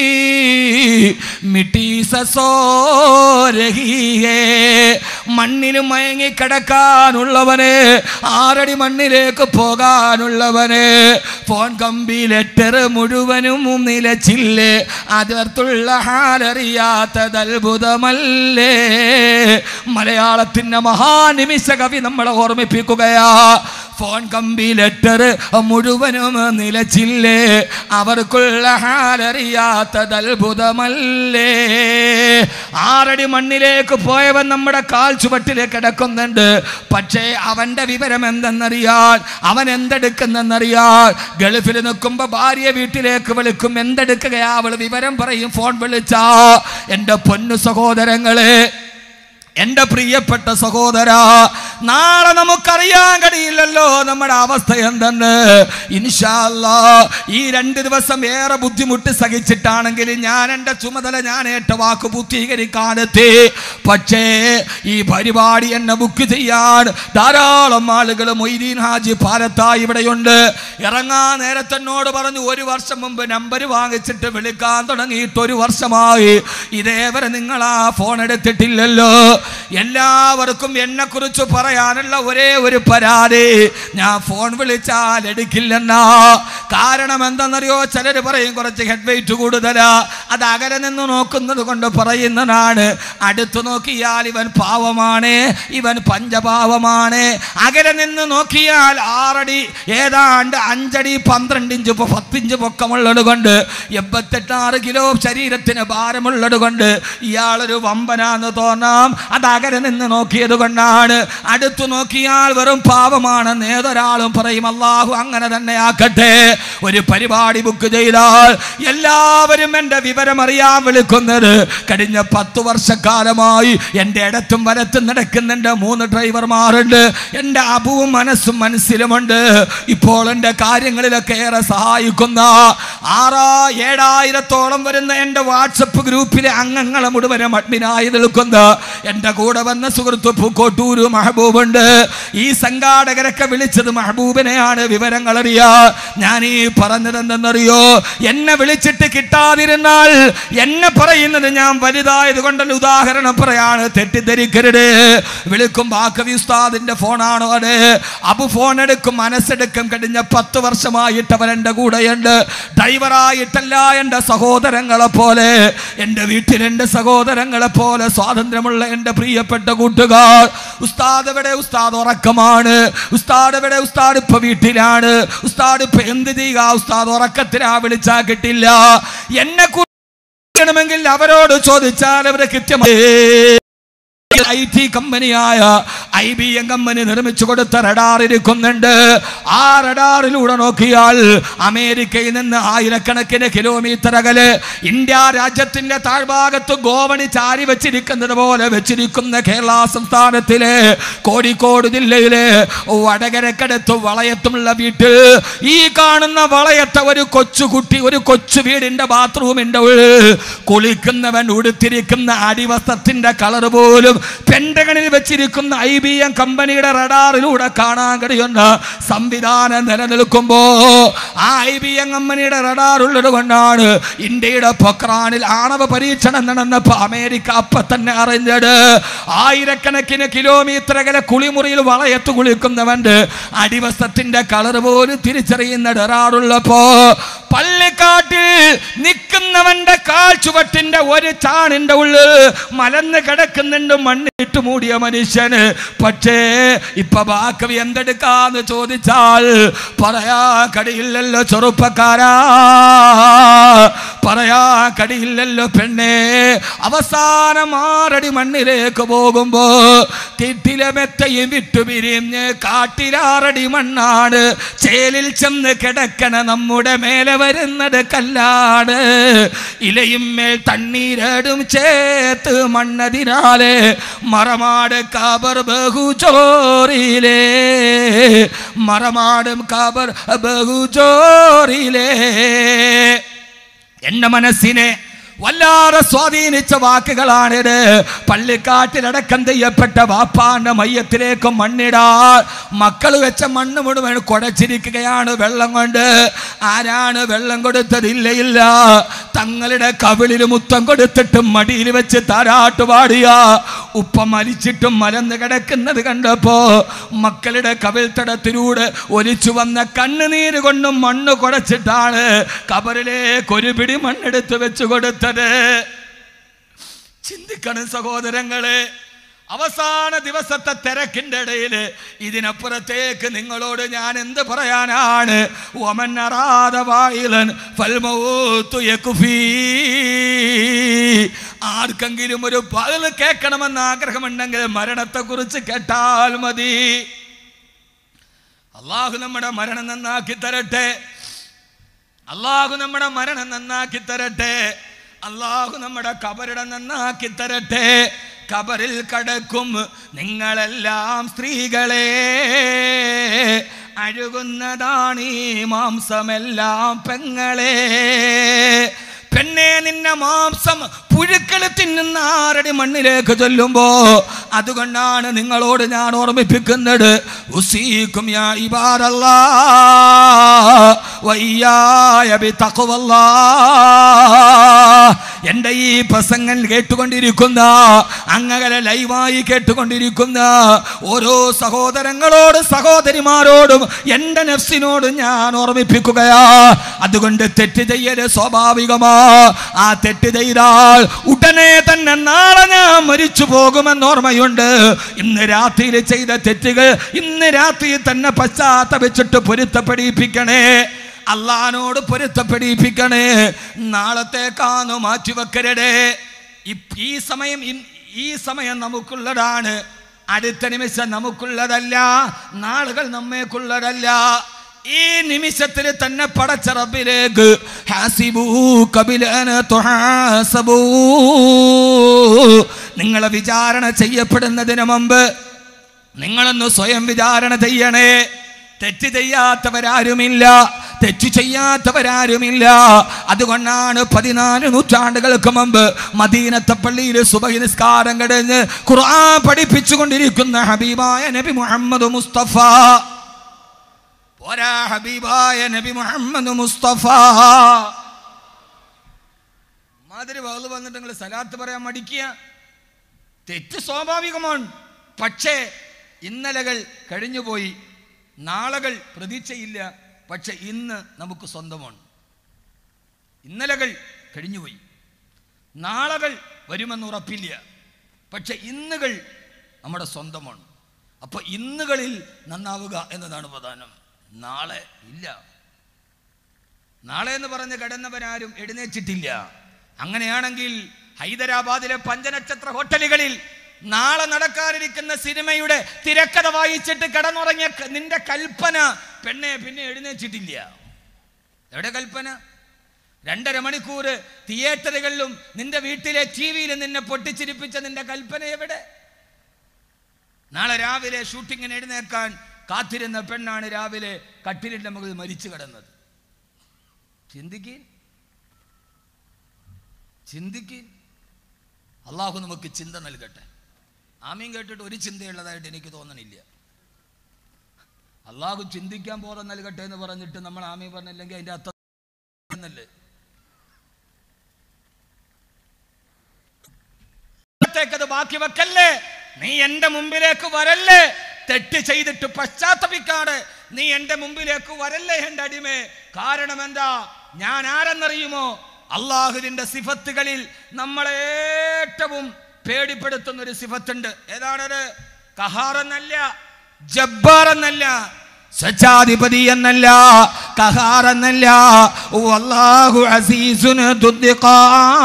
मिट्टी ससो रही है മണ്ണിൽ മയങ്ങി കിടക്കാനുള്ളവന് ആറടി മണ്ണിലേക്ക് പോകാനുള്ളവന് ഫോൺ കമ്പി ലെറ്റർ മുഴുവനും നിലച്ചില്ലേ അതിർത്തുള്ള ഹാലറിയാത്തത് അത്ഭുതമല്ലേ മലയാളത്തിന്റെ മഹാനിമിഷ കവി നമ്മളെ ഓർമ്മിപ്പിക്കുകയാ ഫോൺ കമ്പി ലെറ്റർ മുഴുവനും നിലച്ചില്ലേ അവർക്കുള്ള ഹാലറിയാത്തത് അത്ഭുതമല്ലേ ആറടി മണ്ണിലേക്ക് പോയവൻ നമ്മുടെ കാൽ ചുവട്ടിലേക്ക് കിടക്കുന്നുണ്ട് പക്ഷേ അവന്റെ വിവരം എന്തെന്നറിയാൻ അവൻ എന്തെടുക്കുന്നെന്നറിയാൻ ഗൾഫിൽ നിൽക്കുമ്പോ ഭാര്യ വീട്ടിലേക്ക് വിളിക്കും എന്തെടുക്കുകയാ അവൾ വിവരം പറയും ഫോൺ വിളിച്ചാ എൻ്റെ പൊന്നു സഹോദരങ്ങളെ എൻ്റെ പ്രിയപ്പെട്ട സഹോദര നാളെ നമുക്കറിയാൻ കഴിയില്ലല്ലോ നമ്മുടെ അവസ്ഥ എന്തെന്ന് ഇൻഷാല്ലാ ഈ രണ്ട് ദിവസം ഏറെ ബുദ്ധിമുട്ട് സഹിച്ചിട്ടാണെങ്കിൽ ഞാൻ എൻ്റെ ചുമതല ഞാൻ ഏറ്റ വാക്ക് പൂർത്തീകരിക്കാനെത്തി പക്ഷേ ഈ പരിപാടി എന്നെ ബുക്ക് ചെയ്യാൻ ധാരാളം ആളുകൾ മൊയ്തീൻ ഹാജി പാലത്തായി ഇവിടെയുണ്ട് ഇറങ്ങാൻ നേരത്തെ എന്നോട് പറഞ്ഞു ഒരു വർഷം മുമ്പ് നമ്പർ വാങ്ങിച്ചിട്ട് വിളിക്കാൻ തുടങ്ങിയിട്ട് ഒരു വർഷമായി ഇതേവരെ നിങ്ങൾ ആ ഫോൺ എടുത്തിട്ടില്ലല്ലോ എല്ലാവർക്കും എന്നെ കുറിച്ച് പറയാനുള്ള ഒരേ ഒരു പരാതി ഞാൻ ഫോൺ വിളിച്ചാൽ എടുക്കില്ലെന്നാ കാരണം എന്തെന്നറിയോ ചിലർ പറയും കുറച്ച് ഹെഡ് വെയിറ്റ് കൂടുതലാ അത് അകലെ നിന്ന് നോക്കുന്നത് കൊണ്ട് പറയുന്നതാണ് അടുത്തു നോക്കിയാൽ ഇവൻ പാവമാണ് ഇവൻ പഞ്ചപാവമാണ് അകലെ നിന്ന് നോക്കിയാൽ ആറടി ഏതാണ്ട് അഞ്ചടി പന്ത്രണ്ട് ഇഞ്ച് പൊ- പത്തിഞ്ച് പൊക്കമുള്ളത് കൊണ്ട് എൺപത്തെട്ടാറ് കിലോ ശരീരത്തിന് ഭാരമുള്ളത് കൊണ്ട് ഇയാളൊരു വമ്പനാന്ന് തോന്നാം അത് അകലെ നിന്ന് നോക്കിയത് കൊണ്ടാണ് അടുത്തു നോക്കിയാൽ വെറും പാവമാണെന്ന് ഏതൊരാളും പറയും അള്ളാഹു അങ്ങനെ തന്നെ ആക്കട്ടെ ഒരു പരിപാടി ബുക്ക് ചെയ്താൽ എല്ലാവരും എൻ്റെ വിവരം അറിയാൻ വിളിക്കുന്നത് കഴിഞ്ഞ പത്ത് വർഷക്കാലമായി എൻ്റെ ഇടത്തും വലത്തും നടക്കുന്നുണ്ട് മൂന്ന് ഡ്രൈവർമാരുണ്ട് എൻ്റെ അബുവും മനസ്സും മനസ്സിലുമുണ്ട് ഇപ്പോൾ എൻ്റെ കാര്യങ്ങളിലൊക്കെ ഏറെ സഹായിക്കുന്ന ആറാ ഏഴായിരത്തോളം വരുന്ന എൻ്റെ വാട്സപ്പ് ഗ്രൂപ്പിലെ അംഗങ്ങളെ മുഴുവനും അഡ്മിനായി നിൽക്കുന്ന എൻ്റെ കൂടെ വന്ന സുഹൃത്ത് പൂക്കോട്ടൂര് മഹബൂബുണ്ട് ഈ സംഘാടകരൊക്കെ വിളിച്ചത് മഹബൂബിനെയാണ് വിവരങ്ങൾ അറിയാ ഞാൻ ഈ പറഞ്ഞത് എന്തെന്നറിയോ എന്നെ വിളിച്ചിട്ട് കിട്ടാതിരുന്നാൽ എന്നെ പറയുന്നത് ഞാൻ വലുതായത് കൊണ്ടല്ല ഉദാഹരണം പറയാണ് തെറ്റിദ്ധരിക്കരുത് വിളിക്കും ബാക്കവി ഉസ്താദിന്റെ ഫോണാണോ അത് അബു ഫോൺ എടുക്കും മനസ്സെടുക്കും കഴിഞ്ഞ പത്ത് വർഷമായിട്ട് അവൻ എൻ്റെ കൂടെയുണ്ട് ഡ്രൈവറായിട്ടല്ല എൻ്റെ സഹോദരങ്ങളെ പോലെ എൻ്റെ വീട്ടിൽ എൻ്റെ സഹോദരങ്ങളെ പോലെ സ്വാതന്ത്ര്യമുള്ള എൻ്റെ പ്രിയപ്പെട്ട കൂട്ടുകാർ ഉസ്താദ് എവിടെ ഉസ്താദ് ഉറക്കമാണ് ഉസ്താദ് എവിടെ ഉസ്താദ് ഇപ്പൊ വീട്ടിലാണ് ഉസ്താദ് ഇപ്പൊ എന്ത് ചെയ്യുക ഉസ്താദ് ഉറക്കത്തിനാ വിളിച്ചാ കിട്ടില്ല എന്നെ ണമെങ്കിൽ അവരോട് ചോദിച്ചാൽ അവരെ കൃത്യമായി ഐ ടി കമ്പനിയായ ഐ ബി എം കമ്പനി നിർമ്മിച്ചു കൊടുത്ത റഡാർ ഇരിക്കുന്നുണ്ട് ആ റഡാറിലൂടെ നോക്കിയാൽ അമേരിക്കയിൽ നിന്ന് ആയിരക്കണക്കിന് കിലോമീറ്റർ അകലെ ഇന്ത്യ രാജ്യത്തിന്റെ താഴ്ഭാഗത്ത് ഗോവണി ചാരി വെച്ചിരിക്കുന്നത് പോലെ വെച്ചിരിക്കുന്ന കേരള സംസ്ഥാനത്തിലെ കോഴിക്കോട് ജില്ലയിലെ വടകരക്കടുത്ത് വളയത്തുമുള്ള വീട്ടിൽ ഈ കാണുന്ന വളയത്തെ ഒരു കൊച്ചുകുട്ടി ഒരു കൊച്ചു വീടിന്റെ ബാത്റൂമിന്റെ ഉള്ളിൽ കുളിക്കുന്നവൻ ഉടുത്തിരിക്കുന്ന അടിവസ്ത്രത്തിന്റെ കളർ പോലും പെൻഡഗണിൽ വെച്ചിരിക്കുന്ന ഐ ബി എം കമ്പനിയുടെ റഡാറിലൂടെ കാണാൻ കഴിയുന്ന സംവിധാനം നിലനിൽക്കുമ്പോ ആ ഐ ബി എം കമ്പനിയുടെ റഡാർ ഉള്ളത് കൊണ്ടാണ് ഇന്ത്യയുടെ പൊക്രാനിൽ ആണവ പരീക്ഷണം നടന്നപ്പോ അമേരിക്ക അപ്പൊ തന്നെ അറിഞ്ഞത് ആയിരക്കണക്കിന് കിലോമീറ്റർ അകലെ കുളിമുറിയിൽ വളയത്ത് കുളിക്കുന്നവന്റെ അടിവസ്ത്രത്തിന്റെ കളർ പോലും തിരിച്ചറിയുന്ന ഡറാറുള്ളപ്പോ പള്ളിക്കാട്ടിൽ നിൽക്കുന്നവന്റെ കാൽ ചുവട്ടിന്റെ ഒരു ചാണിന്റെ ഉള്ളിൽ മലന്ന് കിടക്കുന്നുണ്ട് മണ്ണിട്ട് മൂടിയ മനുഷ്യന് പക്ഷേ ഇപ്പൊ ബാക്കവി എന്തെടുക്കാന്ന് ചോദിച്ചാൽ പറയാ കടിയില്ലല്ലോ ചെറുപ്പക്കാരാ പറയാ കടിയില്ലല്ലോ പെണ്ണേ അവസാനം ആറടി മണ്ണിലേക്ക് പോകുമ്പോ തിട്ടിലെ മെത്തയും വിട്ടു പിരിഞ്ഞ് കാട്ടിലാറടി മണ്ണാണ് ചേലിൽ ചെന്ന് കിടക്കണ നമ്മുടെ മേലെ വരുന്നത് കല്ലാണ് ഇലയും മേൽ തണ്ണീരടും ചേത്ത് മണ്ണതിനാലെ മറമാട് കാബർ ബഹുചോറിലേ മറമാടും കാബർ ബഹുചോറിലേ എന്റെ മനസ്സിനെ വല്ലാതെ സ്വാധീനിച്ച വാക്കുകളാണിത് പള്ളിക്കാട്ടിലടക്കം ചെയ്യപ്പെട്ട വാപ്പാന്റെ മയ്യത്തിലേക്ക് മണ്ണിടാൻ മക്കൾ വെച്ച മണ്ണ് മുഴുവൻ കുടച്ചിരിക്കുകയാണ് വെള്ളം കൊണ്ട് ആരാണ് വെള്ളം കൊടുത്തതില്ല ഇല്ല തങ്ങളുടെ കവിളിൽ മുത്തം കൊടുത്തിട്ടും മടിയിൽ വെച്ച് താരാട്ട് പാടിയ ഉപ്പ മരിച്ചിട്ടും മലന്ന് കിടക്കുന്നത് കണ്ടപ്പോ മക്കളുടെ കവിൾത്തടത്തിലൂടെ ഒലിച്ചു വന്ന കണ്ണുനീര് കൊണ്ടും മണ്ണ് കുടച്ചിട്ടാണ് കബറിലേക്ക് ഒരു പിടി മണ്ണെടുത്ത് വെച്ച് കൊടുത്തത് ചിന്തിക്കണം സഹോദരങ്ങളെ അവസാന ദിവസത്തെ തിരക്കിന്റെ ഇടയിൽ ഇതിനപ്പുറത്തേക്ക് നിങ്ങളോട് ഞാൻ എന്ത് പറയാനാണ് ഒമൻ അറാദ വായിലൻ ഫൽമൗത്തു യക്ഫീ. ആർക്കെങ്കിലും ഒരു പകൽ കേൾക്കണമെന്ന് ആഗ്രഹമുണ്ടെങ്കിൽ മരണത്തെക്കുറിച്ച് കേട്ടാൽ മതി അള്ളാഹു നമ്മുടെ മരണം നന്നാക്കി തരട്ടെ അള്ളാഹു നമ്മുടെ മരണം നന്നാക്കി തരട്ടെ അള്ളാഹു നമ്മുടെ കബറിടം നന്നാക്കി തരട്ടെ കബറിൽ കടക്കും നിങ്ങളെല്ലാം സ്ത്രീകളെ അഴുകുന്നതാണ് ഈ മാംസമെല്ലാം പെങ്ങളെ പെണ്ണെ നിന്നെ മാംസം പുഴുക്കൾ തിന്നുന്ന ആറടി മണ്ണിലേക്ക് ചൊല്ലുമ്പോ അതുകൊണ്ടാണ് നിങ്ങളോട് ഞാൻ ഓർമ്മിപ്പിക്കുന്നത് ഉസീക്കും യാ ഇബാദല്ലാ വയ്യായ ബിത്തഖ്വല്ലാ എൻ്റെ ഈ പ്രസംഗം കേട്ടുകൊണ്ടിരിക്കുന്ന അങ്ങനെ ലൈവായി കേട്ടുകൊണ്ടിരിക്കുന്ന ഓരോ സഹോദരങ്ങളോട് സഹോദരിമാരോടും എൻ്റെ നെഫ്സിനോട് ഞാൻ ഓർമ്മിപ്പിക്കുകയാ അതുകൊണ്ട് തെറ്റ് ചെയ്യല് സ്വാഭാവികമാ ആ തെറ്റ് ചെയ്താൽ ഉടനെ തന്നെ നാളെ ഞാൻ മരിച്ചു പോകുമെന്ന് ഓർമ്മയുണ്ട് ഇന്ന് രാത്രിയിൽ ചെയ്ത തെറ്റുകൾ ഇന്ന് രാത്രി തന്നെ പശ്ചാത്തപിച്ചിട്ട് പൊരുത്തപ്പെടിപ്പിക്കണേ അള്ളഹാനോട് പൊരുത്തപ്പെടിപ്പിക്കണേ നാളത്തേക്കാന്ന് മാറ്റിവെക്കരുതേ ഇപ്- ഈ സമയം ഇൻ- ഈ സമയം നമുക്കുള്ളതാണ് അടുത്ത നിമിഷം നമുക്കുള്ളതല്ല നാളുകൾ നമ്മേക്കുള്ളതല്ല ഈ നിമിഷത്തിൽ തന്നെ പടച്ച റബ്ബിലേക്ക് ഹാസിബൂ കബിലന തുഹാസബൂ നിങ്ങളെ വിചാരണ ചെയ്യപ്പെടുന്നതിന് മുമ്പ് നിങ്ങളൊന്ന് സ്വയം വിചാരണ ചെയ്യണേ തെറ്റ് ചെയ്യാത്തവരാരുമില്ല തെറ്റ് ചെയ്യാത്തവരാരുമില്ല അതുകൊണ്ടാണ് പതിനാല് നൂറ്റാണ്ടുകൾക്ക് മുമ്പ് മദീനത്തെ പള്ളിയിൽ സുബഹി നിസ്കാരം കടഞ്ഞ് ഖുർആൻ പഠിപ്പിച്ചുകൊണ്ടിരിക്കുന്ന ഹബീബായ നബി മുഹമ്മദ് മുസ്തഫ പോരാ ഹബീബായ നബി മുഹമ്മദ് മുസ്തഫ മാതിരി വകുത് വന്നിട്ട് നിങ്ങൾ സലാത്ത് പറയാൻ മടിക്കുക തെറ്റ് സ്വാഭാവികമാണ് പക്ഷേ ഇന്നലകൾ കഴിഞ്ഞുപോയി നാളകൾ പ്രതീക്ഷയില്ല പക്ഷെ ഇന്ന് നമുക്ക് സ്വന്തമാണ് ഇന്നലകൾ കഴിഞ്ഞുപോയി നാളകൾ വരുമെന്ന് ഉറപ്പില്ല പക്ഷെ ഇന്നുകൾ നമ്മുടെ സ്വന്തമാണ് അപ്പൊ ഇന്നുകളിൽ നന്നാവുക എന്നതാണ് പ്രധാനം നാളെ ഇല്ല നാളെ എന്ന് പറഞ്ഞ് കിടന്നവരാരും എഴുന്നേച്ചിട്ടില്ല അങ്ങനെയാണെങ്കിൽ ഹൈദരാബാദിലെ പഞ്ചനക്ഷത്ര ഹോട്ടലുകളിൽ നാളെ നടക്കാനിരിക്കുന്ന സിനിമയുടെ തിരക്കഥ വായിച്ചിട്ട് കിടന്നുറങ്ങിയ ക- നിന്റെ കൽപ്പന പെണ്ണെ പിന്നെ എഴുന്നേച്ചിട്ടില്ല എവിടെ കൽപ്പന രണ്ടര മണിക്കൂർ തിയേറ്ററുകളിലും നിന്റെ വീട്ടിലെ ടി വിയിലും നിന്നെ പൊട്ടിച്ചിരിപ്പിച്ച നിന്റെ കൽപ്പന എവിടെ നാളെ രാവിലെ ഷൂട്ടിങ്ങിന് എഴുന്നേക്കാൻ കാത്തിരുന്ന പെണ്ണാണ് രാവിലെ കട്ടിലിന്റെ മുകളിൽ മരിച്ചു കിടന്നത് ചിന്തിക്കീൻ ചിന്തിക്കീൻ അള്ളാഹു നമുക്ക് ചിന്ത നൽകട്ടെ ആമീൻ കേട്ടിട്ട് ഒരു ചിന്തയുള്ളതായിട്ട് എനിക്ക് തോന്നണില്ല അള്ളാഹു ചിന്തിക്കാൻ ബോധം നൽകട്ടെ എന്ന് പറഞ്ഞിട്ട് നമ്മൾ ആമീൻ പറഞ്ഞില്ലെങ്കിൽ അതിന്റെ അർത്ഥം എന്നല്ലേ അത് ബാക്കി വെക്കല്ലേ നീ എന്റെ മുമ്പിലേക്ക് വരല്ലേ തെറ്റ് ചെയ്തിട്ട് പശ്ചാത്തപിക്കാതെ നീ എന്റെ മുമ്പിലേക്ക് വരല്ലേ എന്റെ അടിമേ കാരണം എന്താ ഞാൻ ആരെന്നറിയുമോ അള്ളാഹുവിന്റെ സിഫത്തുകളിൽ നമ്മളെ ഏറ്റവും പേടിപ്പെടുത്തുന്ന ഒരു സിഫത്തുണ്ട് ഏതാണത് കഹാർ എന്നല്ല ജബ്ബാർ എന്നല്ല സച്ചാധിപതി എന്നല്ല കഹാർ എന്നല്ല വല്ലാഹു അസീസുന് ദുദ്ദിഖാ.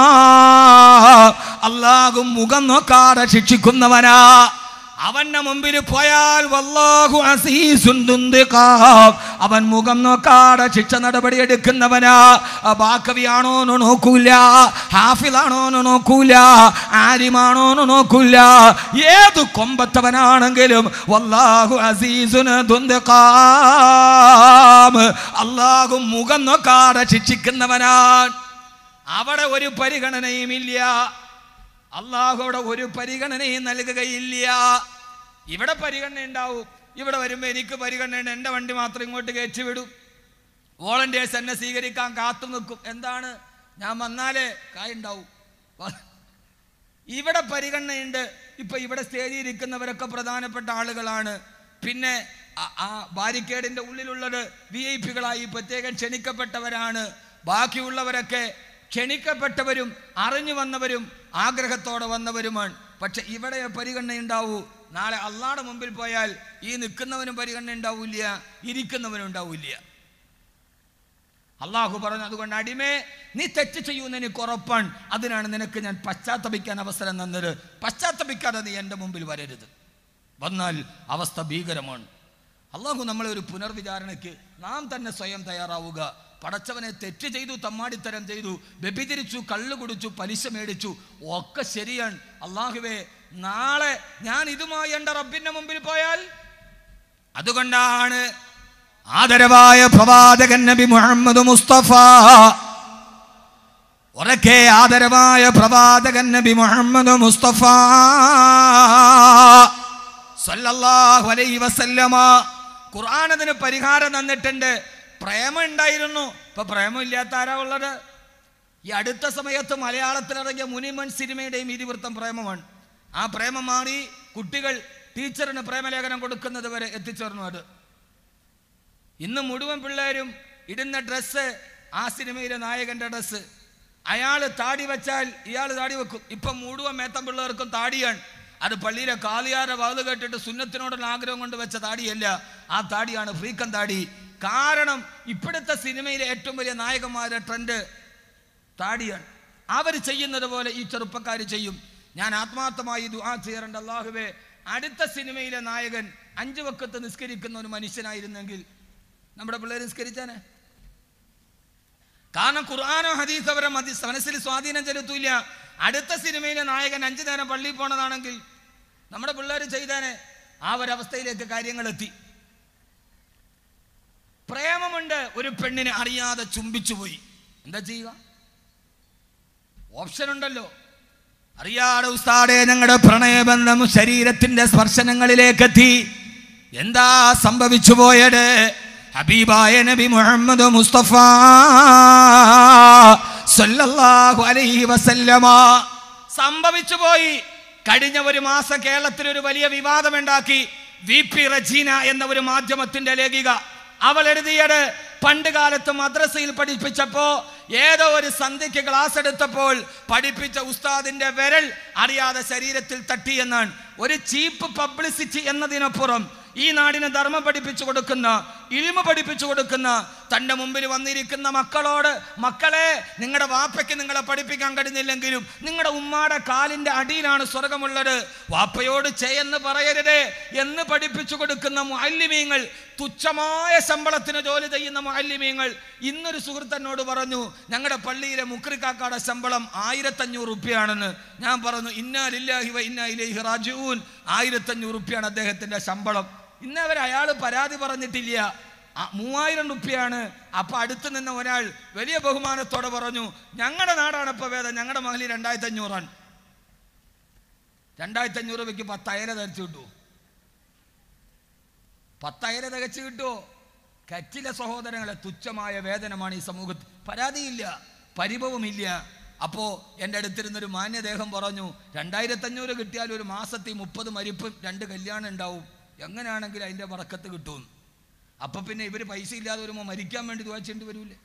അല്ലാഹു മുഖം നോക്കാതെ ശിക്ഷിക്കുന്നവനാ അവന്റെ മുമ്പിൽ പോയാൽ വല്ലാഹു അസീസുൻ ദുന്ദിഖാ. അവൻ മുഖം നോക്കാതെ ശിക്ഷ നടപടി എടുക്കുന്നവനാ ബാക്കവിയാണോ എന്ന് നോക്കൂല ഹാഫിലാണോ എന്ന് നോക്കൂല ആരിമാണോ എന്ന് നോക്കൂല ഏത് കൊമ്പത്തവനാണെങ്കിലും വല്ലാഹു അസീസുന് ദുന്ദിഖാം. അല്ലാഹു മുഖം നോക്കാതെ ശിക്ഷിക്കുന്നവനാണ് അവിടെ ഒരു പരിഗണനയുമില്ല അള്ളാഹു അവിടെ ഒരു പരിഗണനയും നൽകുകയില്ല ഇവിടെ പരിഗണന ഉണ്ടാവും ഇവിടെ വരുമ്പോൾ എനിക്ക് പരിഗണന എൻ്റെ വണ്ടി മാത്രം ഇങ്ങോട്ട് കയറ്റി വിടും വോളണ്ടിയേഴ്സ് എന്നെ സ്വീകരിക്കാൻ കാത്തു നിൽക്കും എന്താണ് ഞാൻ വന്നാലേ കായുണ്ടാവും ഇവിടെ പരിഗണനയുണ്ട് ഇപ്പൊ ഇവിടെ സ്റ്റേജിൽ ഇരിക്കുന്നവരൊക്കെ പ്രധാനപ്പെട്ട ആളുകളാണ് പിന്നെ ആ- ആ ബാരിക്കേഡിന്റെ ഉള്ളിലുള്ളത് വി ഐ പികളായി പ്രത്യേകം ക്ഷണിക്കപ്പെട്ടവരാണ് ബാക്കിയുള്ളവരൊക്കെ ക്ഷണിക്കപ്പെട്ടവരും അറിഞ്ഞു വന്നവരും ആഗ്രഹത്തോടെ വന്നവരുമാണ് പക്ഷെ ഇവിടെ പരിഗണന ഉണ്ടാവൂ നാളെ അള്ളാടെ മുമ്പിൽ പോയാൽ ഈ നിൽക്കുന്നവനും പരിഗണന ഉണ്ടാവില്ല ഇരിക്കുന്നവനും ഉണ്ടാവില്ല അള്ളാഹു പറഞ്ഞു അതുകൊണ്ട് അടിമേ നീ തെറ്റ് ചെയ്യുമെന്ന് എനിക്ക് ഉറപ്പാണ് അതിനാണ് നിനക്ക് ഞാൻ പശ്ചാത്തപിക്കാൻ അവസരം തന്നത് പശ്ചാത്തപിക്കാതെ നീ എൻ്റെ മുമ്പിൽ വരരുത് വന്നാൽ അവസ്ഥ ഭീകരമാണ് അള്ളാഹു നമ്മളെ ഒരു പുനർവിചാരണയ്ക്ക് നാം തന്നെ സ്വയം തയ്യാറാവുക പടച്ചവനെ തെറ്റ് ചെയ്തു തമ്മാടിത്തരം ചെയ്തു വ്യഭിചരിച്ചു കള്ളു കുടിച്ചു പലിശ മേടിച്ചു ഒക്കെ ശരിയാണ് അള്ളാഹുവേ നാളെ ഞാൻ ഇതുമായി എൻ്റെ റബ്ബിന്റെ മുമ്പിൽ പോയാൽ അതുകൊണ്ടാണ് ആദരവായ പ്രവാചകൻ നബി മുഹമ്മദ് മുസ്തഫ ഉറക്കെ ആദരവായ പ്രവാചകൻ നബി മുഹമ്മദ് മുസ്തഫ സല്ലല്ലാഹു അലൈഹി വസല്ലമ ഖുർആൻ അതിന് പരിഹാരം തന്നിട്ടുണ്ട് പ്രേമം ഉണ്ടായിരുന്നു ഇപ്പൊ പ്രേമം ഇല്ലാത്ത ആരാ ഉള്ളത് ഈ അടുത്ത സമയത്ത് മലയാളത്തിലിറങ്ങിയ മുനിമൻ സിനിമയുടെയും ഇതിവൃത്തം പ്രേമമാണ് ആ പ്രേമം മാറി കുട്ടികൾ ടീച്ചറിന് പ്രേമലേഖനം കൊടുക്കുന്നത് വരെ എത്തിച്ചേർന്നു അത് ഇന്ന് മുഴുവൻ പിള്ളേരും ഇടുന്ന ഡ്രസ്സ് ആ സിനിമയിലെ നായകന്റെ ഡ്രസ്സ് അയാൾ താടി വെച്ചാൽ ഇയാൾ താടി വെക്കും ഇപ്പം മുഴുവൻ മേത്തം പിള്ളേർക്കും താടിയാണ് അത് പള്ളിയിലെ കാലിയാരെ വാത് കേട്ടിട്ട് സുന്നത്തിനോടുള്ള ആഗ്രഹം കൊണ്ട് വെച്ച താടിയല്ല ആ താടിയാണ് ഫ്രീക്കൻ താടി കാരണം ഇപ്പോഴത്തെ സിനിമയിലെ ഏറ്റവും വലിയ നായകന്മാരുടെ ട്രെൻഡ് താടിയാണ് അവർ ചെയ്യുന്നത് പോലെ ഈ ചെറുപ്പക്കാർ ചെയ്യും ഞാൻ ആത്മാർത്ഥമായി ദുആ ചെയ്യാറുണ്ട് അള്ളാഹുവേ അടുത്ത സിനിമയിലെ നായകൻ അഞ്ചു വക്കത്ത് നിസ്കരിക്കുന്ന ഒരു മനുഷ്യനായിരുന്നെങ്കിൽ നമ്മുടെ പിള്ളേർ നിസ്കരിച്ചാനെ കാരണം ഖുർആാനോ ഹദീസ് അവരെ മതി മനസ്സിൽ സ്വാധീനം ചെലുത്തൂല അടുത്ത സിനിമയിലെ നായകൻ അഞ്ചു നേരം പള്ളിയിൽ പോണതാണെങ്കിൽ നമ്മുടെ പിള്ളേർ ചെയ്താനെ ആ ഒരവസ്ഥയിലേക്ക് കാര്യങ്ങൾ എത്തി പ്രേമമുണ്ട് ഒരു പെണ്ണിനെ അറിയാതെ ചുംബിച്ചു പോയി എന്താ ചെയ്യുക ഓപ്ഷൻ ഉണ്ടല്ലോ അറിയാതെ ഉസ്താടെ ഞങ്ങളുടെ പ്രണയബന്ധം ശരീരത്തിന്റെ സ്പർശനങ്ങളിലേക്ക് എത്തി എന്താ സംഭവിച്ചു പോയത് ഹബീബായ നബി മുഹമ്മദ് മുസ്തഫ സല്ലല്ലാഹു അലൈഹി വസല്ലമ സംഭവിച്ചു പോയി കഴിഞ്ഞ ഒരു മാസം കേരളത്തിൽ ഒരു വലിയ വിവാദമുണ്ടാക്കി വി പി റജീന എന്ന ഒരു മാധ്യമത്തിന്റെ ലേഖിക അവൾ എഴുതിയത് പണ്ട് കാലത്ത് മദ്രസയിൽ പഠിപ്പിച്ചപ്പോ ഏതോ ഒരു സന്ധ്യയ്ക്ക് ക്ലാസ് എടുത്തപ്പോൾ പഠിപ്പിച്ച ഉസ്താദിന്റെ വിരൽ അറിയാതെ ശരീരത്തിൽ തട്ടി എന്നാണ് ഒരു ചീപ്പ് പബ്ലിസിറ്റി എന്നതിനപ്പുറം ഈ നാടിന് ധർമ്മം പഠിപ്പിച്ചു കൊടുക്കുന്ന ഇൽമ പഠിപ്പിച്ചു കൊടുക്കുന്ന തൻ്റെ മുമ്പിൽ വന്നിരിക്കുന്ന മക്കളോട് മക്കളെ നിങ്ങളുടെ വാപ്പയ്ക്ക് നിങ്ങളെ പഠിപ്പിക്കാൻ കഴിഞ്ഞില്ലെങ്കിലും നിങ്ങളുടെ ഉമ്മാടെ കാലിൻ്റെ അടിയിലാണ് സ്വർഗമുള്ളത് വാപ്പയോട് ചെയ്യെന്ന് പറയരുതേ എന്ന് പഠിപ്പിച്ചു കൊടുക്കുന്ന മുഅല്ലിമീങ്ങൾ തുച്ഛമായ ശമ്പളത്തിന് ജോലി ചെയ്യുന്ന മുഅല്ലിമീങ്ങൾ ഇന്നൊരു സുഹൃത്തനോട് പറഞ്ഞു ഞങ്ങളുടെ പള്ളിയിലെ മുക്രിക്കാക്കാടെ ശമ്പളം ആയിരത്തഞ്ഞൂറ് റുപ്യാണെന്ന് ഞാൻ പറഞ്ഞു ഇന്നാലില്ലാഹി വ ഇന്നാ ഇലൈഹി റാജിഊൻ ആയിരത്തഞ്ഞൂറ് റുപ്യാണ് അദ്ദേഹത്തിന്റെ ശമ്പളം ഇന്നവരെ അയാൾ പരാതി പറഞ്ഞിട്ടില്ല ആ, മൂവായിരം റുപ്യാണ് അപ്പൊ അടുത്ത് നിന്ന ഒരാൾ വലിയ ബഹുമാനത്തോടെ പറഞ്ഞു ഞങ്ങളുടെ നാടാണ് ഇപ്പൊ വേദം ഞങ്ങളുടെ മകളിൽ രണ്ടായിരത്തി അഞ്ഞൂറാണ് രണ്ടായിരത്തി അഞ്ഞൂറ് രൂപയ്ക്ക് പത്തയല ധരിച്ചു കിട്ടുമോ പത്തയല തികച്ചു കിട്ടുമോ കറ്റിലെ സഹോദരങ്ങളെ തുച്ഛമായ വേതനമാണ് ഈ സമൂഹത്തിൽ പരാതിയില്ല പരിഭവമില്ല അപ്പോൾ എൻ്റെ അടുത്തിരുന്നൊരു മാന്യദേഹം പറഞ്ഞു രണ്ടായിരത്തി അഞ്ഞൂറ് കിട്ടിയാൽ ഒരു മാസത്തിൽ മുപ്പത് മരിപ്പും രണ്ട് കല്യാണം ഉണ്ടാവും എങ്ങനെയാണെങ്കിൽ അതിൻ്റെ വറക്കത്ത് കിട്ടും അപ്പൊ പിന്നെ ഇവർ പൈസ ഇല്ലാതെ വരുമ്പോൾ മരിക്കാൻ വേണ്ടി തുവച്ചേണ്ടി വരൂലേ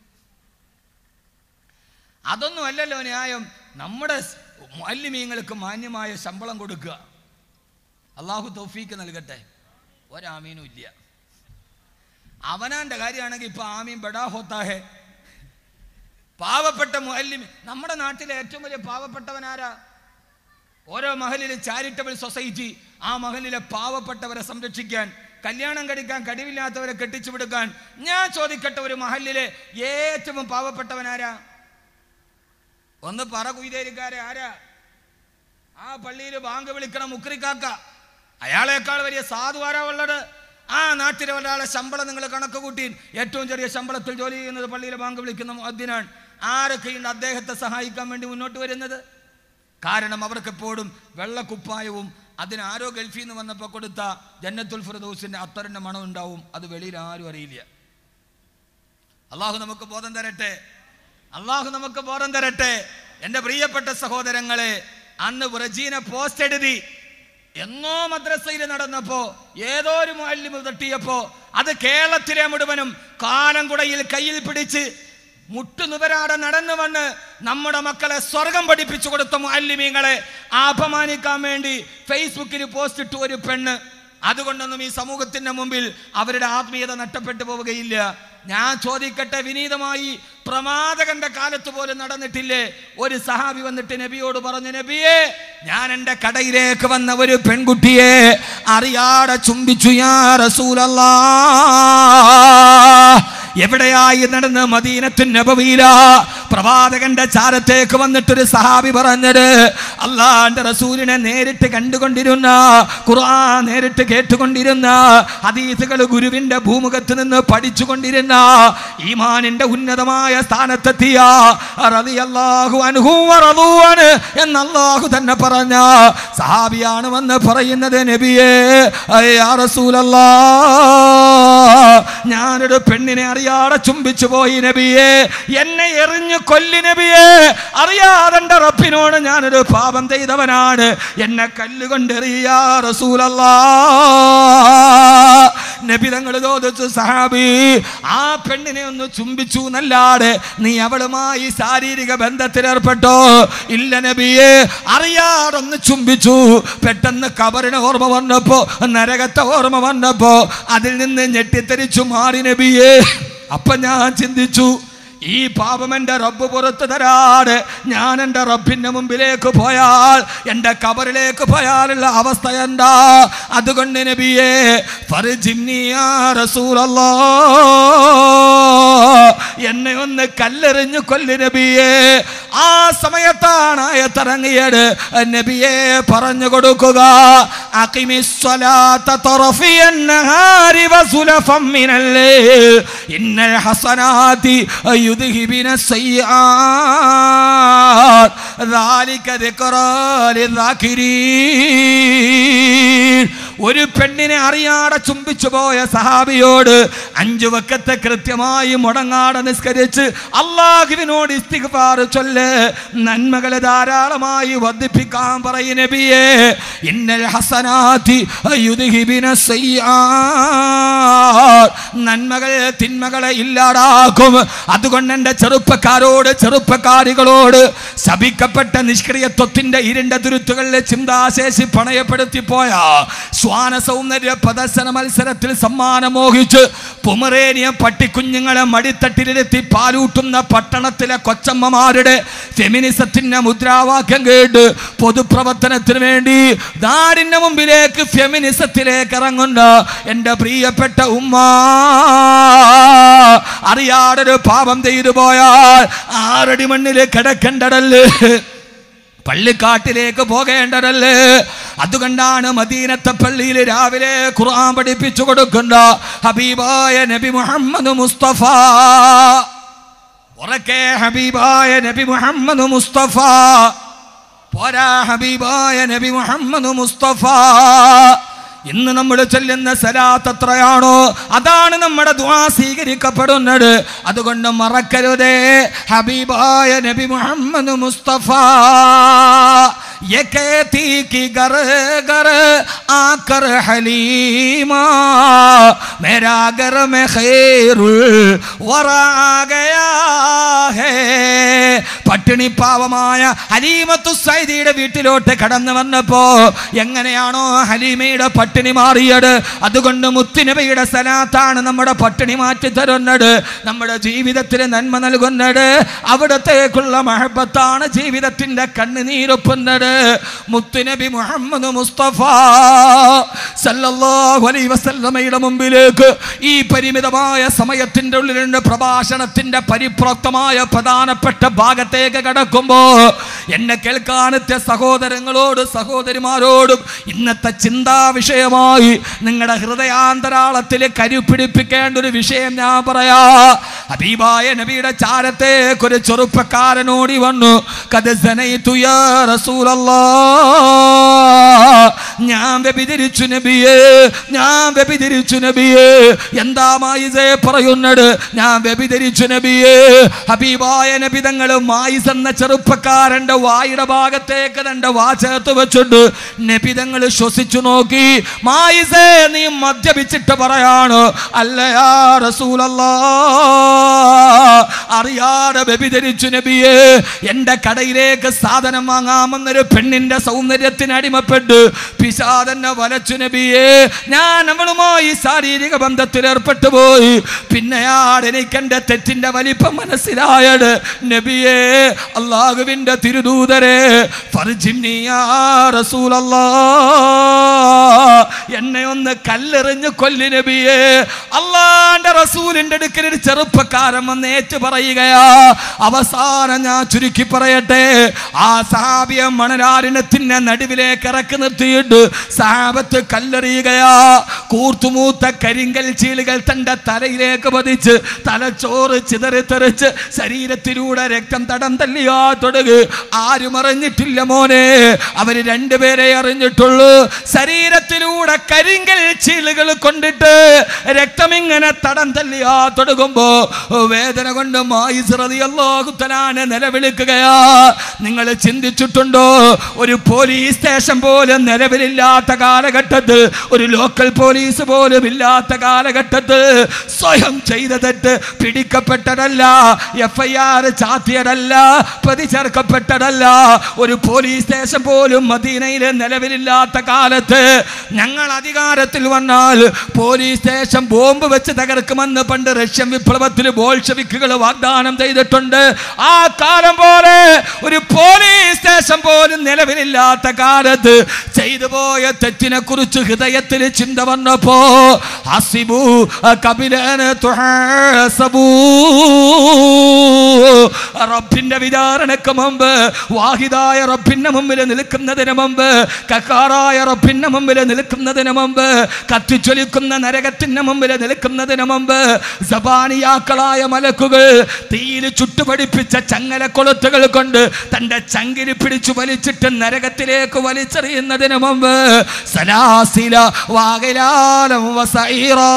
അതൊന്നും അല്ലല്ലോ ന്യായം നമ്മുടെ മാലിന്യങ്ങൾക്ക് മാന്യമായ ശമ്പളം കൊടുക്കുക അള്ളാഹു തൗഫീക്ക് നൽകട്ടെ ഒരാമീനും ഇല്ല അവനാന്റെ കാര്യമാണെങ്കിൽ ഇപ്പൊ ആമീൻ ബഡാ ഹോത്താഹേ പാവപ്പെട്ട മുഅല്ലിം നമ്മുടെ നാട്ടിലെ ഏറ്റവും വലിയ പാവപ്പെട്ടവൻ ആരാ ഓരോ മഹലിലെ ചാരിറ്റബിൾ സൊസൈറ്റി ആ മഹലിലെ പാവപ്പെട്ടവരെ സംരക്ഷിക്കാൻ കല്യാണം കഴിക്കാൻ കഴിവില്ലാത്തവരെ കെട്ടിച്ചു വിടുക്കാൻ ഞാൻ ചോദിക്കട്ടെ ഒരു മഹലിലെ ഏറ്റവും പാവപ്പെട്ടവൻ ആരാ ഒന്ന് പറ കുയ്തേരിക്കാരെ ആരാ ആ പള്ളിയിൽ ബാങ്ക് വിളിക്കണ മുക്രിക്കാക്ക അയാളെക്കാൾ വലിയ സാധു ആരാ ഉള്ളത് ആ നാട്ടിലെ ഒരാളെ ശമ്പളം നിങ്ങൾ കണക്ക് കൂട്ടി ഏറ്റവും ചെറിയ ശമ്പളത്തിൽ ജോലി ചെയ്യുന്നത് പള്ളിയിലെ ബാങ്ക് വിളിക്കുന്ന മുഅദ്ദിനാണ് ആരൊക്കെയുണ്ട് അദ്ദേഹത്തെ സഹായിക്കാൻ വേണ്ടി മുന്നോട്ട് വരുന്നത് കാരണം അവർക്ക് എപ്പോഴും വെള്ളക്കുപ്പായവും അതിന് ആരോ ഗൾഫിൽ നിന്ന് വന്നപ്പോൾ കൊടുത്ത ജന്നത്തുൽ ഫിറദൂസിന്റെ അത്തറിന്റെ മണം ഉണ്ടാവും അത് വെളിയിൽ ആരും അറിയില്ല അള്ളാഹു നമുക്ക് ബോധം തരട്ടെ അള്ളാഹു നമുക്ക് ബോധം തരട്ടെ എൻ്റെ പ്രിയപ്പെട്ട സഹോദരങ്ങളെ അന്ന് വ്രജീന പോസ്റ്റ് എഴുതി എന്നോ മദ്രസയിൽ നടന്നപ്പോ ഏതോ ഒരു മുഅല്ലിമ് തട്ടിയപ്പോ അത് കേരളത്തിലെ മുഴുവനും കാലംകുടയിൽ കയ്യിൽ പിടിച്ച് മുട്ടുനുവരാടെ നടന്നു വന്ന് നമ്മുടെ മക്കളെ സ്വർഗം പഠിപ്പിച്ചു കൊടുത്ത മുഅല്ലിമീങ്ങളെ അപമാനിക്കാൻ വേണ്ടി ഫേസ്ബുക്കിൽ പോസ്റ്റ് ഇട്ടു ഒരു പെണ്ണ് അതുകൊണ്ടൊന്നും ഈ സമൂഹത്തിന്റെ മുമ്പിൽ അവരുടെ ആത്മീയത നഷ്ടപ്പെട്ടു പോവുകയില്ല ഞാൻ ചോദിക്കട്ടെ വിനീതമായി പ്രമാദകന്റെ കാലത്ത് പോലും നടന്നിട്ടില്ലേ ഒരു സഹാബി വന്നിട്ട് നബിയോട് പറഞ്ഞു നബിയെ ഞാൻ എൻ്റെ കടയിലേക്ക് വന്ന ഒരു പെൺകുട്ടിയെ അറിയാതെ ചുംബിച്ചു യാ റസൂലല്ലാ എവിടെയായി നടന്ന് മദീനത്തിൻ നബവിയില പ്രവാചകന്റെ ചാരത്തേക്ക് വന്നിട്ടൊരു സഹാബി പറഞ്ഞത് അള്ളാന്റെ റസൂലിനെ നേരിട്ട് കണ്ടുകൊണ്ടിരുന്ന ഖുർആൻ നേരിട്ട് കേട്ടുകൊണ്ടിരുന്ന ഹദീസുകൾ ഗുരുവിന്റെ ഭൂമുഖത്ത് നിന്ന് പഠിച്ചുകൊണ്ടിരുന്ന ഈമാനിന്റെ ഉന്നതമായ സ്ഥാനത്തെത്തിയ റളിയല്ലാഹു അൻഹു വറളൂ അൻഹു എന്ന് അല്ലാഹു തന്നെ പറഞ്ഞ സഹാബിയാണ് വന്ന് പറയുന്നത് നബിയേ യാ റസൂലല്ലാ ഞാനൊരു പെണ്ണിനെ അറിയാതെ ചുംബിച്ചു പോയി നബിയെ എന്നെ എറിഞ്ഞു കൊല്ലി നബിയെ അറിയാതെ എൻ്റെ റബ്ബിനോട് ഞാനൊരു പാപം ചെയ്തവനാണ് എന്നെ കല്ലുകൊണ്ട് എറിയാ റസൂലല്ലാ നബി തങ്ങൾ ചോദിച്ചു സഹാബി ആ പെണ്ണിനെ ഒന്ന് ചുംബിച്ചു എന്നല്ലാതെ നീ അവളുമായി ശാരീരിക ബന്ധത്തിലേർപ്പെട്ടോ ഇല്ല നബിയെ അറിയാതെ ഒന്ന് ചുംബിച്ചു പെട്ടെന്ന് കബറിന് ഓർമ്മ വന്നപ്പോ നരകത്തെ ഓർമ്മ വന്നപ്പോ അതിൽ നിന്ന് ഞെട്ടിത്തെറിച്ചു മാറി നബിയെ അപ്പൊ ഞാൻ ചിന്തിച്ചു ഈ പാപം എൻ്റെ റബ്ബ് പുറത്തു തരാട് ഞാൻ എൻ്റെ റബ്ബിൻ്റെ മുമ്പിലേക്ക് പോയാൽ എൻ്റെ കബറിലേക്ക് പോയാലുള്ള അവസ്ഥ എന്താ അതുകൊണ്ട് നബിയെ ഫർജിംനി യാ റസൂലല്ലാ എന്നെ ഒന്ന് കല്ലെറിഞ്ഞു കൊല്ലു നബിയെ ആ സമയത്താണ് ആയത്തിറങ്ങിയത് നബിയെ പറഞ്ഞു കൊടുക്കുക അഖിമിസ്സലാത്ത തറഫിയൻ നഹാരി വസുലഫം മിനൽ ലൈൽ ഇന്നൽ ഹസനാതി യുദ്ഹിബിന السيئات ذلك ذكرى للذاكرين ഒരു പെണ്ണിനെ അറിയാതെ ചുംബിച്ചു പോയ സഹാബിയോട് അഞ്ചു വക്കത്തെ കൃത്യമായി മുടങ്ങാതെ നിസ്കരിച്ച് അള്ളാഹുവിനോട് ഇസ്തിഗ്ഫാർ ചൊല്ല് നന്മകളെ ധാരാളമായി വർദ്ധിപ്പിക്കാൻ പറയും നബിയെ ഇന്നൽ ഹസനാതി യുദ്ഹിബിന സയ്യാത്ത് നന്മകൾ തിന്മകളെ ഇല്ലാതാക്കും അതുകൊണ്ട് എൻ്റെ ചെറുപ്പക്കാരോട് ചെറുപ്പക്കാരികളോട് ശപിക്കപ്പെട്ട നിഷ്ക്രിയത്വത്തിന്റെ ഇരുണ്ട തുരുത്തുകളിലെ ചിന്താശേഷി പണയപ്പെടുത്തി പോയ ശ്വാന സൗന്ദര്യ പ്രദർശന മത്സരത്തിൽ സമ്മാനം മോഹിച്ച് പുമറേനിയ പട്ടിക്കുഞ്ഞുങ്ങളെ മടിത്തട്ടിലിരുത്തി പാലൂട്ടുന്ന പട്ടണത്തിലെ കൊച്ചമ്മമാരുടെ ഫെമിനിസത്തിന്റെ മുദ്രാവാക്യം കേട്ട് പൊതുപ്രവർത്തനത്തിന് വേണ്ടി നാടിന്റെ മുമ്പിലേക്ക് ഫെമിനിസത്തിലേക്ക് ഇറങ്ങുന്ന എൻ്റെ പ്രിയപ്പെട്ട ഉമ്മ അറിയാതെ ഒരു പാപം ചെയ്തു പോയാൽ ആറടി മണ്ണിൽ കിടക്കേണ്ടതല്ലേ പള്ളിക്കാട്ടിലേക്ക് പോകേണ്ടതല്ലേ അതുകൊണ്ടാണ് മദീനത്തെ പള്ളിയിൽ രാവിലെ ഖുർആൻ പഠിപ്പിച്ചു കൊടുക്കുന്ന ഹബീബായ നബി മുഹമ്മദ് മുസ്തഫ ഉറക്കെ ഹബീബായ നബി മുഹമ്മദ് മുസ്തഫ പോരാ ഹബീബായ നബി മുഹമ്മദ് മുസ്തഫ ഇന്ന് നമ്മൾ ചെല്ലുന്ന സലാത്ത് എത്രയാണോ അതാണ് നമ്മുടെ ദ്വാ സ്വീകരിക്കപ്പെടുന്നത് അതുകൊണ്ട് മറക്കരുതേ ഹബീബായ നബി മുഹമ്മദ് മുസ്തഫ ये कहती कि घर घर आकर हलीमा मेरा घर में खैरुल वरा गया है പട്ടിണി പാവമായ ഹലീമത്തു സൈദിയുടെ വീട്ടിലോട്ട് കടന്നു വന്നപ്പോ എങ്ങനെയാണോ ഹലീമയുടെ പട്ടിണി മാറിയത് അതുകൊണ്ട് മുത്തുനബിയുടെ സലാത്താണ് നമ്മുടെ പട്ടിണി മാറ്റി തരുന്നത് നമ്മുടെ ജീവിതത്തിന് നന്മ നൽകുന്നത് അവിടത്തേക്കുള്ള മഹബത്താണ് ജീവിതത്തിന്റെ കണ്ണുനീരൊപ്പുന്നത് മുത്തുനബി മുഹമ്മദ് മുസ്തഫ സല്ലല്ലാഹു അലൈഹി വസല്ലമയുടെ മുമ്പിലേക്ക് ഈ പരിമിതമായ സമയത്തിന്റെ ഉള്ളിലുണ്ട് പ്രഭാഷണത്തിന്റെ പരിപ്രോക്തമായ പ്രധാനപ്പെട്ട ഭാഗത്തേക്ക് കടക്കുമ്പോ എന്നെ കേൾക്കാനത്തെ സഹോദരങ്ങളോട് സഹോദരിമാരോടും ഇന്നത്തെ ചിന്താ വിഷയമായി നിങ്ങളുടെ ഹൃദയാന്തരാളത്തിൽ കരുപിടിപ്പിക്കേണ്ട ഒരു വിഷയം ഞാൻ പറയാ ഹബീബായ നബിയുടെ ചാരത്തേക്ക് ഒരു ചെറുപ്പക്കാരനോടി വന്നു കഥ റസൂലല്ലാ ഞാൻ വ്യഭിചരിച്ചു നബിയേ ഞാൻ വ്യഭിചരിച്ചു നബിയേ എന്താ മായിസേ പറയുന്നത് ഞാൻ വ്യഭിചരിച്ചു നബിയേ ഹബീബായ നബി തങ്ങൾ മായിസ് എന്ന ചെറുപ്പക്കാരന്റെ വായുടെ ഭാഗത്തേക്ക് തന്റെ വാ ചേർത്ത് വെച്ചിട്ട് നബി തങ്ങൾ ശ്വസിച്ചു നോക്കി മായിസേ നീ മദ്യപിച്ചിട്ട് പറയാണ് അല്ലയാ റസൂലല്ലാ അറിയാതെ വ്യഭിചരിച്ചു നബിയേ എന്റെ കടയിലേക്ക് സാധനം വാങ്ങാമെന്നൊരു പെണ്ണിന്റെ സൗന്ദര്യത്തിന് അടിമപ്പെട്ട് പിശാ ഉസ്താദ് എന്നെ വലച്ചു നബിയെ ഞാൻ അവളുമായി ശാരീരിക ബന്ധത്തിൽ ഏർപ്പെട്ടു പോയി പിന്നെയാണ് എനിക്ക് എൻ്റെ തെറ്റിന്റെ വലിപ്പം മനസ്സിലായത് നബിയെ അള്ളാഹുവിന്റെ തിരുദൂതരെ ഫർജിനി യാ റസൂലല്ലാ എന്നെ ഒന്ന് കല്ലെറിഞ്ഞ് കൊല്ലി നബിയെ അള്ളാന്റെ റസൂലിന്റെ അടുക്കൽ ഒരു ചെറുപ്പക്കാരൻ വന്ന് ഏറ്റു പറയുകയാ അവസാനം ഞാൻ ചുരുക്കി പറയട്ടെ ആ സാബിയ മണലാരിണത്തിന്റെ നടുവിലേക്ക് ഇറക്കി നിർത്തിയിട്ട് സാപത്ത് കല്ലെറിയുകയാ കൂർത്തുമൂത്ത കരിങ്കൽ ചീളുകൾ തന്റെ തലയിലേക്ക് പതിച്ച് തലച്ചോറ് ചിതറിത്തെറിച്ച് ശരീരത്തിലൂടെ രക്തം തടം തല്ലിയാ തൊടുക് ആരും അറിഞ്ഞിട്ടില്ല മോനെ അവര് രണ്ടുപേരെ അറിഞ്ഞിട്ടുള്ളൂ ശരീരത്തിലൂടെ കരിങ്കൽ ചീളുകൾ കൊണ്ടിട്ട് രക്തം ഇങ്ങനെ തടം തല്ലിയാ തൊടുകുമ്പോ വേദന കൊണ്ട് മായിസ്രതിയല്ലോകുത്തലാണ് നിലവിളിക്കുകയാ നിങ്ങൾ ചിന്തിച്ചിട്ടുണ്ടോ ഒരു പോലീസ് സ്റ്റേഷൻ പോലും നിലവിലില്ലാത്ത കാലഘട്ടത്തിൽ ഒരു ലോക്കൽ പോലീസ് പോലും ഇല്ലാത്ത കാലഘട്ടത്തിൽ സ്വയം ചെയ്ത തെറ്റ് പിടിക്കപ്പെട്ടതല്ല എഫ് ഐ ആർ ചാത്തിയതല്ല പ്രതി ചേർക്കപ്പെട്ടതല്ല ഒരു പോലീസ് സ്റ്റേഷൻ പോലും മദീനയിൽ നിലവിലില്ലാത്ത കാലത്ത് ഞങ്ങൾ അധികാരത്തിൽ വന്നാൽ പോലീസ് സ്റ്റേഷൻ ബോംബ് വെച്ച് തകർക്കുമെന്ന് പണ്ട് റഷ്യൻ വിപ്ലവത്തിൽ ബോൾഷവിക്കുകൾ വാഗ്ദാനം ചെയ്തിട്ടുണ്ട് ആ കാലം പോലെ ഒരു പോലീസ് സ്റ്റേഷൻ പോലും നിലവിലില്ലാത്ത കാലത്ത് ചെയ്തു പോയ തെറ്റിനെ കുറിച്ച് ഹൃദയത്തിൽ ചിന്ത വന്നപ്പോ ഹസിബു കപിലന് തുഹസബൂ റബ്ബിന്റെ വിചാരണക്ക് മുമ്പ് വാഹിദായ റബ്ബിന്റെ മുമ്പിൽ നിൽക്കുന്നതിന് മുമ്പ് കക്കാറായ റബ്ബിന്റെ മുമ്പിൽ നിൽക്കുന്നതിന് മുമ്പ് കത്തിച്ചൊലിക്കുന്ന നരകത്തിന്റെ മുമ്പിൽ നിൽക്കുന്നതിന് മുമ്പ് സബാനിയാക്കളായ മലക്കുകൾ തീയിൽ ചുട്ടുപടിപ്പിച്ച ചങ്ങല കൊളുത്തുകൾ കൊണ്ട് തന്റെ ചങ്കിരി പിടിച്ചു വലിച്ചിട്ട് നരകത്തിലേക്ക് വലിച്ചെറിയുന്നതിന് മുമ്പ് സലാസില വാകലാലം വസൈറാ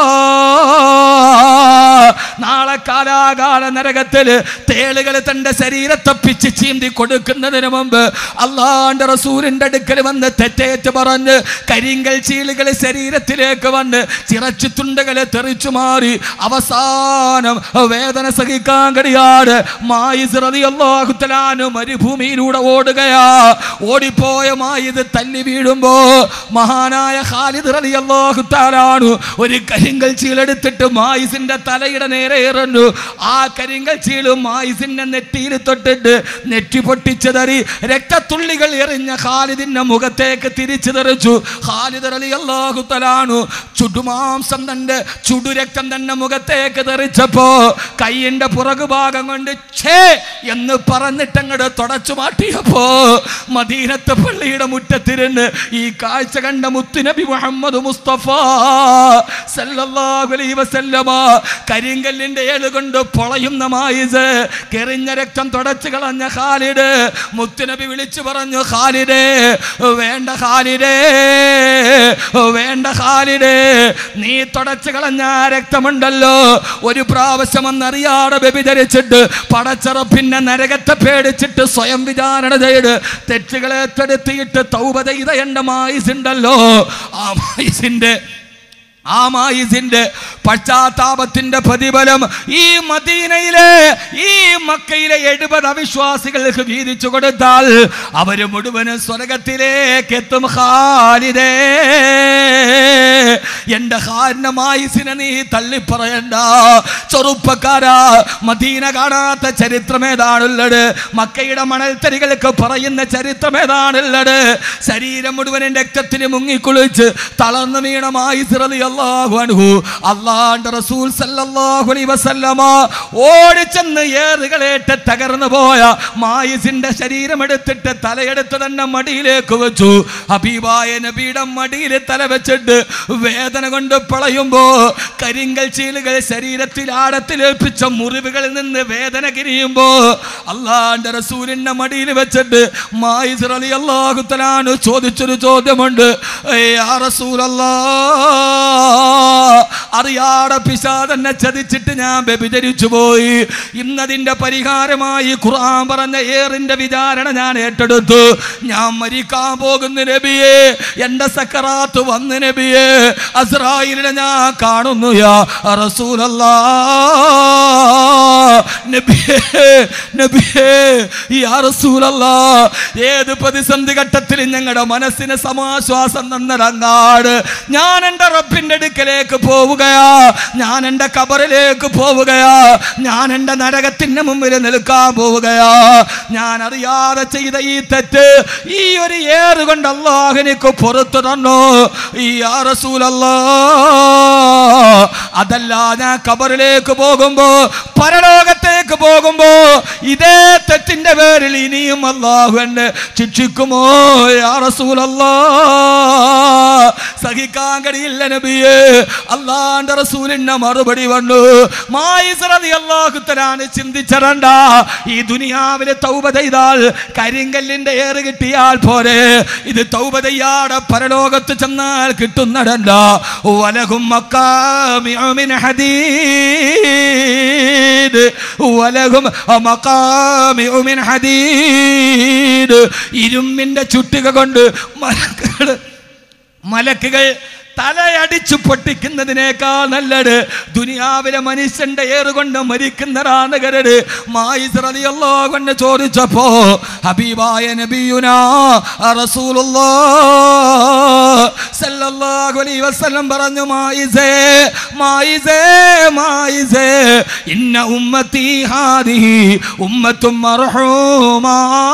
നാളെ കാലാകാല നരകത്തിൽ തേളുകൾ തന്റെ ശരീരത്തെ പിച്ച് ചീന്തി കൊടുക്കുന്നതിന് മുമ്പ് അള്ളാന്റെ റസൂലിന്റെ അടുക്കൽ വന്ന് തെറ്റേറ്റ് പറഞ്ഞ് കരിങ്കൽ ചീളുകൾ ശരീരത്തിലേക്ക് വന്ന് ചിറച്ചു തുണ്ടകളെ തെറിച്ചു മാറി അവസാനം വേദന സഹിക്കാൻ കഴിയാതെ മായിസ് റളിയല്ലാഹുത്തലാനു മരുഭൂമിയിലൂടെ ഓടുകയാ ഓടിപ്പോയ മായിത് തല്ലി വീഴുമ്പോ മഹാനായ ഖാലിദ് റളിയല്ലാഹുത്തലാനു ഒരു കരിങ്കൽ ചീലെടുത്തിട്ട് മായിസിന്റെ തലയുടെ നേരെ എറിഞ്ഞു ആ കരിങ്കൽ ചീളും മായിസിന്റെ നെറ്റിയിൽ തൊട്ടിട്ട് നെറ്റി പൊട്ടിച്ചതറി രക്തത്തുള്ളികൾ എറിഞ്ഞ ഖാലിദിന്റെ മുഖത്തേക്ക് തിരിച്ചു തെറിച്ചു ഖാലിദ് റളിയല്ലാഹുത്തലാനു ചുടുമാംസം തന്റെ ചുടുരക്തം തന്നെ മുഖത്തേക്ക് തെറിച്ചപ്പോ കൈയിന്റെ പുറകുഭാഗം കൊണ്ട് ഛേ എന്ന് പറഞ്ഞിട്ടങ്ങട് തുടച്ചു മാറ്റിയപ്പോ മദീനത്തെ പള്ളിയുടെ മുറ്റത്തിരുന്ന് ഈ കാഴ്ച കണ്ട മുത്തുനബി മുഹമ്മദ് മുസ്തഫ സല്ലല്ലാഹു അലൈഹി വസല്ലമ കരിങ്കല്ലിന്റെ ഏഴ് കൊണ്ട് പൊളയുന്ന മായിസ് കെറിഞ്ഞ രക്തം തുടച്ചു കളഞ്ഞ ഖാലിദ് മുത്തുനബി വിളിച്ചു പറഞ്ഞു ഖാലിദേ വേണ്ട ഖാലിദേ വേണ്ട ഖാലിദേ നീ തുടച്ചു കളഞ്ഞ ആ രക്തമുണ്ടല്ലോ ഒരു പ്രാവശ്യം എന്നറിയാതെ വ്യഭിചരിച്ചിട്ട് പടച്ചറപ്പിന്നെ നരകത്തെ പേടിച്ചിട്ട് സ്വയം വിചാരണ ചെയ്ത് തെറ്റുകളെ തെടുത്തിയിട്ട് തൗപ ചെയ്ത എൻ്റെ മായിസ് ഉണ്ടല്ലോ ആ മായിസിന്റെ ആ മായിസിന്റെ പശ്ചാത്താപത്തിന്റെ പ്രതിഫലം ഈ മദീനയിലെ ഈ മക്കയിലെ എഴുപത് അവിശ്വാസികൾക്ക് വീതിച്ചു കൊടുത്താൽ അവര് മുഴുവനും സ്വർഗത്തിലേക്ക് എത്തും ഖാലിദേ എന്റെ ഹാരിന്റെ മായിസിനെ നീ തള്ളിപ്പറയണ്ട ചെറുപ്പക്കാരാ മദീന കാണാത്ത ചരിത്രം ഏതാണുള്ളത് മക്കയുടെ മണൽത്തരികൾക്ക് പറയുന്ന ചരിത്രം ഏതാണുള്ളത് ശരീരം മുഴുവനും രക്തത്തിൽ മുങ്ങിക്കുളിച്ച് തളർന്നു വീണ മായിസിറതി അള്ളാഹു അനുഹു അള്ളാന്റെ റസൂൽ സല്ലല്ലാഹു അലൈഹി വസല്ലമ ഓടിച്ചെന്ന് ഏറുകളേറ്റ് തകർന്നു പോയ മായിസിന്റെ ശരീരം എടുത്തിട്ട് തലയെടുത്ത് തന്നെ മടിയിലേക്ക് വെച്ചു ഹബീബായ നബിയുടെ മടിയിൽ തല വെച്ചിട്ട് വേദന കൊണ്ട് പിളയുമ്പോ കരിങ്കൽ ചീലുകൾ ശരീരത്തിൽ ആഴത്തിലേൽപ്പിച്ച മുറിവുകളിൽ നിന്ന് വേദന കിരിയുമ്പോ അള്ളാന്റെ റസൂലിന്റെ മടിയിൽ വെച്ചിട്ട് മായിസ് അലി അള്ളാഹുത്തലാന് ചോദിച്ചൊരു ചോദ്യമുണ്ട് "ഏയ് യാ റസൂലല്ലാ അറിയാതെ പിശാദെന്നെ ചതിച്ചിട്ട് ഞാൻ വ്യഭിചരിച്ചു പോയി ഇന്നതിന്റെ പരിഹാരമായി ഖുർആൻ പറഞ്ഞ ഏറിന്റെ വിചാരണ ഞാൻ ഏറ്റെടുത്തു ഞാൻ മരിക്കാൻ പോകുന്ന നബിയെ എന്റെ സക്കറാത്ത് വന്ന് നബിയെ അസ്രായിലിനെ ഞാൻ കാണുന്നു യാ റസൂലല്ലാ നബിയേ നബിയേ യാ റസൂലല്ലാ ഏത് പ്രതിസന്ധി ഘട്ടത്തിൽ ഞങ്ങളുടെ മനസ്സിന് സമാശ്വാസം തന്നടങ്ങാട് ഞാൻ എൻ്റെ റബ്ബിൻ്റെ അടുക്കലേക്ക് പോവുകയാ ഞാൻ എൻ്റെ കബറിലേക്ക് പോവുകയാ ഞാൻ എൻ്റെ നരകത്തിന് മുമ്പിൽ നിൽക്കാൻ പോവുകയാ ഞാൻ അറിയാതെ ചെയ്ത ഈ തെറ്റ് ഈ ഒരു ഏറ് കൊണ്ട് അള്ളാഹുനിക്ക് പുറത്തു തന്നു ഈ യാ റസൂലല്ലാ അതല്ല ഞാൻ കബറിലേക്ക് പോകുമ്പോ പരലോകത്തേക്ക് പോകുമ്പോ ഇതേ തെറ്റിന്റെ പേരിൽ ഇനിയും അള്ളാഹു എന്നെ ശിക്ഷിക്കുമോ യാ റസൂലല്ലാ സഹിക്കാൻ കഴിയില്ല നബിയേ അള്ളാന്റെ റസൂലിന്റെ മറുപടി വന്നു മായിസറതി അള്ളാഹു തരാന് ചിന്തിച്ചറണ്ട ഈ ദുനിയാവിലെ തൗബ ചെയ്താൽ കരിങ്കല്ലിന്റെ ഏറ് കിട്ടിയാൽ പോരെ ഇത് തൗബ ചെയ്യാടെ പരലോകത്ത് ചെന്നാൽ കിട്ടുന്നടണ്ട വലകും മക്കാമിൻ ഹദീദ് വലകും മക്കാമിൻ ഹദീദ് ഇരുമ്പിന്റെ ചുട്ടുക കൊണ്ട് മലക്കുകൾ മലക്കുകൾ തലയടിച്ചു പൊട്ടിക്കുന്നതിനേക്കാൾ നല്ലത് ദുനിയാവിലെ മനുഷ്യന്റെ ഏറുകൊണ്ട് മരിക്കുന്നതാണ് കരട് മായിസ്രതിയല്ലോ കൊണ്ട് ചോദിച്ചപ്പോ ഹബീബായ നബിയുനാ റസൂലുള്ളാഹി അലൈഹി വസല്ലം പറഞ്ഞു മായിസേ മായിസേ മായിസേ ഇന്ന ഉമ്മത്തി ഹാദിഹി ഉമ്മത്തും മർഹൂമാ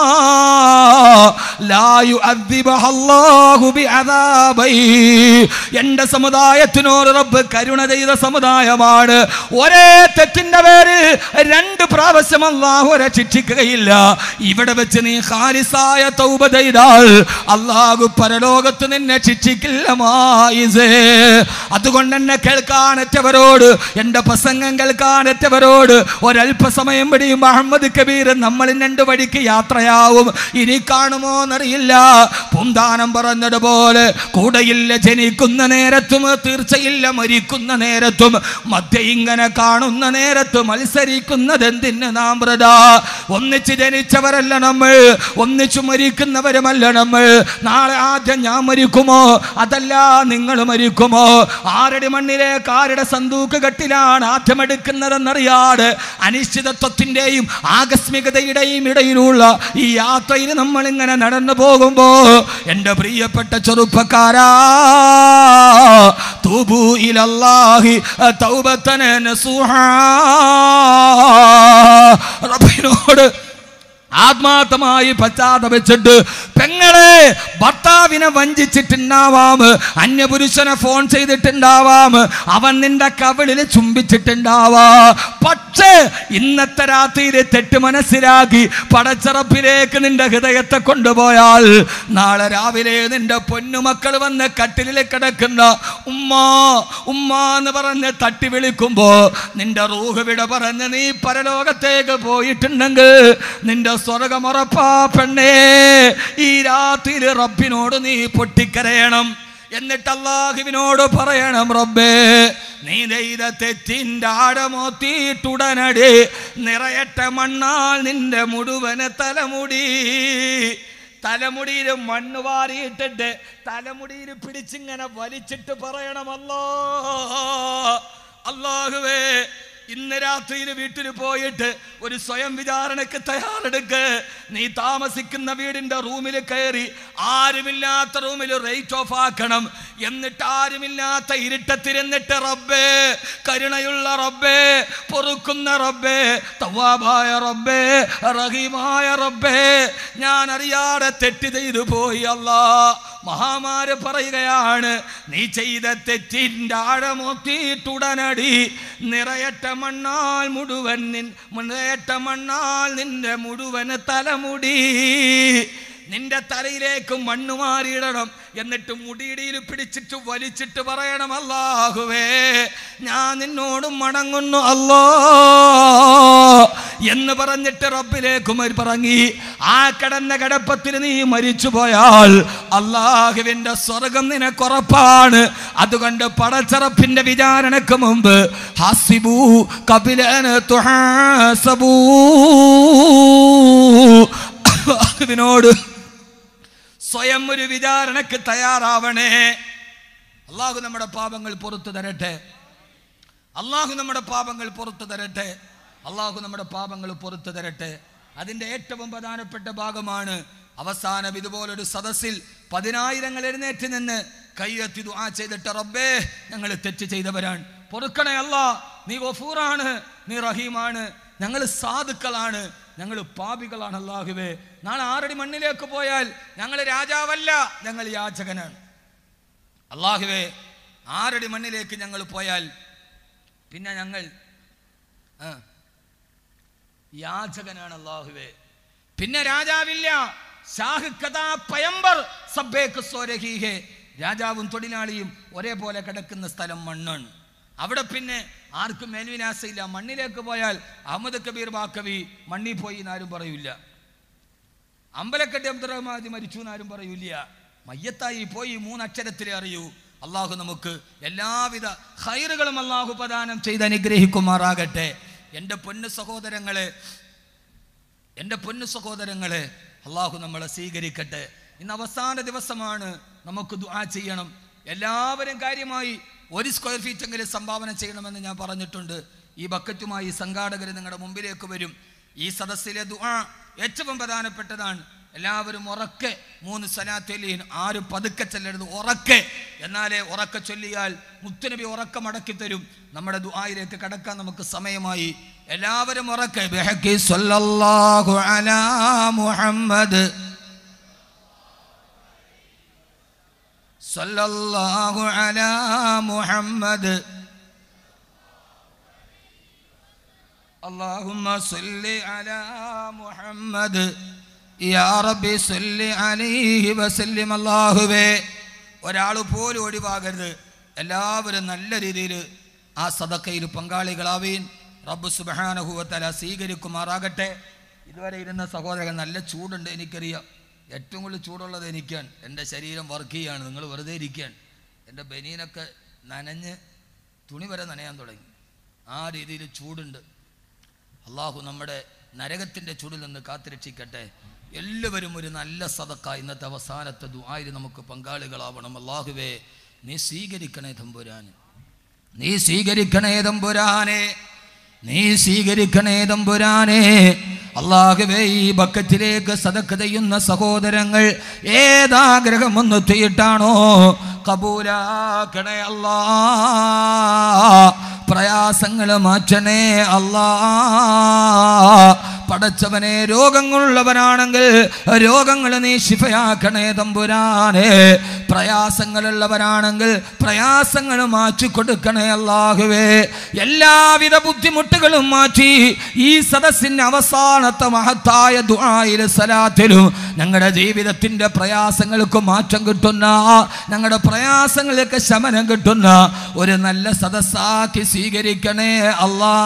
ലാ യുഅദ്ദിബഹ അല്ലാഹു ബിഅദാബൈ എന്റെ സമുദായത്തിനോട് റബ്ബ് കരുണ ചെയ്ത സമുദായമാണ് ഒരേ തെറ്റിന്റെ പേര് രണ്ട് പ്രാവശ്യം അള്ളാഹുരെ ശിക്ഷിക്കുകയില്ല ഇവിടെ വെച്ച് നീ ഹാരിസായ തൗബ ചെയ്താൽ അള്ളാഹു പരലോകത്ത് നിന്നെ ശിക്ഷിക്കില്ല മായിസേ അതുകൊണ്ട് എന്നെ കേൾക്കാനെറ്റവരോട് എൻ്റെ പ്രസംഗം കേൾക്കാനെറ്റവരോട് ഒരല്പസമയം വഴി മുഹമ്മദ് കബീർ നമ്മൾ രണ്ട് വഴിക്ക് യാത്രയാവും ഇനി കാണുമോ എന്നറിയില്ല പൂന്താനം പറഞ്ഞതുപോലെ കൂടെയില്ല ജനിക്കുന്ന നേരത്തും തീർച്ചയില്ല മരിക്കുന്ന നേരത്തും മധ്യ ഇങ്ങനെ കാണുന്ന നേരത്ത് മത്സരിക്കുന്നത് എന്തിന് നാം വ്രത ഒന്നിച്ച് ജനിച്ചവരല്ല നമ്മൾ ഒന്നിച്ചു മരിക്കുന്നവരുമല്ല നമ്മൾ നാളെ ആദ്യം ഞാൻ മരിക്കുമോ അതല്ല നിങ്ങൾ മരിക്കുമോ ആരുടെ മണ്ണിലേക്ക് ആരുടെ സന്തൂക്ക് കെട്ടിലാണ് ആദ്യം എടുക്കുന്നതെന്നറിയാതെ അനിശ്ചിതത്വത്തിൻ്റെയും ആകസ്മികതയുടെയും ഇടയിലുള്ള ഈ യാത്രയിൽ നമ്മൾ ഇങ്ങനെ നടന്നു പോകുമ്പോ എൻ്റെ പ്രിയപ്പെട്ട ചെറുപ്പക്കാരാ തൂബു ഇലല്ലാഹി തൗബത്തന നസൂഹാ റബ്ബിനോട് ആത്മാർത്ഥമായി പശ്ചാത്തപിച്ചിട്ട് പെങ്ങളെ ഭർത്താവിനെ വഞ്ചിച്ചിട്ടുണ്ടാവാം അന്യപുരുഷനെ ഫോൺ ചെയ്തിട്ടുണ്ടാവാം അവൻ നിന്റെ കവിളിൽ ചുംബിച്ചിട്ടുണ്ടാവാ പക്ഷേ ഇന്നത്തെ രാത്രിയിൽ തെറ്റ് മനസ്സിലാക്കി പടച്ചറപ്പിലേക്ക് നിന്റെ ഹൃദയത്തെ കൊണ്ടുപോയാൽ നാളെ രാവിലെ നിന്റെ പൊന്നുമക്കൾ വന്ന് കട്ടിലിൽ കിടക്കുന്ന ഉമ്മ ഉമ്മ എന്ന് പറഞ്ഞ് തട്ടി വിളിക്കുമ്പോ നിന്റെ റൂഹ് വിട പറഞ്ഞ് നീ പരലോകത്തേക്ക് പോയിട്ടുണ്ടെങ്കിൽ നിന്റെ സ്വർഗമുറപ്പാ പെണ്ണേ ഈ രാത്രിയിൽ റബ്ബിനോട് നീ പൊട്ടിക്കരയണം എന്നിട്ട് അള്ളാഹുവിനോട് പറയണം റബ്ബേ നീ ചെയ്ത തെറ്റിൻ്റെ ആഴമോത്തിയിട്ടുടനടി നിറയട്ടെ മണ്ണാൽ നിന്റെ മുഴുവന് തലമുടി തലമുടിയിൽ മണ്ണ് വാരിയിട്ടിട്ട് തലമുടിയിൽ പിടിച്ചിങ്ങനെ വലിച്ചിട്ട് പറയണമല്ലോ അള്ളാഹുവേ ഇന്ന് രാത്രിയിൽ വീട്ടിൽ പോയിട്ട് ഒരു സ്വയം വിചാരണയ്ക്ക് തയ്യാറെടുക്ക് നീ താമസിക്കുന്ന വീടിന്റെ റൂമിൽ കയറി ആരുമില്ലാത്ത റൂമിൽ റേറ്റ് ഓഫ് ആക്കണം എന്നിട്ട് ആരുമില്ലാത്ത ഇരുട്ടത്തിരുന്നിട്ട് റബ്ബേ കരുണയുള്ള റബ്ബേ പൊറുക്കുന്ന റബ്ബേ തവാബായ റബ്ബേ റഹീമായ റബ്ബേ ഞാൻ അറിയാതെ തെറ്റ് ചെയ്തു പോയി അല്ലാ മഹാമാര് പറയുകയാണ് നീ ചെയ്ത തെറ്റിൻ്റെ ആഴമൊത്തിയിട്ടുടനടി നിറയട്ട മണ്ണാൽ മുഴുവൻ നിൻ നിറയട്ട മണ്ണാൽ നിന്റെ മുഴുവന് തലമുടി നിന്റെ തലയിലേക്ക് മണ്ണ് മാറിയിടണം എന്നിട്ട് മുടിയിടിയിൽ പിടിച്ചിട്ട് വലിച്ചിട്ട് പറയണം അല്ലാഹുവേ ഞാൻ നിന്നോട് മടങ്ങുന്നു അല്ലോ എന്ന് പറഞ്ഞിട്ട് റബ്ബിലേക്ക് മരി- പറങ്ങി ആ കിടന്ന കിടപ്പത്തിൽ നീ മരിച്ചു പോയാൽ അള്ളാഹുവിന്റെ സ്വർഗം നിനക്കുറപ്പാണ് അതുകൊണ്ട് പടച്ചറപ്പിന്റെ വിചാരണക്ക് മുമ്പ് ഹസിബു കപിലന് തുഹാസബൂ അള്ളാഹുവിനോട് സ്വയം ഒരു വിചാരണക്ക് തയ്യാറാവണേ അള്ളാഹു നമ്മുടെ പാപങ്ങൾ പുറത്തു തരട്ടെ അള്ളാഹു നമ്മുടെ പാപങ്ങൾ പുറത്തു തരട്ടെ അള്ളാഹു നമ്മുടെ പാപങ്ങൾ പുറത്തു തരട്ടെ അതിൻ്റെ ഏറ്റവും പ്രധാനപ്പെട്ട ഭാഗമാണ് അവസാനം ഇതുപോലൊരു സദസ്സിൽ പതിനായിരങ്ങൾ എഴുന്നേറ്റ് നിന്ന് കയ്യെത്തി ദുആ ചെയ്തിട്ട് റബ്ബേ ഞങ്ങൾ തെറ്റ് ചെയ്തവരാണ് പൊറുക്കണേ അല്ല നീ ഗഫൂറാണ് നീ റഹീമാണ് ഞങ്ങൾ സാധുക്കളാണ് ഞങ്ങൾ പാപികളാണ് അള്ളാഹുവേ നാളെ ആറടി മണ്ണിലേക്ക് പോയാൽ ഞങ്ങൾ രാജാവല്ല ഞങ്ങൾ യാചകനാണ് അള്ളാഹുവേ ആറടി മണ്ണിലേക്ക് ഞങ്ങൾ പോയാൽ പിന്നെ ഞങ്ങൾ ആ, യാചകനാണ് അള്ളാഹുവേ പിന്നെ രാജാവില്ല ഷാഹ് കഥാ പയമ്പർ സബ്ബേക്ക് സ്വരഹീഹേ രാജാവും തൊഴിലാളിയും ഒരേപോലെ കിടക്കുന്ന സ്ഥലം മണ്ണാണ് അവിടെ പിന്നെ ആർക്കും മേൽവിലാസമില്ല മണ്ണിലേക്ക് പോയാൽ അഹമ്മദ് കബീർ ബാക്കവി മണ്ണിൽ പോയി എന്നാരും പറയൂല അമ്പലക്കട്ടി അബ്ദുറഹ്മാദി മരിച്ചു എന്നാരും പറയൂല മയ്യത്തായി പോയി മൂന്നക്ഷരത്തിലേ അറിയൂ അള്ളാഹു നമുക്ക് എല്ലാവിധ ഹൈറുകളും അള്ളാഹു പ്രദാനം ചെയ്ത് അനുഗ്രഹിക്കുമാറാകട്ടെ എൻ്റെ പൊന്നു സഹോദരങ്ങളെ എൻ്റെ പൊന്നു സഹോദരങ്ങളെ അള്ളാഹു നമ്മളെ സ്വീകരിക്കട്ടെ ഇന്ന് അവസാന ദിവസമാണ് നമുക്ക് ദുആ ചെയ്യണം എല്ലാവരും കാര്യമായി ഒരു സ്ക്വയർ ഫീറ്റ് എങ്കിലും സംഭാവന ചെയ്യണമെന്ന് ഞാൻ പറഞ്ഞിട്ടുണ്ട് ഈ ബക്കറ്റുമായി സംഘാടകർ നിങ്ങളുടെ മുമ്പിലേക്ക് വരും ഈ സദസ്സിലെ ദുആ ഏറ്റവും പ്രധാനപ്പെട്ടതാണ് എല്ലാവരും ഉറക്കെ മൂന്ന് സലാത്തൊല്ലിയും ആരും പതുക്കെ ചെല്ലരുത് ഉറക്കെ എന്നാലേ ഉറക്കെ ചൊല്ലിയാൽ മുത്തുനബി ഉറക്കം മടക്കി തരും നമ്മുടെ ദുആയിലേക്ക് കടക്കാൻ നമുക്ക് സമയമായി എല്ലാവരും ഉറക്കെ ബിഹഖി സ്വല്ലല്ലാഹു അലാ മുഹമ്മദ് സ്വല്ലല്ലാഹു അലാ മുഹമ്മദ് اللهم صل على محمد يا ربي صل عليه وسلم അല്ലാഹുവേ ഒരാൾ പോലും ഒഴിവാകരുത് എല്ലാവരും നല്ല രീതിയിൽ ആ സദക്കയിൽ പങ്കാളികളാവീൻ റബ്ബ് സുബഹാനഹുവത്തല സ്വീകരിക്കുമാറാകട്ടെ ഇതുവരെ ഇരുന്ന സഹോദരൻ നല്ല ചൂടുണ്ട് എനിക്കറിയാം ഏറ്റവും കൂടുതൽ ചൂടുള്ളത് എനിക്കാണ് എൻ്റെ ശരീരം വർക്ക് ചെയ്യാണ് നിങ്ങൾ വെറുതെ ഇരിക്കാൻ എൻ്റെ ബനീനൊക്കെ നനഞ്ഞ് തുണി വരെ നനയാൻ തുടങ്ങി ആ രീതിയിൽ ചൂടുണ്ട് അള്ളാഹു നമ്മുടെ നരകത്തിൻ്റെ ചൂടിൽ നിന്ന് കാത്തുരക്ഷിക്കട്ടെ എല്ലാവരും ഒരു നല്ല സദക്ക ഇന്നത്തെ അവസാനത്തെ ദുആയിൽ നമുക്ക് പങ്കാളികളാവണം അള്ളാഹുവേ നീ സ്വീകരിക്കണേ തമ്പുരാൻ നീ സ്വീകരിക്കണേ തമ്പുരാനെ നീ സ്വീകരിക്കണേ തമ്പുരാനെ അള്ളാഹുവേ ഈ ബക്കറ്റിലേക്ക് സദക്ക ചെയ്യുന്ന സഹോദരങ്ങൾ ഏതാഗ്രഹമൊന്ന് തീയിട്ടാണോ കബൂലാക്കണേ അല്ലാ പ്രയാസങ്ങൾ മാറ്റണേ അല്ലാ പടച്ചവനെ രോഗങ്ങളുള്ളവരാണെങ്കിൽ രോഗങ്ങൾ നീ ശിഫയാക്കണേ തമ്പുരാനെ പ്രയാസങ്ങളുള്ളവരാണെങ്കിൽ പ്രയാസങ്ങൾ മാറ്റി കൊടുക്കണേ അല്ലാഹുവേ എല്ലാവിധ ബുദ്ധിമുട്ടുകളും മാറ്റി ഈ സദസ്സിന്റെ അവസാനത്തെ മഹത്തായ ദുആയിലും സലാത്തിലും ഞങ്ങളുടെ ജീവിതത്തിന്റെ പ്രയാസങ്ങൾക്ക് മാറ്റം കിട്ടുന്ന ഞങ്ങളുടെ പ്രയാസങ്ങൾക്ക് ശമനം കിട്ടുന്ന ഒരു നല്ല സദസ്സാക്കി സ്വീകരിക്കണേ അല്ലാ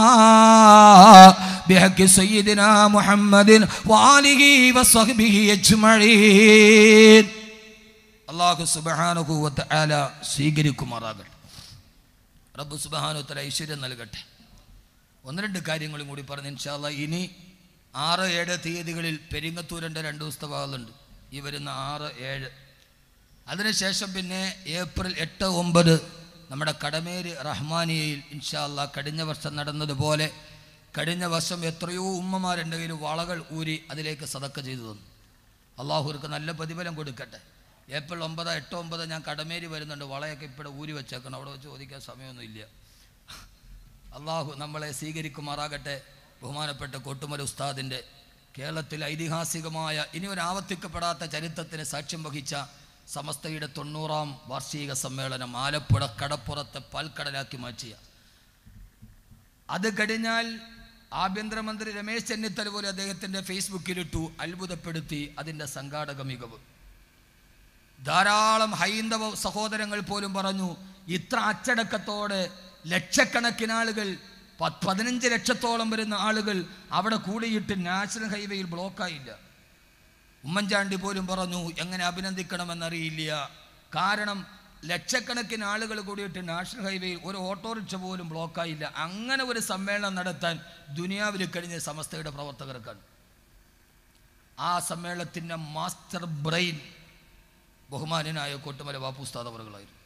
بحق سيدنا محمد وآله وصحبه أجمعين അള്ളാഹു സുബഹാനുഹു വതആല സ്വീകരിക്കുമാറാകട്ടെ റബ്ബ് സുബഹാനുത്തല ഐശ്വര്യം നൽകട്ടെ ഒന്ന് രണ്ട് കാര്യങ്ങളും കൂടി പറഞ്ഞ് ഇൻഷാല്ല ഇനി ആറ് ഏഴ് തീയതികളിൽ പെരിങ്ങത്തൂരിൻ്റെ രണ്ട് ദിവസത്തെ ഭാഗമുണ്ട് ഈ വരുന്ന ആറ് ഏഴ് അതിനുശേഷം പിന്നെ ഏപ്രിൽ എട്ട് ഒമ്പത് നമ്മുടെ കടമേര് റഹ്മാനിയയിൽ ഇൻഷാല്ല കഴിഞ്ഞ വർഷം നടന്നതുപോലെ കഴിഞ്ഞ വർഷം എത്രയോ ഉമ്മമാരുടെ കയ്യിൽ വളകൾ ഊരി അതിലേക്ക് സതക്ക ചെയ്തു തന്നു അള്ളാഹുർക്ക് നല്ല പ്രതിഫലം കൊടുക്കട്ടെ ഏപ്രിൽ ഒമ്പത് എട്ട് ഒമ്പത് ഞാൻ കടമേരി വരുന്നുണ്ട് വളയൊക്കെ ഇവിടെ ഊരി വെച്ചേക്കണം അവിടെ വെച്ച് ചോദിക്കാൻ സമയമൊന്നുമില്ല അള്ളാഹു നമ്മളെ സ്വീകരിക്കുമാറാകട്ടെ ബഹുമാനപ്പെട്ട കൊട്ടുമല ഉസ്താദിൻ്റെ കേരളത്തിൽ ഐതിഹാസികമായ ഇനി ഒരു ആവർത്തിക്കപ്പെടാത്ത ചരിത്രത്തിന് സാക്ഷ്യം വഹിച്ച സമസ്തയുടെ തൊണ്ണൂറാം വാർഷിക സമ്മേളനം ആലപ്പുഴ കടപ്പുറത്തെ പാൽക്കടലാക്കി മാറ്റിയ അത് കഴിഞ്ഞാൽ ആഭ്യന്തരമന്ത്രി രമേശ് ചെന്നിത്തല പോലെ അദ്ദേഹത്തിൻ്റെ ഫേസ്ബുക്കിലിട്ടു അത്ഭുതപ്പെടുത്തി അതിൻ്റെ സംഘാടക മികവ് ധാരാളം ഹൈന്ദവ സഹോദരങ്ങൾ പോലും പറഞ്ഞു ഇത്ര അച്ചടക്കത്തോടെ ലക്ഷക്കണക്കിന് ആളുകൾ പത്ത് പതിനഞ്ച് ലക്ഷത്തോളം വരുന്ന ആളുകൾ അവിടെ കൂടിയിട്ട് നാഷണൽ ഹൈവേയിൽ ബ്ലോക്കായില്ല ഉമ്മൻചാണ്ടി പോലും പറഞ്ഞു എങ്ങനെ അഭിനന്ദിക്കണമെന്നറിയില്ല കാരണം ലക്ഷക്കണക്കിന് ആളുകൾ കൂടിയിട്ട് നാഷണൽ ഹൈവേയിൽ ഒരു ഓട്ടോറിക്ഷ പോലും ബ്ലോക്കായില്ല അങ്ങനെ ഒരു സമ്മേളനം നടത്താൻ ദുനിയാവിൽ കഴിഞ്ഞ സമസ്തയുടെ പ്രവർത്തകർക്കാണ് ആ സമ്മേളനത്തിൻ്റെ മാസ്റ്റർ ബ്രെയിൻ ബഹുമാനനായ കോട്ടുമല ബാപ്പുസ്താദ് അവറുകളായിരുന്നു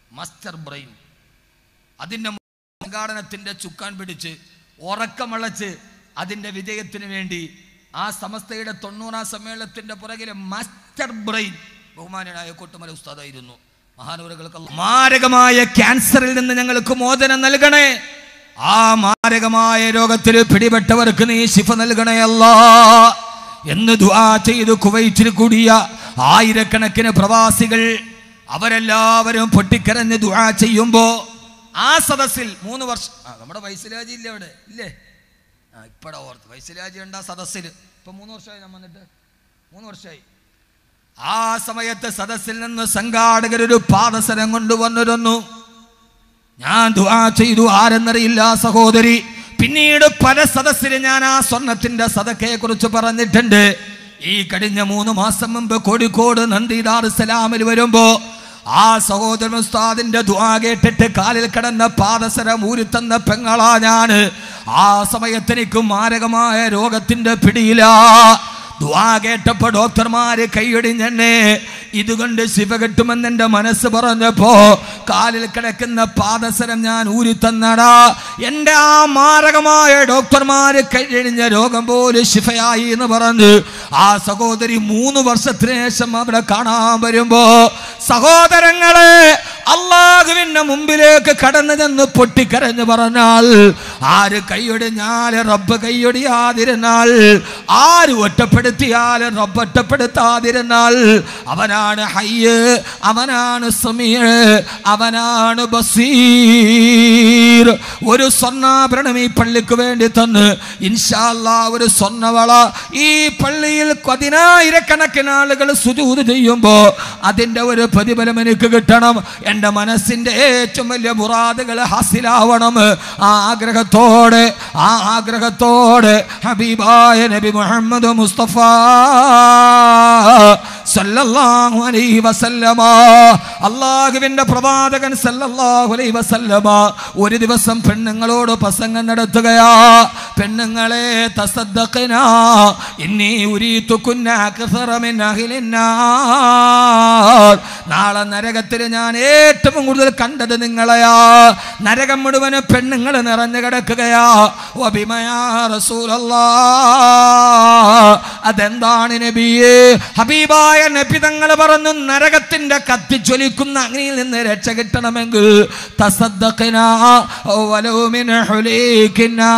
മാസ്റ്റർ ബ്രെയിൻ അതിൻ്റെ സംഘാടനത്തിൻ്റെ ചുക്കാൻ പിടിച്ച് ഉറക്കമളച്ച് അതിൻ്റെ വിജയത്തിന് വേണ്ടി ആ സമസ്തയുടെ തൊണ്ണൂറാം സമ്മേളനത്തിൻ്റെ പുറകിലെ മാസ്റ്റർ ബ്രെയിൻ ബഹുമാനനായ കോട്ടുമല ഉസ്താദായിരുന്നു മഹാനവറുകൾക്ക് അല്ലാഹ് മാരകമായ ക്യാൻസറിൽ നിന്ന് ഞങ്ങൾക്ക് മോചനം നൽകണേ ആ മാരകമായ രോഗത്തിൽ പിടിപെട്ടവർക്ക് നീ ശിഫ നൽകണേ അല്ലാ എന്ന് ദുആ ചെയ്ത് കുവൈറ്റിൽ കൂടിയ ആയിരക്കണക്കിന് പ്രവാസികൾ അവരെല്ലാവരും പൊട്ടിക്കരഞ്ഞ് ദുആ ചെയ്യുമ്പോ ആ സദസ്സിൽ മൂന്ന് വർഷം ആ നമ്മുടെ വൈസലാജി ഇല്ലേ അവിടെ ഇല്ലേ ആ ഇപ്പടെ ഓർത്ത് വൈസലാജി ഉണ്ട് ആ സദസ്സിൽ ഇപ്പൊ മൂന്ന് വർഷമായി ഞാൻ വന്നിട്ട് മൂന്ന് വർഷമായി ആ സമയത്ത് സദസ്സിൽ നിന്ന് സംഘാടകരൊരു പാദസരം കൊണ്ടുവന്നിരുന്നു ഞാൻ ദുആ ചെയ്തു ആരെന്നറിയില്ല സഹോദരി പിന്നീട് പല സദസ്സിൽ ഞാൻ ആ സ്വർണത്തിന്റെ സദക്കയെ കുറിച്ച് പറഞ്ഞിട്ടുണ്ട് ഈ കഴിഞ്ഞ മൂന്ന് മാസം മുമ്പ് കോഴിക്കോട് നന്ദിദാർ സലാമിൽ വരുമ്പോ ആ സഹോദരൻ ഉസ്താദിന്റെ ദുആ കേട്ടിട്ട് കാലിൽ കിടന്ന പാദസരം ഊരിത്തന്ന പെങ്ങളാ ഞാന് ആ സമയത്ത് എനിക്ക് മാരകമായ രോഗത്തിന്റെ പിടിയിലാ ദുആ കേട്ടപ്പോ ഡോക്ടർമാര് കൈയൊടിഞ്ഞെന്നെ ഇതുകൊണ്ട് ശിവ കിട്ടുമെന്ന് എൻ്റെ മനസ്സ് പറഞ്ഞപ്പോ കാലിൽ കിടക്കുന്ന പാദസരം ഞാൻ ഊരി തന്നടാ എൻ്റെ ആ മാരകമായ ഡോക്ടർമാര് കൈയൊടിഞ്ഞ രോഗം പോലും ശിഫയായി എന്ന് പറഞ്ഞ് ആ സഹോദരി മൂന്ന് വർഷത്തിന് ശേഷം അവിടെ കാണാൻ വരുമ്പോ സഹോദരങ്ങളെ അള്ളാഹുവിന്റെ മുമ്പിലേക്ക് കടന്നു ചെന്ന് പൊട്ടിക്കരഞ്ഞു പറഞ്ഞാൽ ആര് കൈയൊടിഞ്ഞാൽ റബ്ബ് കൈയൊടിയാതിരുന്നാൽ ആര് ഒറ്റപ്പെടുത്തിയാൽ റബ്ബ് ഒറ്റപ്പെടുത്താതിരുന്നാൽ അവനാണ് ഹയ്യ് അവനാണ് സമീർ അവനാണ് ബസീർ ഒരു സ്വർണ്ണാഭരണം ഈ പള്ളിക്ക് വേണ്ടി തന്ന് ഇൻഷാല്ല ഒരു സ്വർണ്ണവള ഈ പള്ളിയിൽ പതിനായിരക്കണക്കിന് ആളുകൾ സുജൂത് ചെയ്യുമ്പോ അതിന്റെ ഒരു പ്രതിഫലം എനിക്ക് കിട്ടണം എൻ്റെ മനസ്സിന്റെ ഏറ്റവും വലിയ മുറാദുകൾ ഹാസിലാവണം ആ ആഗ്രഹത്തോടെ ആ ആഗ്രഹത്തോടെ ഹബീബായ നബി മുഹമ്മദ് മുസ്തഫ സല്ലല്ലാഹു അലൈഹി വസല്ലമ അള്ളാഹുവിന്റെ പ്രവാചകൻ സല്ലല്ലാഹു അലൈഹി വസല്ലമ ഒരു ദിവസം പെണ്ണുങ്ങളോട് പ്രസംഗം നടത്തുകയാ പെണ്ണുങ്ങളെ തസദ്ദഖന ഇന്നി ഉരീതുകുന്ന അക്സറ മിൻ അഹ്ലിന്നാർ നാളെ നരകത്തിൽ ഞാൻ ഏറ്റവും കൂടുതൽ കണ്ടത് നിങ്ങളെയാ നരകം മുഴുവനും പെണ്ണുങ്ങൾ നിറഞ്ഞു കിടക്കുകയാ വബിമയാ റസൂലല്ലാ അതെന്താണ് നബിയേ ഹബീബായ നബി തങ്ങൾ പറഞ്ഞു നരകത്തിന്റെ കത്തിച്ചൊലിക്കുന്ന അഗ്നിയിൽ നിന്ന് രക്ഷ കിട്ടണമെങ്കിൽ തസദ്ദഖന വലൗ മിൻ ഹുലീകിനാ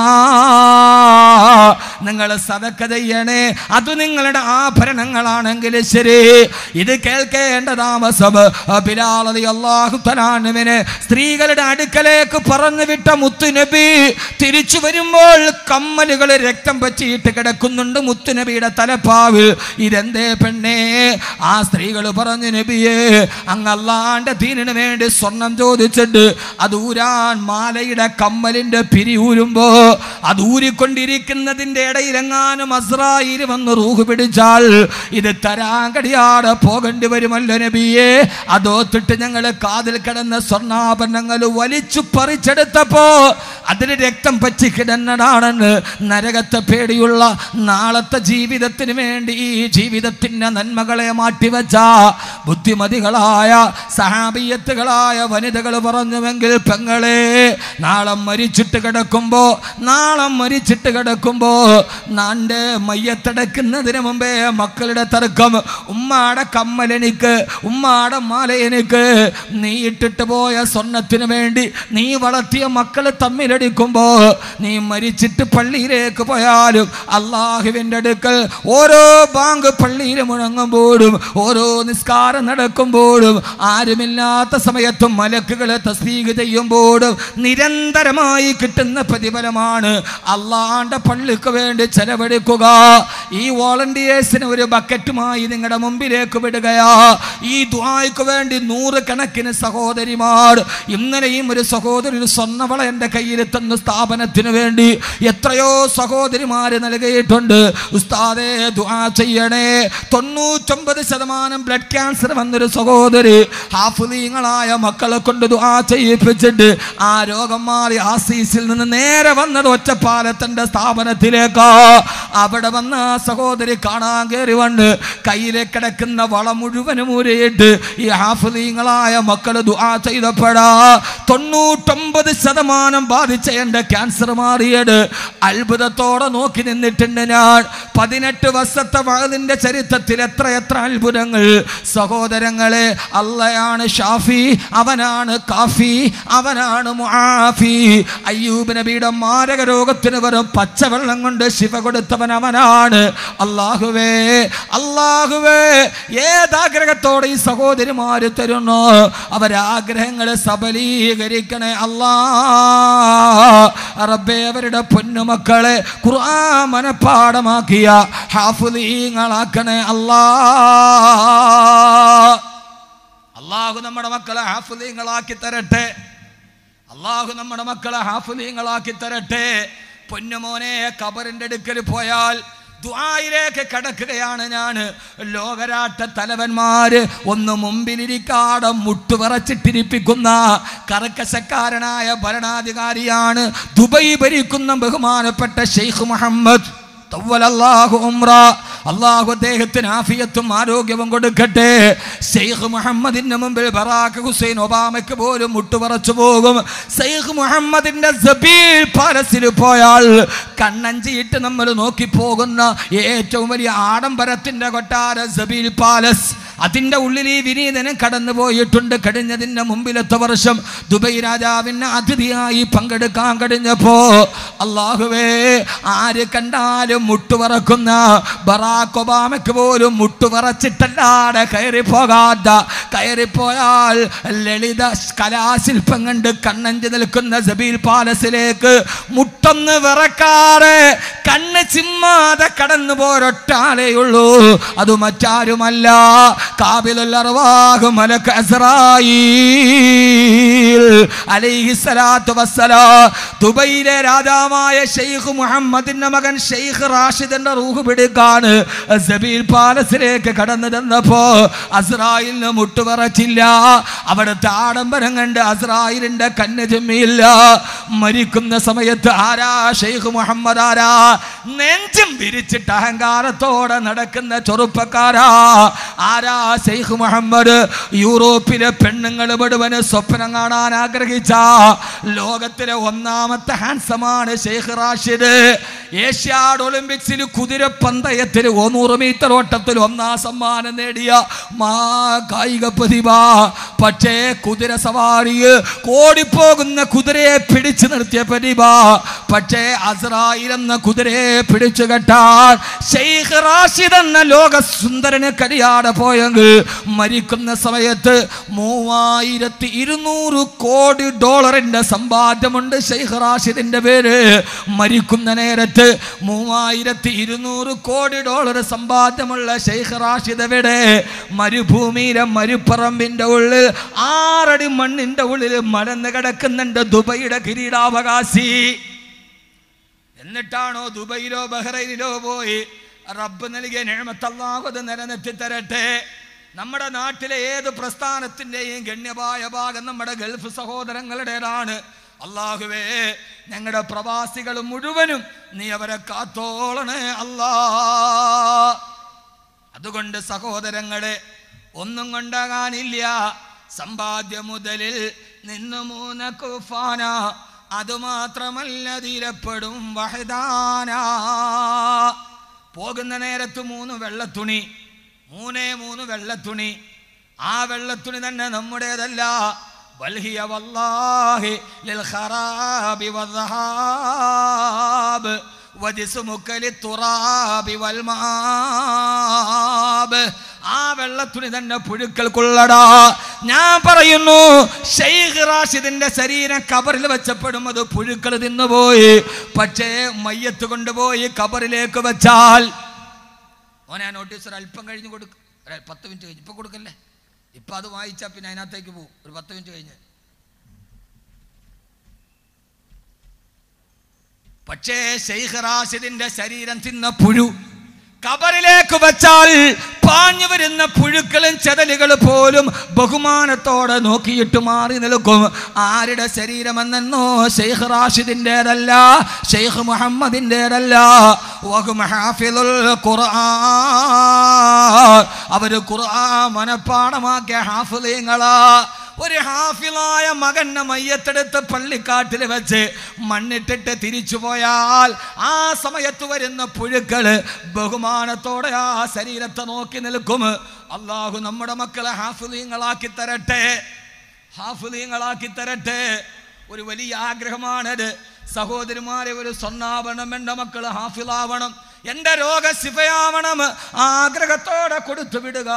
നിങ്ങൾ സദക്ക ചെയ്യണേ അത് നിങ്ങളുടെ ആഭരണങ്ങളാണെങ്കിൽ ശരി ഇത് കേൾക്കേണ്ട താമസം ബിലാലതി അള്ളാഹു തലാനുവിന് സ്ത്രീകളുടെ അടുക്കലേക്ക് പറഞ്ഞു വിട്ട മുത്തുനബി തിരിച്ചു വരുമ്പോൾ കമ്മലുകൾ രക്തം പറ്റിയിട്ട് കിടക്കുന്നുണ്ട് മുത്തുനബിയുടെ തലപ്പാവിൽ ഇതെന്തേ പെണ്ണേ ആ സ്ത്രീകൾ പറഞ്ഞു നബിയേ അങ്ങ് അല്ലാണ്ട് ദീനിന് വേണ്ടി സ്വർണം ചോദിച്ചിട്ട് അത് ഊരാൻ മാലയുടെ കമ്മലിന്റെ പിരി ഊരുമ്പോ അത് ഊരിക്കൊണ്ടിരിക്കുന്നതിന്റെ ഇടയിലെങ്ങാനും അസ്രായിൽ വന്ന് റൂഹ് പിടിച്ചാൽ ഇത് തരാൻ കഴിയാതെ പോകേണ്ടി വരുമല്ലോ നബിയെ അതോത്തിട്ട് ഞങ്ങൾ കാതിൽ കിടന്ന സ്വർണ്ണാഭരണങ്ങൾ വലിച്ചു പറിച്ചെടുത്തപ്പോ അതിന് രക്തം പറ്റി കിടന്നതാണെന്ന് നരകത്തെ പേടിയുള്ള നാളത്തെ ജീവിതത്തിന് വേണ്ടി ഈ ജീവിതത്തിന്റെ നന്മകളെ മാറ്റിവെച്ച ബുദ്ധിമതികളായ സഹാബിയത്തുകളായ വനിതകൾ പറഞ്ഞുവെങ്കിൽ പെങ്ങളെ നാളെ മരിച്ചിട്ട് കിടക്കുമ്പോ നാളെ മരിച്ചിട്ട് കിടക്കുമ്പോ നാണ്ട് മയ്യത്തടക്കുന്നതിന് മുമ്പേ മക്കളുടെ തർക്കം ഉമ്മാടെ കമ്മലെനിക്ക് ഉമ്മാടെ മാല എനിക്ക് നീ ഇട്ടിട്ട് പോയ സ്വർണത്തിന് വേണ്ടി നീ വളർത്തിയ മക്കൾ തമ്മിലടിക്കുമ്പോ നീ മരിച്ചിട്ട് പള്ളിയിലേക്ക് പോയാലും അള്ളാഹുവിൻ്റെ അടുക്കൽ ഓരോ ബാങ്ക് പള്ളിയിൽ മുഴങ്ങുമ്പോഴും ഓരോ നിസ്കാരം നടക്കുമ്പോഴും ആരുമില്ലാത്ത സമയത്തും മലക്കുകളെ തസ്ബീഗ് ചെയ്യുമ്പോഴും നിരന്തരമായി കിട്ടുന്ന പ്രതിഫലമാണ് അള്ളാന്റെ പള്ളിക്ക് വേണ്ടി ചെലവഴിക്കുക ഈ വോളണ്ടിയേഴ്സിന് ഒരു ബക്കറ്റുമായി നിങ്ങളുടെ മുമ്പിലേക്ക് വിടുകയാ ഈ ദ്വായ്ക്ക് വേണ്ടി നൂറ് കണക്കിന് സഹോദരിമാർ ഇന്നലെയും ഒരു സഹോദരി ഒരു സ്വർണ്ണവള എൻ്റെ കയ്യിൽ എന്ന സ്ഥാപനത്തിന് വേണ്ടി എത്രയോ സഹോദരിമാര് നൽകിയിട്ടുണ്ട് ഉസ്താദേ ദുആ ചെയ്യണേ തൊണ്ണൂറ്റൊമ്പത് ശതമാനം ബ്ലഡ് ക്യാൻസർ വന്നൊരു സഹോദരി ഹാഫുദീങ്ങളായ മക്കളെ കൊണ്ട് ദുആ ചെയ്യിപ്പിച്ചിട്ട് ആ രോഗം മാറി ആസീസിൽ നിന്ന് നേരെ വന്നത് ഒറ്റപ്പാലത്തിന്റെ സ്ഥാപനത്തിലേക്ക് അവിടെ വന്ന ആ സഹോദരി കാണാൻ കയറി വന്ന് കയ്യിലെ കിടക്കുന്ന വള മുഴുവനും ഊരിയിട്ട് ഈ ഹാഫുദീങ്ങളായ മക്കള് ദുആ ചെയ്തപ്പോഴാ തൊണ്ണൂറ്റൊമ്പത് ശതമാനം ബാധിച്ച എൻ്റെ ക്യാൻസർ മാറിയത് അത്ഭുതത്തോടെ നോക്കി നിന്നിട്ടുണ്ട് ഞാൻ പതിനെട്ട് വർഷത്തെ വഴതിൻ്റെ ചരിത്രത്തിൽ എത്ര എത്ര അത്ഭുതങ്ങൾ സഹോദരങ്ങളെ അള്ളയാണ് ഷാഫി അവനാണ് കാഫി അവനാണ് മുആഫി അയ്യൂബ് നബിയുടെ മാരക രോഗത്തിന് വെറും പച്ചവെള്ളം കൊണ്ട് ശിവ കൊടുത്തവൻ അവനാണ് അള്ളാഹുവേ അള്ളാഹുവേ ഏതാഗ്രഹത്തോടെ ഈ സഹോദരിമാര് തരുന്നു അവരാഗ്രഹങ്ങളെ സബലീകരിക്കണേ അല്ലാ റബ്ബേ അവരുടെ പൊന്നുമക്കളെ ഖുർആൻ മനഃപ്പാടമാക്കിയ ഹാഫുലീങ്ങളാക്കണേ അല്ലാ അള്ളാഹു നമ്മുടെ മക്കളെ ഹാഫുലീങ്ങളാക്കി തരട്ടെ അള്ളാഹു നമ്മുടെ മക്കളെ ഹാഫുലീങ്ങളാക്കി തരട്ടെ പൊന്നുമോനെ കബറിന്റെ അടുക്കൽ പോയാൽ ദ്വായിലേക്ക് കടക്കുകയാണ് ഞാൻ ലോകരാട്ട തലവന്മാര് ഒന്ന് മുമ്പിലിരിക്കാടെ മുട്ടുവിറച്ചിട്ടിരിപ്പിക്കുന്ന കർക്കശക്കാരനായ ഭരണാധികാരിയാണ് ദുബൈ ഭരിക്കുന്ന ബഹുമാനപ്പെട്ട ഷെയ്ഖ് മുഹമ്മദ് തവ്വലല്ലാഹു ഉംറ. അള്ളാഹു അദ്ദേഹത്തിന് ആഫിയത്തും ആരോഗ്യവും കൊടുക്കട്ടെ ഷെയ്ഖ് മുഹമ്മദിന്റെ മുമ്പിൽ ബറാഖ് ഹുസൈൻ ഒബാമയ്ക്ക് പോലും മുട്ടുപറച്ചു പോകും ഷെയ്ഖ് മുഹമ്മദിന്റെ സബീൽ പാലസിൽ പോയാൽ കണ്ണഞ്ചിയിട്ട് നമ്മൾ നോക്കി പോകുന്ന ഏറ്റവും വലിയ ആഡംബരത്തിന്റെ കൊട്ടാര സബീൽ പാലസ് അതിൻ്റെ ഉള്ളിൽ ഈ വിനീതനും കടന്നു പോയിട്ടുണ്ട് കഴിഞ്ഞതിൻ്റെ മുമ്പിലത്തെ വർഷം ദുബൈ രാജാവിന് അതിഥിയായി പങ്കെടുക്കാൻ കഴിഞ്ഞപ്പോ അള്ളാഹുവേ ആര് കണ്ടാലും മുട്ടുവറക്കുന്ന ബറാക്ക് ഒബാമയ്ക്ക് പോലും മുട്ടുവറച്ചിട്ടല്ലാതെ കയറി പോകാത്ത കയറിപ്പോയാൽ ലളിത കലാശില്പം കണ്ട് കണ്ണഞ്ചി നിൽക്കുന്ന സബീൽ പാലസിലേക്ക് മുട്ടൊന്ന് വിറക്കാറ് കണ്ണ് ചിമ്മാതെ കടന്നു പോരൊട്ടാളേയുള്ളൂ അത് മറ്റാരുമല്ല കാബിലുൽ അർവാഹ് മലക്ക് അസ്രായീൽ അലൈഹിസ്സലാത്തു വസ്സലാം ദുബൈയിലെ രാജാവായ ഷെയ്ഖ് മുഹമ്മദിന്റെ മകൻ ഷെയ്ഖ് റാഷിദിന്റെ റൂഹ് പിടിക്കാണ് സബീൽ പാലസിലേക്ക് കടന്നു തന്നപ്പോ അസ്രായിലിന് മുട്ടുപറച്ചില്ല അവിടുത്തെ ആഡംബരം കണ്ട് അസ്രായിലിന്റെ കണ്ണ് ചെമ്മിയില്ല മരിക്കുന്ന സമയത്ത് ആരാ ഷെയ്ഖ് മുഹമ്മദ് ആരാ നെഞ്ചും വിരിച്ചിട്ട് അഹങ്കാരത്തോടെ നടക്കുന്ന ചെറുപ്പക്കാരാ ആരാ ഷെയ്ഖ് മുഹമ്മദ് യൂറോപ്പിലെ പെണ്ണുങ്ങൾ മുഴുവന് സ്വപ്നം കാണാൻ ആഗ്രഹിച്ച ലോകത്തിലെ ഒന്നാമത്തെ ഹാൻസമാണ് ഷെയ്ഖ് റാഷിദ് ഏഷ്യാഡ് ഒളിമ്പിക്സിൽ കുതിര പന്തയത്തിൽ നൂറ് മീറ്റർ ഓട്ടത്തിൽ ഒന്നാം സമ്മാനം നേടിയ മാ കായിക പ്രതിഭ പക്ഷേ കുതിര സവാരി ഓടിപ്പോകുന്ന കുതിരയെ പിടിച്ചു നിർത്തിയ പ്രതിഭ പക്ഷേ അസ്രായിൽ എന്ന കുതിരയെ പിടിച്ചു കെട്ടാൻ ഷെയ്ഖ് റാഷിദ് എന്ന ലോക സുന്ദരന് കരിയാടെ പോയെങ്കിൽ മരിക്കുന്ന സമയത്ത് മൂവായിരത്തി ഇരുന്നൂറ് കോടി ഡോളറിന്റെ സമ്പാദ്യമുണ്ട് ഷെയ്ഖ് റാഷിദിന്റെ പേര് മരിക്കുന്ന നേരത്ത് മൂവായിരത്തി ഇരുന്നൂറ് കോടി ഡോളർ സമ്പാദ്യമുള്ള ഷെയ്ഖ് റാഷിദ് എവിടെ മരുഭൂമിയിലെ മരുപ്പറമ്പിന്റെ ഉള്ളിൽ ആറടി മണ്ണിന്റെ ഉള്ളിൽ മലന്ന് കിടക്കുന്നുണ്ട് ദുബൈയുടെ കിരീടാവകാശി എന്നിട്ടാണോ ദുബൈയിലോ ബഹ്റൈനിലോ പോയി റബ്ബ് നൽകിയ നിഴമത്തല്ലാഹത് നിലനിർത്തി തരട്ടെ നമ്മുടെ നാട്ടിലെ ഏത് പ്രസ്ഥാനത്തിൻ്റെയും ഗണ്യമായ ഭാഗം നമ്മുടെ ഗൾഫ് സഹോദരങ്ങളുടേതാണ് അള്ളാഹുവേ ഞങ്ങളുടെ പ്രവാസികൾ മുഴുവനും നീ അവരെ കാത്തോളണേ അല്ലാ അതുകൊണ്ട് സഹോദരങ്ങളെ ഒന്നും കൊണ്ടാകാനില്ല സമ്പാദ്യ മുതലിൽ നിന്ന് മൂന്ന കുഫാന അതുമാത്രമല്ല തീരപ്പെടും വഹദാന പോകുന്ന നേരത്ത് മൂന്ന് വെള്ളത്തുണി മൂന്നേ മൂന്ന് വെള്ളത്തുണി ആ വെള്ളത്തുണി തന്നെ നമ്മുടേതല്ല ബൽഹിയ വല്ലാഹി ലിൽ ഖറാബി വദ്ദഹാബ് വജിസ്മുക ലിത്തുറാബി വൽമാബ് ആ വെള്ളത്തുണി തന്നെ പുഴുക്കൾക്കുള്ളടാ ഞാൻ പറയുന്നു ഷെയ്ഖ് റാഷിദിന്റെ ശരീരം കബറിൽ വെച്ചപ്പെടും അത് പുഴുക്കൾ തിന്നുപോയി പക്ഷേ മയ്യത്ത് കൊണ്ടുപോയി കബറിലേക്ക് വെച്ചാൽ ഓനെ ആ നോട്ടീസ് ഒരു അല്പം കഴിഞ്ഞ് കൊടുക്ക ഒരു പത്ത് മിനിറ്റ് കഴിഞ്ഞ് ഇപ്പൊ കൊടുക്കല്ലേ ഇപ്പൊ അത് വായിച്ചാൽ പിന്നെ അതിനകത്തേക്ക് പോകും ഒരു പത്ത് മിനിറ്റ് കഴിഞ്ഞ് പക്ഷേ ഷെയ്ഖ് റാഷിദിന്റെ ശരീരം തിന്ന പുഴു കബറിലേക്ക് വച്ചാൽ പാഞ്ഞു വരുന്ന പുഴുക്കളും ചെതലുകൾ പോലും ബഹുമാനത്തോടെ നോക്കിയിട്ട് മാറി നിൽക്കും ആരുടെ ശരീരമെന്നോ ഷെയ്ഖ് റാഷിദിൻ്റെതല്ല ഷെയ്ഖ് മുഹമ്മദിൻ്റെതല്ല വഹും ഹാഫിദുൽ ഖുർആൻ അവര് ഖുർആൻ മനപ്പാടമാക്കിയ ഹാഫിദീങ്ങളാ ഒരു ഹാഫിലായ മകന്റെ മയ്യത്തെടുത്ത് പള്ളിക്കാട്ടിൽ വെച്ച് മണ്ണിട്ടിട്ട് തിരിച്ചു പോയാൽ ആ സമയത്ത് വരുന്ന പുഴുക്കള് ബഹുമാനത്തോടെ ആ ശരീരത്തെ നോക്കി നിൽക്കും അള്ളാഹു നമ്മുടെ മക്കളെ ഹാഫിലീങ്ങളാക്കി തരട്ടെ ഹാഫിലീങ്ങളാക്കി തരട്ടെ ഒരു വലിയ ആഗ്രഹമാണത് സഹോദരിമാരെ ഒരു സ്വർണ്ണാവണം എൻ്റെ മക്കൾ ഹാഫിലാവണം എൻ്റെ രോഗ ശിഫയാവണം ആ ആഗ്രഹത്തോടെ കൊടുത്തു വിടുക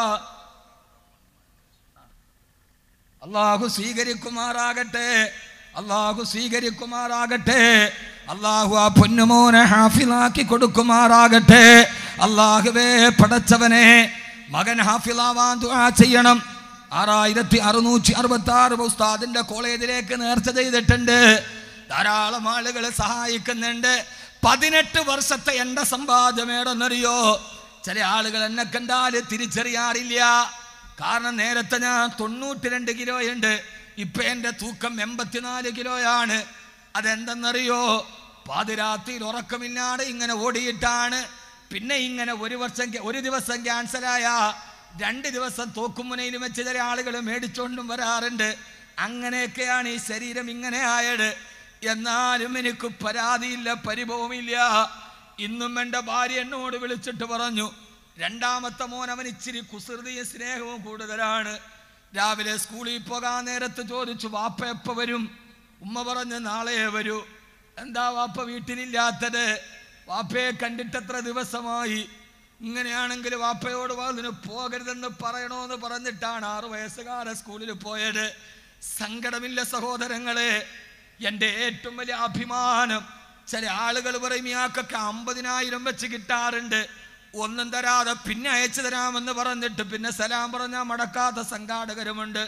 അള്ളാഹു സ്വീകരിക്കുമാറാകട്ടെ അള്ളാഹു സ്വീകരിക്കുമാറാകട്ടെ അള്ളാഹു ആ പൊന്നുമോനെ ഹാഫിലാക്കി കൊടുക്കുമാറാകട്ടെ അള്ളാഹുവേ പടച്ചവനെ മകൻ ഹാഫിലാവാൻ ദുആ ചെയ്യണം ആറായിരത്തി അറുന്നൂറ്റി അറുപത്തി ആറ് ഉസ്താദിന്റെ കോളേജിലേക്ക് നേർച്ച ചെയ്തിട്ടുണ്ട് ധാരാളം ആളുകൾ സഹായിക്കുന്നുണ്ട് പതിനെട്ട് വർഷത്തെ എൻ്റെ സമ്പാദ്യമേടെന്നറിയോ ചില ആളുകൾ എന്നെ കണ്ടാൽ തിരിച്ചറിയാറില്ല കാരണം നേരത്തെ ഞാൻ തൊണ്ണൂറ്റി രണ്ട് കിലോയുണ്ട് ഇപ്പൊ എൻ്റെ തൂക്കം എൺപത്തിനാല് കിലോയാണ് അതെന്തെന്നറിയോ പാതിരാത്രിയിൽ ഉറക്കമില്ലാതെ ഇങ്ങനെ ഓടിയിട്ടാണ് പിന്നെ ഇങ്ങനെ ഒരു വർഷം ക്യാ- ഒരു ദിവസം ക്യാൻസലായ രണ്ട് ദിവസം തോക്കുമുനയിൽ വെച്ച് ചില ആളുകൾ മേടിച്ചോണ്ടും വരാറുണ്ട് അങ്ങനെയൊക്കെയാണ് ഈ ശരീരം ഇങ്ങനെ ആയത് എന്നാലും എനിക്ക് പരാതിയില്ല പരിഭവമില്ല ഇന്നും എൻ്റെ ഭാര്യ എന്നോട് വിളിച്ചിട്ട് പറഞ്ഞു രണ്ടാമത്തെ മോൻ അവൻ ഇച്ചിരി കുസൃതിയും സ്നേഹവും കൂടുതലാണ് രാവിലെ സ്കൂളിൽ പോകാൻ നേരത്ത് ചോദിച്ചു വാപ്പ എപ്പ വരും ഉമ്മ പറഞ്ഞ് നാളെ വരൂ എന്താ വാപ്പ വീട്ടിലില്ലാത്തത് വാപ്പയെ കണ്ടിട്ടെത്ര ദിവസമായി ഇങ്ങനെയാണെങ്കിൽ വാപ്പയോട് അതിന് പോകരുതെന്ന് പറയണോന്ന് പറഞ്ഞിട്ടാണ് ആറു വയസ്സുകാരെ സ്കൂളിൽ പോയത് സങ്കടമില്ല സഹോദരങ്ങളെ എൻ്റെ ഏറ്റവും വലിയ അഭിമാനം ചില ആളുകൾ പറയും ഇയാൾക്കൊക്കെ അമ്പതിനായിരം വെച്ച് കിട്ടാറുണ്ട് ഒന്നും തരാതെ പിന്നെ അയച്ചു തരാമെന്ന് പറഞ്ഞിട്ട് പിന്നെ സലാം പറഞ്ഞാൽ മടക്കാത്ത സംഘാടകരുമുണ്ട്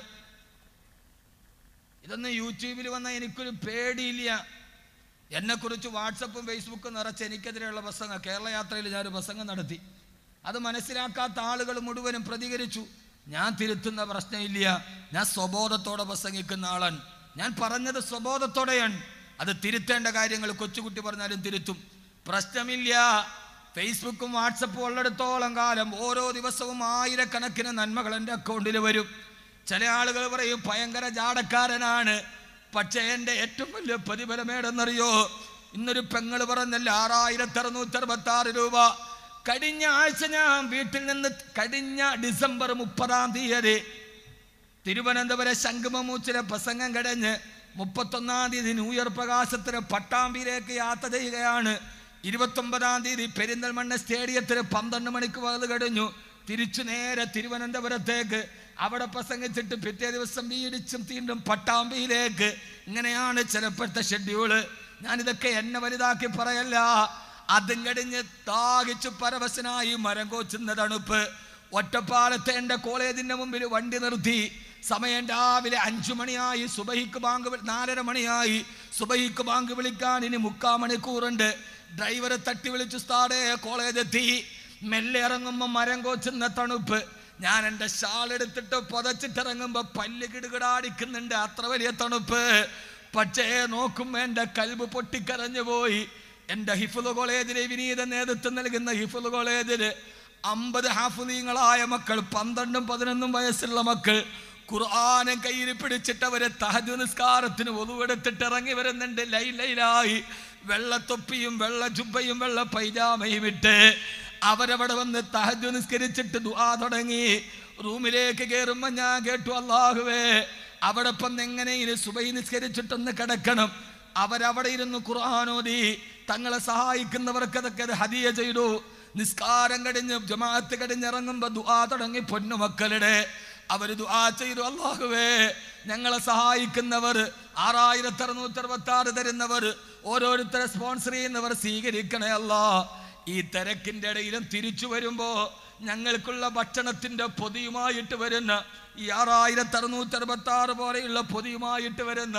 ഇതൊന്നും യൂട്യൂബിൽ വന്ന എനിക്കൊരു പേടിയില്ല എന്നെക്കുറിച്ച് വാട്സപ്പും ഫേസ്ബുക്കും നിറച്ച് എനിക്കെതിരെയുള്ള പ്രസംഗം കേരള യാത്രയിൽ ഞാനൊരു പ്രസംഗം നടത്തി അത് മനസ്സിലാക്കാത്ത ആളുകൾ മുഴുവനും പ്രതികരിച്ചു ഞാൻ തിരുത്തുന്ന പ്രശ്നമില്ല ഞാൻ സ്വബോധത്തോടെ പ്രസംഗിക്കുന്ന ആളാണ് ഞാൻ പറഞ്ഞത് സ്വബോധത്തോടെയാണ് അത് തിരുത്തേണ്ട കാര്യങ്ങൾ കൊച്ചുകുട്ടി പറഞ്ഞാലും തിരുത്തും പ്രശ്നമില്ല ഫേസ്ബുക്കും വാട്സപ്പും ഉള്ളിടത്തോളം കാലം ഓരോ ദിവസവും ആയിരക്കണക്കിന് നന്മകൾ എൻ്റെ അക്കൗണ്ടിൽ വരും ചില ആളുകൾ പറയും ഭയങ്കര ജാടക്കാരനാണ് പക്ഷേ എൻ്റെ ഏറ്റവും വലിയ പ്രതിഫലമേടെന്നറിയോ ഇന്നൊരു പെങ്ങള് പറഞ്ഞല്ല ആറായിരത്തി അറുന്നൂറ്റി അറുപത്തി ആറ് രൂപ കഴിഞ്ഞ ആഴ്ച ഞാൻ വീട്ടിൽ നിന്ന് കഴിഞ്ഞ ഡിസംബർ മുപ്പതാം തീയതി തിരുവനന്തപുരം ശംഖുമൂച്ചിലെ പ്രസംഗം കഴിഞ്ഞ് മുപ്പത്തൊന്നാം തീയതി ന്യൂ ഇയർ പ്രകാശത്തിന് പട്ടാമ്പിയിലേക്ക് യാത്ര ചെയ്യുകയാണ് ഇരുപത്തൊമ്പതാം തീയതി പെരിന്തൽമണ്ണ സ്റ്റേഡിയത്തിൽ പന്ത്രണ്ട് മണിക്ക് വകല് കഴിഞ്ഞു തിരിച്ചു നേരെ തിരുവനന്തപുരത്തേക്ക് അവിടെ പ്രസംഗിച്ചിട്ട് പിറ്റേ ദിവസം വീടിച്ചും തീണ്ടും പട്ടാമ്പിയിലേക്ക് ഇങ്ങനെയാണ് ചിലപ്പോഴത്തെ ഷെഡ്യൂള് ഞാനിതൊക്കെ എന്നെ വലുതാക്കി പറയല്ല അതും കഴിഞ്ഞ് താകിച്ചു പരവശനായി മരം കോച്ചുന്ന തണുപ്പ് ഒറ്റപ്പാലത്തെ എൻ്റെ കോളേജിന്റെ മുമ്പിൽ വണ്ടി നിർത്തി സമയം രാവിലെ അഞ്ചു മണിയായി സുബഹിക്ക് ബാങ്ക് വി- നാലര മണിയായി സുബഹിക്ക് ബാങ്ക് വിളിക്കാൻ ഇനി മുക്കാ മണിക്കൂറുണ്ട് ഡ്രൈവറെ തട്ടി വിളിച്ചു സ്ഥാടെ കോളേജ് എത്തി മെല്ലെ ഇറങ്ങുമ്പോൾ മരം കോച്ചുന്ന തണുപ്പ് ഞാൻ എൻ്റെ ഷാൾ എടുത്തിട്ട് പുതച്ചിട്ടിറങ്ങുമ്പോ പല്ല് കിടുകിടാടിക്കുന്നുണ്ട് അത്ര വലിയ തണുപ്പ് പക്ഷേ നോക്കുമ്പോ എൻ്റെ കൽബ് പൊട്ടിക്കരഞ്ഞു പോയി എൻ്റെ ഹിഫുൽ കോളേജിലെ വിനീത നേതൃത്വം നൽകുന്ന ഹിഫുൽ കോളേജില് അമ്പത് ഹാഫുദീങ്ങളായ മക്കൾ പന്ത്രണ്ടും പതിനൊന്നും വയസ്സുള്ള മക്കൾ ഖുർആാനം കയ്യിൽ പിടിച്ചിട്ട് അവരെ തഹജ് നിസ്കാരത്തിന് ഒതുവെടുത്തിട്ട് ഇറങ്ങി വരുന്നുണ്ട് ലൈ ലൈലായി വെള്ളത്തൊപ്പിയും വെള്ള ജുബയും വെള്ള പൈജാമയും ഇട്ട് അവരവിടെ വന്ന് തഹജ് നിസ്കരിച്ചിട്ട് ദുആ തുടങ്ങി റൂമിലേക്ക് കയറുമ്പോ ഞാൻ കേട്ടു അള്ളാഹുവേ അവിടെ ഇപ്പം എങ്ങനെ ഇനി സുബൈ നിസ്കരിച്ചിട്ടൊന്ന് കിടക്കണം അവരവിടെ ഇരുന്ന് ഖുർആാനോദി തങ്ങളെ സഹായിക്കുന്നവർക്ക് അതൊക്കെ അത് ഹദിയ ചെയ്തു നിസ്കാരം കഴിഞ്ഞ് ജമാഅത്ത് കഴിഞ്ഞിറങ്ങുമ്പോ ദുആ തുടങ്ങി പൊന്നുമക്കളുടെ അവര് ദുആ ചെയ്തു അള്ളാഹുവേ ഞങ്ങളെ സഹായിക്കുന്നവർ ആറായിരത്തി അറുന്നൂറ്റി അറുപത്തി ആറ് തരുന്നവർ ഓരോരുത്തരെ സ്പോൺസർ ചെയ്യുന്നവർ സ്വീകരിക്കണേ അല്ലാ ഈ തിരക്കിന്റെ ഇടയിലും തിരിച്ചു വരുമ്പോ ഞങ്ങൾക്കുള്ള ഭക്ഷണത്തിന്റെ പൊതിയുമായിട്ട് വരുന്ന ഈ ആറായിരത്തി അറുന്നൂറ്റി അറുപത്തി ആറ് പോലെയുള്ള പൊതിയുമായിട്ട് വരുന്ന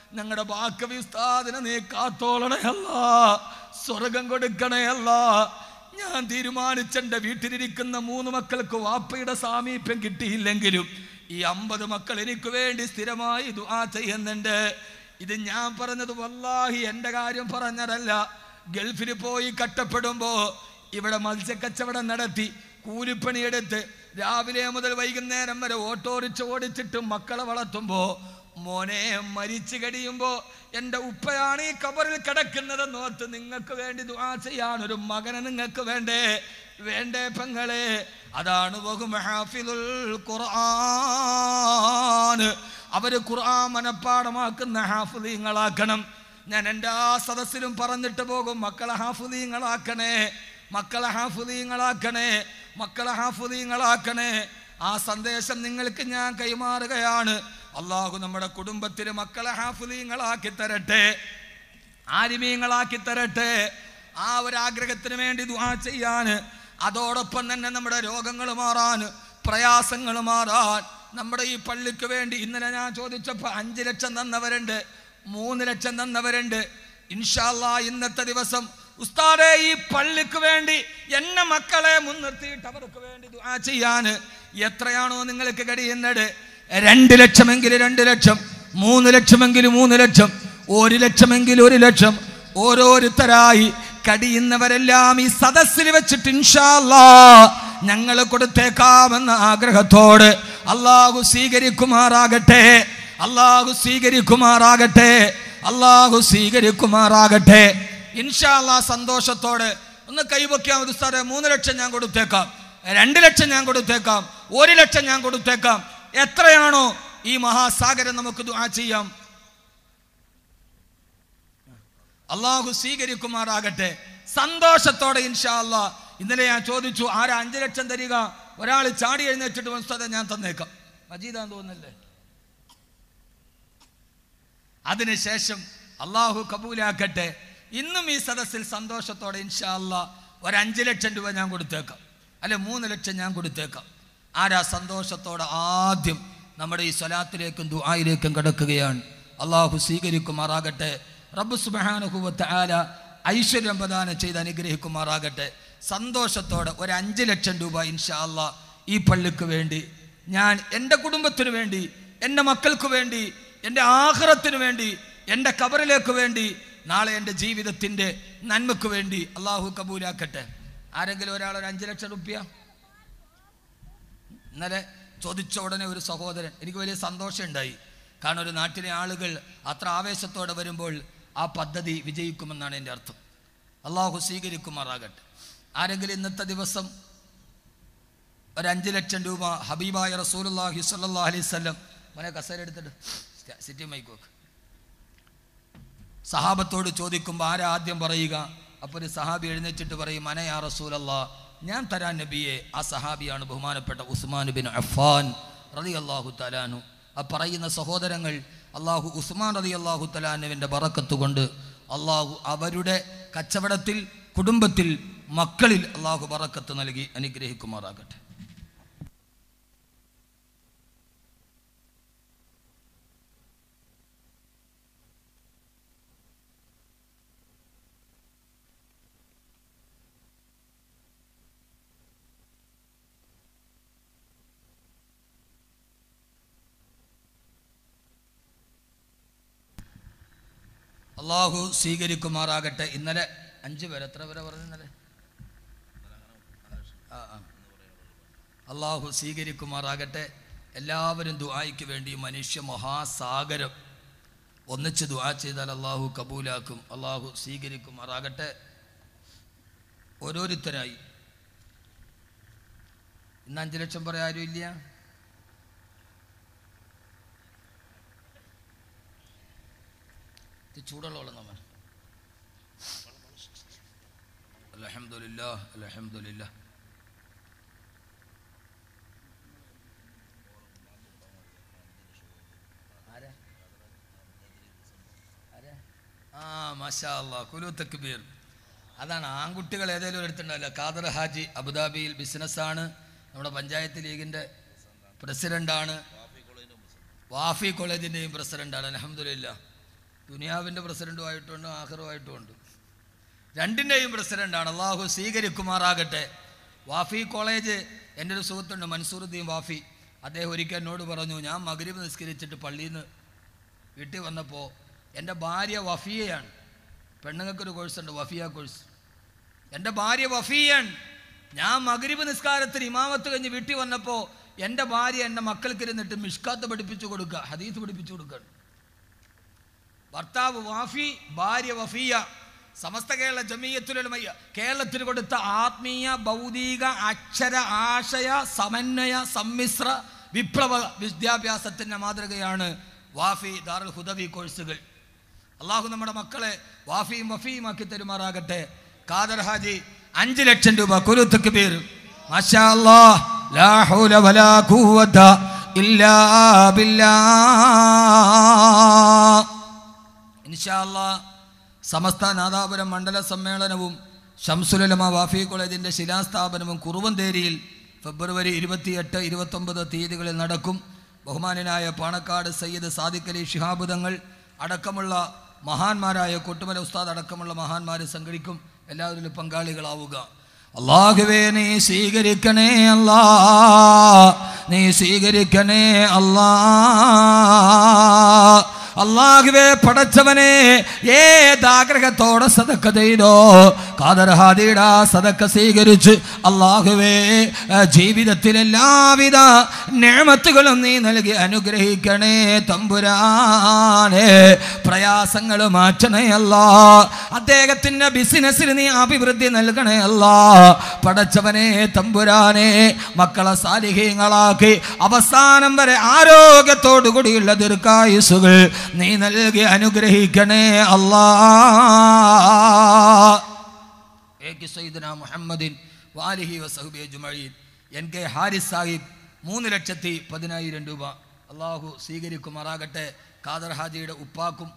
ഞങ്ങളുടെ ബാക്കവി ഉസ്താദിനെ നീ കാത്തോളണേ അല്ല സ്വർഗം കൊടുക്കണേ അല്ല ഞാൻ തീരുമാനിച്ചെന്റെ വീട്ടിലിരിക്കുന്ന മൂന്ന് മക്കൾക്ക് വാപ്പയുടെ സാമീപ്യം കിട്ടിയില്ലെങ്കിലും ഈ അമ്പത് മക്കൾ എനിക്ക് വേണ്ടി സ്ഥിരമായി ദുആ ചെയ്യുന്നുണ്ട് ഇത് ഞാൻ പറഞ്ഞത് വല്ലാഹി എൻ്റെ കാര്യം പറഞ്ഞതല്ല ഗൾഫിൽ പോയി കട്ടപ്പെടുമ്പോ ഇവിടെ മത്സ്യക്കച്ചവടം നടത്തി കൂലിപ്പണിയെടുത്ത് രാവിലെ മുതൽ വൈകുന്നേരം വരെ ഓട്ടോറിച്ച് ഓടിച്ചിട്ട് മക്കളെ വളർത്തുമ്പോ മോനെ മരിച്ചു കഴിയുമ്പോ എൻ്റെ ഉപ്പയാണ് ഈ കബറിൽ കിടക്കുന്നതെന്ന് ഓർത്ത് നിങ്ങൾക്ക് വേണ്ടി ദുആ ചെയ്യാൻ ഒരു മകനെ നിങ്ങൾക്ക് വേണ്ടേ വേണ്ടേ പെങ്ങളെ അതാണ് വഹും ഹാഫിദുൽ ഖുർആൻ അവര് ഖുർആൻ മനപ്പാടമാക്കുന്ന ഹാഫിദീങ്ങളാക്കണം ഞാൻ എൻ്റെ ആ സദസ്സിലും പറഞ്ഞിട്ട് പോകും മക്കളെ ഹാഫുദീങ്ങളാക്കണേ മക്കളെ ഹാഫുദീങ്ങളാക്കണേ മക്കളെ ഹാഫുദീങ്ങളാക്കണേ ആ സന്ദേശം നിങ്ങൾക്ക് ഞാൻ കൈമാറുകയാണ് അള്ളാഹു നമ്മുടെ കുടുംബത്തിലെ മക്കളെ ഹാഫുദീങ്ങളാക്കി തരട്ടെ ആരിമീങ്ങളാക്കി തരട്ടെ ആ ഒരു ആഗ്രഹത്തിന് വേണ്ടി ദുആ ചെയ്യാൻ അതോടൊപ്പം തന്നെ നമ്മുടെ രോഗങ്ങൾ മാറാൻ പ്രയാസങ്ങൾ മാറാൻ നമ്മുടെ ഈ പള്ളിക്ക് വേണ്ടി ഇന്നലെ ഞാൻ ചോദിച്ചപ്പോൾ അഞ്ച് ലക്ഷം തന്നവരുണ്ട് മൂന്ന് ലക്ഷം തന്നവരുണ്ട് ഇൻഷാല്ല ഇന്നത്തെ ദിവസം ഉസ്താദെ ഈ പള്ളിക്ക് വേണ്ടി എന്നെ മക്കളെ മുൻനിർത്തിയിട്ട് അവർക്ക് വേണ്ടി ദുആ ചെയ്യാൻ എത്രയാണോ നിങ്ങൾക്ക് കഴിയുന്നത് രണ്ട് ലക്ഷമെങ്കിൽ രണ്ട് ലക്ഷം മൂന്ന് ലക്ഷമെങ്കിൽ മൂന്ന് ലക്ഷം ഒരു ലക്ഷമെങ്കിൽ ഒരു ലക്ഷം ഓരോരുത്തരായി കടിയുന്നവരെല്ലാം ഈ സദസ്സിൽ വെച്ചിട്ട് ഇൻഷാല്ലാ ഞങ്ങൾ കൊടുത്തേക്കാമെന്ന ആഗ്രഹത്തോട് അള്ളാഹു സ്വീകരിക്കുമാറാകട്ടെ അള്ളാഹു സ്വീകരിക്കുമാറാകട്ടെ അള്ളാഹു സ്വീകരിക്കുമാറാകട്ടെ ഇൻഷാല്ലാ സന്തോഷത്തോടെ ഒന്ന് കൈവയ്ക്കാം ഒരു സാറേ മൂന്ന് ലക്ഷം ഞാൻ കൊടുത്തേക്കാം രണ്ട് ലക്ഷം ഞാൻ കൊടുത്തേക്കാം ഒരു ലക്ഷം ഞാൻ കൊടുത്തേക്കാം എത്രയാണോ ഈ മഹാസാഗരം നമുക്ക് ദുആ ചെയ്യാം അള്ളാഹു സ്വീകരിക്കുമാറാകട്ടെ സന്തോഷത്തോടെ ഇൻഷാ അല്ലാ ഇന്നലെ ഞാൻ ചോദിച്ചു ആരാ അഞ്ചു ലക്ഷം തരിക ഒരാൾ ചാടി എഴുന്നേറ്റിട്ട് വസ്തുത ഞാൻ തന്നേക്കാം മജീദാന്ന് തോന്നുന്നല്ലേ അതിനുശേഷം അള്ളാഹു കബൂലാക്കട്ടെ ഇന്നും ഈ സദസ്സിൽ സന്തോഷത്തോടെ ഇൻഷാ അല്ലാ ഒരു അഞ്ച് ലക്ഷം രൂപ ഞാൻ കൊടുത്തേക്കാം അല്ലെ മൂന്ന് ലക്ഷം ഞാൻ കൊടുത്തേക്കാം ആരാ സന്തോഷത്തോടെ ആദ്യം നമ്മുടെ ഈ സ്വലാത്തിലേക്കും ദുആയിലേക്കും കിടക്കുകയാണ് അള്ളാഹു സ്വീകരിക്കുമാറാകട്ടെ റബ്ബ് സുബാനുഭവത്തെ ആല ഐശ്വര്യം പ്രദാനം ചെയ്ത് അനുഗ്രഹിക്കുമാറാകട്ടെ സന്തോഷത്തോടെ ഒരു അഞ്ച് ലക്ഷം രൂപ ഇൻഷാ അല്ലാ ഈ പള്ളിക്ക് വേണ്ടി ഞാൻ എൻ്റെ കുടുംബത്തിന് വേണ്ടി എൻ്റെ മക്കൾക്ക് വേണ്ടി എൻ്റെ ആഹ്റത്തിന് വേണ്ടി എൻ്റെ കബറിലേക്ക് വേണ്ടി നാളെ എൻ്റെ ജീവിതത്തിൻ്റെ നന്മക്ക് വേണ്ടി അള്ളാഹു കബൂലാക്കട്ടെ ആരെങ്കിലും ഒരാൾ ഒരു അഞ്ച് ലക്ഷം റുപ്യ ഇന്നലെ ചോദിച്ച ഉടനെ ഒരു സഹോദരൻ എനിക്ക് വലിയ സന്തോഷം ഉണ്ടായി കാരണം ഒരു നാട്ടിലെ ആളുകൾ അത്ര ആവേശത്തോടെ വരുമ്പോൾ ആ പദ്ധതി വിജയിക്കുമെന്നാണ് എൻ്റെ അർത്ഥം അള്ളാഹു സ്വീകരിക്കുമാറാകട്ടെ ആരെങ്കിലും ഇന്നത്തെ ദിവസം ഒരു അഞ്ച് ലക്ഷം രൂപ ഹബീബായ റസൂലുള്ളാഹി സ്വല്ലല്ലാഹി അലൈഹി വസല്ലം മോനെ കസേര എടുത്തിട്ട് സിറ്റി മൈക്ക് വെക്ക് സഹാബത്തോട് ചോദിക്കുമ്പോൾ ആരാ ആദ്യം പറയുക അപ്പോൾ ഒരു സഹാബി എഴുന്നേറ്റിട്ട് പറയും മനയാ റസൂലല്ലാ ഞാൻ തരാൻ നബിയെ ആ സഹാബിയാണ് ബഹുമാനപ്പെട്ട ഉസ്മാൻ ബിൻ അഫാൻ റതി അള്ളാഹു തലാനു ആ പറയുന്ന സഹോദരങ്ങൾ അള്ളാഹു ഉസ്മാൻ റതി അള്ളാഹു തലാനുവിൻ്റെ ബറക്കത്ത് കൊണ്ട് അള്ളാഹു അവരുടെ കച്ചവടത്തിൽ കുടുംബത്തിൽ മക്കളിൽ അള്ളാഹു ബറക്കത്ത് നൽകി അനുഗ്രഹിക്കുമാറാകട്ടെ അള്ളാഹു സ്വീകരിക്കുമാറാകട്ടെ ഇന്നലെ അഞ്ച് പേര് എത്ര പേരെ പറഞ്ഞു ഇന്നലെ ആ ആ അള്ളാഹു സ്വീകരിക്കുമാറാകട്ടെ എല്ലാവരും ദുആയ്ക്ക് വേണ്ടി മനുഷ്യ മഹാസാഗരം ഒന്നിച്ച് ദുആ ചെയ്താൽ അള്ളാഹു കബൂലാക്കും അള്ളാഹു സ്വീകരിക്കുമാറാകട്ടെ ഓരോരുത്തരായി ഇന്ന് അഞ്ച് ലക്ഷം പറയാൻ ആരും ഇല്ല ഇത് ചൂടുള്ള വെള്ളം നമ്മൾ അലഹമില്ല അലഹമില്ല ആ മാഷാ അല്ലാ കുലു തക്ബീർ അതാണ് ആൺകുട്ടികൾ ഏതെങ്കിലും എടുത്തിട്ടുണ്ടല്ലോ ഖാദർ ഹാജി അബുദാബിയിൽ ബിസിനസ്സാണ് നമ്മുടെ പഞ്ചായത്ത് ലീഗിൻ്റെ പ്രസിഡൻ്റാണ് വാഫി കോളേജിൻ്റെയും പ്രസിഡൻ്റാണ് അലഹമില്ല ദുനിയാവിൻ്റെ പ്രസിഡൻറ്റുമായിട്ടുണ്ട് ആഹ്റുമായിട്ടും ഉണ്ട് രണ്ടിൻ്റെയും പ്രസിഡൻ്റാണ് അള്ളാഹു സ്വീകരിക്കുമാറാകട്ടെ വാഫി കോളേജ് എൻ്റെ ഒരു സുഹൃത്തുണ്ട് മൻസൂറുദ്ദീൻ വാഫി അദ്ദേഹം ഒരിക്കൽ എന്നോട് പറഞ്ഞു ഞാൻ മകരീബ് നിസ്കരിച്ചിട്ട് പള്ളിയിൽ നിന്ന് വീട്ടിൽ വന്നപ്പോൾ എൻ്റെ ഭാര്യ വഫിയയാണ് പെണ്ണുങ്ങൾക്കൊരു കോഴ്സുണ്ട് വഫിയ കോഴ്സ് എൻ്റെ ഭാര്യ വഫിയാണ് ഞാൻ മകരീബ് നിസ്കാരത്തിന് ഇമാമത്ത് കഴിഞ്ഞ് വീട്ടിൽ വന്നപ്പോൾ എൻ്റെ ഭാര്യ എൻ്റെ മക്കൾക്ക് ഇരുന്നിട്ട് മിഷ്കാത്ത് പഠിപ്പിച്ചു കൊടുക്കുക ഹദീസ് പഠിപ്പിച്ചു കൊടുക്കുകയാണ് ഭർത്താവ് വാഫി ഭാര്യ വഫിയ സമസ്ത കേരള ജമീയത്തുലമയ്യ കേരളത്തിന് കൊടുത്ത ആത്മീയ ഭൗതിക അക്ഷര ആശയ സമന്വയ സമ്മിശ്ര വിപ്ലവ വിദ്യാഭ്യാസത്തിൻ്റെ മാതൃകയാണ് വാഫി ദാറുൽ ഹുദവി കോഴ്സുകൾ അള്ളാഹു നമ്മുടെ മക്കളെ വാഫിയും വഫിയും ആക്കി തരുമാറാകട്ടെ ഖാദർ ഹാജി അഞ്ച് ലക്ഷം രൂപ കുരുത്തുക്ക് പേര് മാഷാ അല്ലാഹ് ലാ ഹൗല വലാ ഖുവത ഇല്ലാ ബില്ലാഹ് ഇൻഷാല്ല സമസ്ത നാദാപുരം മണ്ഡല സമ്മേളനവും ഷംസുലമ വാഫി കോളേജിൻ്റെ ശിലാസ്ഥാപനവും കുറുവന്തേരിയിൽ ഫെബ്രുവരി ഇരുപത്തിയെട്ട് ഇരുപത്തൊമ്പത് തീയതികളിൽ നടക്കും ബഹുമാനനായ പാണക്കാട് സയ്യിദ് സാദിഖ് അലി ശിഹാബുദങ്ങൾ അടക്കമുള്ള മഹാന്മാരായ കൊട്ടുമല ഉസ്താദ് അടക്കമുള്ള മഹാന്മാർ സംഘടിക്കും എല്ലാവരിലും പങ്കാളികളാവുക അള്ളാഹുവേ നീ സ്വീകരിക്കണേ അല്ലാ നീ സ്വീകരിക്കണേ അല്ലാ അള്ളാഹുവേ പടച്ചവനെ ഏതാഗ്രഹത്തോടെ സതക്ക ചെയ്തോ കാതർഹാദിയുടെ സതക്ക സ്വീകരിച്ച് അള്ളാഹുവേ ജീവിതത്തിൽ എല്ലാവിധ നേമത്തുകളും നീ നൽകി അനുഗ്രഹിക്കണേ തമ്പുരാനെ പ്രയാസങ്ങൾ മാറ്റണേ അല്ല അദ്ദേഹത്തിൻ്റെ ബിസിനസ്സിന് നീ അഭിവൃദ്ധി നൽകണേ അല്ല പടച്ചവനെ തമ്പുരാനെ മക്കളെ സാലിഹ്യങ്ങളാക്കി അവസാനം വരെ ആരോഗ്യത്തോടു കൂടിയുള്ള ദീർഘായുസുകൾ നീ നൽകി അനുഗ്രഹിക്കണേ അല്ലാ ഏക് സയ്യിദ്ന മുഹമ്മദിൻ വാലിഹി വസഹബി അജ്മഈൻ എൻ കെ ഹാരിസ് സാഹിബ് മൂന്ന് ലക്ഷത്തി പതിനായിരം രൂപ അള്ളാഹു സ്വീകരിക്കുമാറാകട്ടെ ഖാദർ ഹാജിയുടെ ഉപ്പാക്കും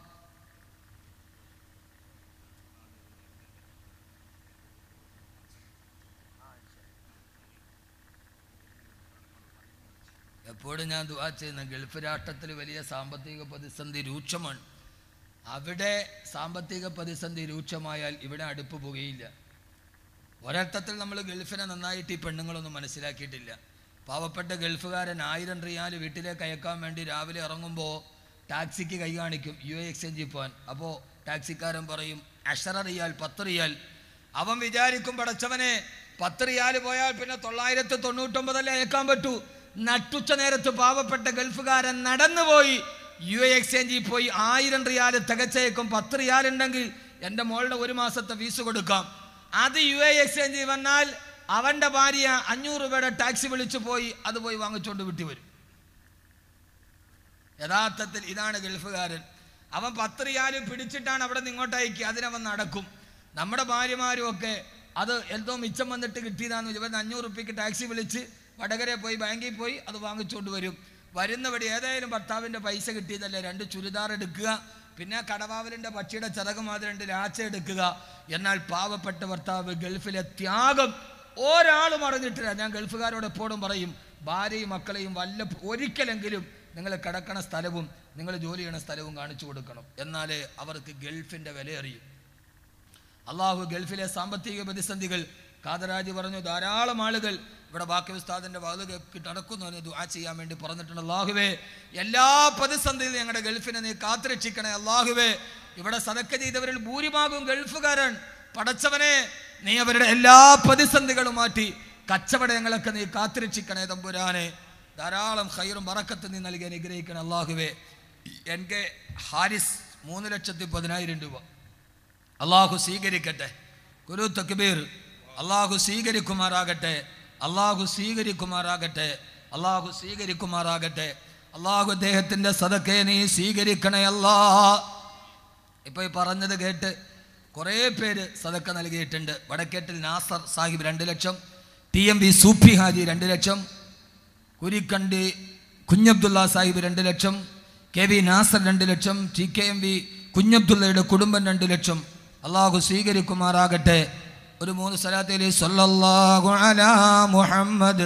എപ്പോഴും ഞാൻ ദുവാ ചെയ്യുന്ന ഗൾഫ് രാഷ്ട്രത്തിൽ വലിയ സാമ്പത്തിക പ്രതിസന്ധി രൂക്ഷമാണ് അവിടെ സാമ്പത്തിക പ്രതിസന്ധി രൂക്ഷമായാൽ ഇവിടെ അടുപ്പ് പുകയില്ല ഒരർത്ഥത്തിൽ നമ്മൾ ഗൾഫിനെ നന്നായിട്ട് ഈ പെണ്ണുങ്ങളൊന്നും മനസ്സിലാക്കിയിട്ടില്ല പാവപ്പെട്ട ഗൾഫുകാരൻ ആയിരം റിയാൽ വീട്ടിലേക്ക് അയക്കാൻ വേണ്ടി രാവിലെ ഇറങ്ങുമ്പോൾ ടാക്സിക്ക് കൈ കാണിക്കും യു എ എക്സ്ചേഞ്ചിൽ പോകാൻ അപ്പോൾ ടാക്സിക്കാരൻ പറയും അഷറ റിയാൽ പത്ത് റിയാൽ അവൻ വിചാരിക്കും പടച്ചവനെ പത്ത് റിയാൽ പോയാൽ പിന്നെ തൊള്ളായിരത്തി തൊണ്ണൂറ്റൊമ്പതല്ലേ അയക്കാൻ പറ്റൂ നട്ടുച്ച നേരത്ത് പാവപ്പെട്ട ഗൾഫുകാരൻ നടന്നുപോയി യു എ എക്സ്ചേഞ്ചിൽ പോയി ആയിരം റിയാൽ തികച്ചേക്കും പത്ത് റിയാൽ ഉണ്ടെങ്കിൽ എൻ്റെ മോളുടെ ഒരു മാസത്തെ ഫീസ് കൊടുക്കാം അത് യു എ എക്സ്ചേഞ്ചിൽ വന്നാൽ അവൻ്റെ ഭാര്യ അഞ്ഞൂറ് രൂപയുടെ ടാക്സി വിളിച്ചു പോയി അത് പോയി വാങ്ങിച്ചുകൊണ്ട് വിട്ടി വരും യഥാർത്ഥത്തിൽ ഇതാണ് ഗൾഫുകാരൻ അവൻ പത്ത് റിയാൽ പിടിച്ചിട്ടാണ് അവിടെ നിന്ന് ഇങ്ങോട്ട് അയക്കുക അതിനവൻ നടക്കും നമ്മുടെ ഭാര്യമാരും ഒക്കെ അത് എന്തോ മിച്ചം വന്നിട്ട് കിട്ടിയതാന്ന് ഇവൻ അഞ്ഞൂറ് റുപ്യക്ക് ടാക്സി വിളിച്ച് വടകരെ പോയി ബാങ്കിൽ പോയി അത് വാങ്ങിച്ചുകൊണ്ട് വരും വരുന്ന വഴി ഏതായാലും ഭർത്താവിൻ്റെ പൈസ കിട്ടിയതല്ലേ രണ്ട് ചുരിദാർ എടുക്കുക പിന്നെ കടവാവലിൻ്റെ പക്ഷിയുടെ ചിറക് മാതിരി രണ്ട് ലാച്ച എടുക്കുക എന്നാൽ പാവപ്പെട്ട ഭർത്താവ് ഗൾഫിലെ ത്യാഗം ഒരാളും അറിഞ്ഞിട്ടില്ല ഞാൻ ഗൾഫുകാരോട് എപ്പോഴും പറയും ഭാര്യയും മക്കളെയും വല്ല ഒരിക്കലെങ്കിലും നിങ്ങൾ കിടക്കണ സ്ഥലവും നിങ്ങൾ ജോലി ചെയ്യണ സ്ഥലവും കാണിച്ചു കൊടുക്കണം എന്നാലേ അവർക്ക് ഗൾഫിൻ്റെ വില അറിയും അള്ളാഹു ഗൾഫിലെ സാമ്പത്തിക പ്രതിസന്ധികൾ കാതരാജ് പറഞ്ഞു ധാരാളം ആളുകൾ ഇവിടെ ബാക്കി ഉസ്താദിന്റെ വാത് കേട്ട് നടക്കുന്നു എന്ന് ദുആ ചെയ്യാൻ വേണ്ടി പറഞ്ഞിട്ടുണ്ട് അള്ളാഹുവേ എല്ലാ പ്രതിസന്ധിയിലും ഞങ്ങളുടെ ഗൾഫിനെ നീ കാത്തുരക്ഷിക്കണേ അള്ളാഹുവേ ഇവിടെ സതക്ക ചെയ്തവരിൽ ഭൂരിഭാഗവും ഗൾഫുകാരൻ പടച്ചവനെ നീ അവരുടെ എല്ലാ പ്രതിസന്ധികളും മാറ്റി കച്ചവടങ്ങളൊക്കെ നീ കാത്തുരക്ഷിക്കണേ തമ്പുരാനെ ധാരാളം ഹൈറും വറക്കത്ത് നീ നൽകി അനുഗ്രഹിക്കണേ അള്ളാഹുവേ എൻ കെ ഹാരിസ് മൂന്ന് ലക്ഷത്തി പതിനായിരം രൂപ അള്ളാഹു സ്വീകരിക്കട്ടെ ഗുരു തക്ബീർ അള്ളാഹു സ്വീകരിക്കുമാറാകട്ടെ അള്ളാഹു സ്വീകരിക്കുമാറാകട്ടെ അള്ളാഹു സ്വീകരിക്കുമാറാകട്ടെ അള്ളാഹു അദ്ദേഹത്തിൻ്റെ സദക്കെ നീ സ്വീകരിക്കണേ അല്ലാ ഇപ്പൊ ഈ പറഞ്ഞത് കേട്ട് കുറേ പേര് സദക്ക നൽകിയിട്ടുണ്ട് വടക്കേട്ടിൽ നാസർ സാഹിബ് രണ്ട് ലക്ഷം T M V Sufi Haji രണ്ട് ലക്ഷം കുരിക്കണ്ടി കുഞ്ഞബ്ദുള്ള സാഹിബ് രണ്ട് ലക്ഷം കെ വി നാസർ രണ്ട് ലക്ഷം ടി കെ എം വി കുഞ്ഞബ്ദുള്ളയുടെ കുടുംബം രണ്ട് ലക്ഷം അള്ളാഹു സ്വീകരിക്കുമാറാകട്ടെ ഒരു മൂന്ന് സ്ഥലത്തിൽ സല്ലല്ലാഹു അലാ മുഹമ്മദ്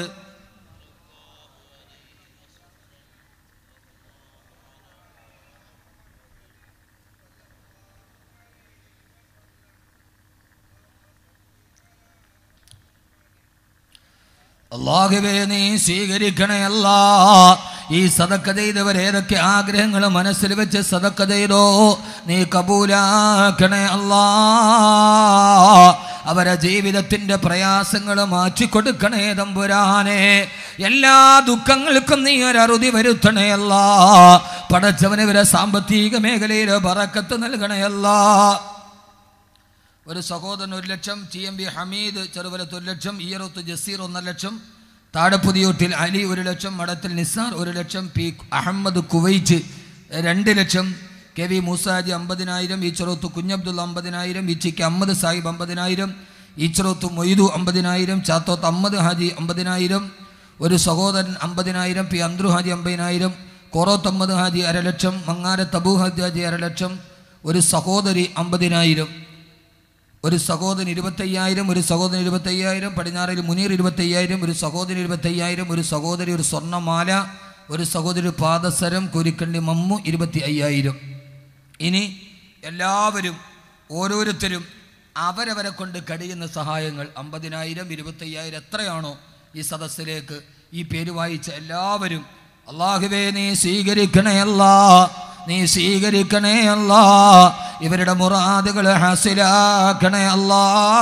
അള്ളാഹുവേ നീ സ്വീകരിക്കണേ അല്ല ഈ സതക്ക ചെയ്തവർ ഏതൊക്കെ ആഗ്രഹങ്ങൾ മനസ്സിൽ വെച്ച് സതക്ക ചെയ്തോ നീ കബൂലാക്കണേ അല്ലാ അവരെ ജീവിതത്തിന്റെ പ്രയാസങ്ങൾ മാറ്റിക്കൊടുക്കണേ തമ്പുരാനെ എല്ലാ ദുഃഖങ്ങൾക്കും നീ ഒരു അറുതി വരുത്തണേ അല്ല പടച്ചവന് ഇവരെ സാമ്പത്തിക മേഖലയിൽ പറക്കത്ത് നൽകണേ അല്ലാ ഒരു സഹോദരൻ ഒരു ലക്ഷം T M B Hameed Cheruvalath ഒരു ലക്ഷം ഈയറത്ത് ജസീർ ഒന്നര ലക്ഷം താഴെപ്പുതിയോട്ടിൽ അലി ഒരു ലക്ഷം മഠത്തിൽ നിസാർ ഒരു ലക്ഷം പി അഹമ്മദ് കുവൈറ്റ് രണ്ട് ലക്ഷം കെ വി മൂസാജി അമ്പതിനായിരം ഈച്ചറോത്ത് കുഞ്ഞബ്ദുള്ള അമ്പതിനായിരം ഈച്ചിക്ക് അഹമ്മദ് സാഹിബ് അമ്പതിനായിരം ഈച്ചറോത്ത് മൊയ്തു അമ്പതിനായിരം ചാത്തോത്ത് അഹമ്മദ് ഹാജി അമ്പതിനായിരം ഒരു സഹോദരൻ അമ്പതിനായിരം പി അന്ത്രു ഹാജി അമ്പതിനായിരം കോറോത്ത് അഹമ്മദ് ഹാജി അരലക്ഷം മങ്ങാരത്ത് അബൂ ഹാജി ഹാജി അരലക്ഷം ഒരു സഹോദരി അമ്പതിനായിരം ഒരു സഹോദരൻ ഇരുപത്തയ്യായിരം ഒരു സഹോദരൻ ഇരുപത്തയ്യായിരം പടിഞ്ഞാറിൽ മുനീർ ഇരുപത്തയ്യായിരം ഒരു സഹോദരൻ ഇരുപത്തയ്യായിരം ഒരു സഹോദരി ഒരു സ്വർണ്ണമാല ഒരു സഹോദരി പാദസരം കുരിക്കണ്ണി മമ്മു ഇരുപത്തി അയ്യായിരം ഇനി എല്ലാവരും ഓരോരുത്തരും അവരവരെ കൊണ്ട് കഴിയുന്ന സഹായങ്ങൾ അമ്പതിനായിരം ഇരുപത്തയ്യായിരം എത്രയാണോ ഈ സദസ്സിലേക്ക് ഈ പേര് വായിച്ച എല്ലാവരും അള്ളാഹുവേ നീ സ്വീകരിക്കണേ അല്ലാ നീ സ്വീകരിക്കണേ അല്ലാ ഇവരുടെ മുറാദുകൾ ഹാസിലാക്കണേ അല്ലാ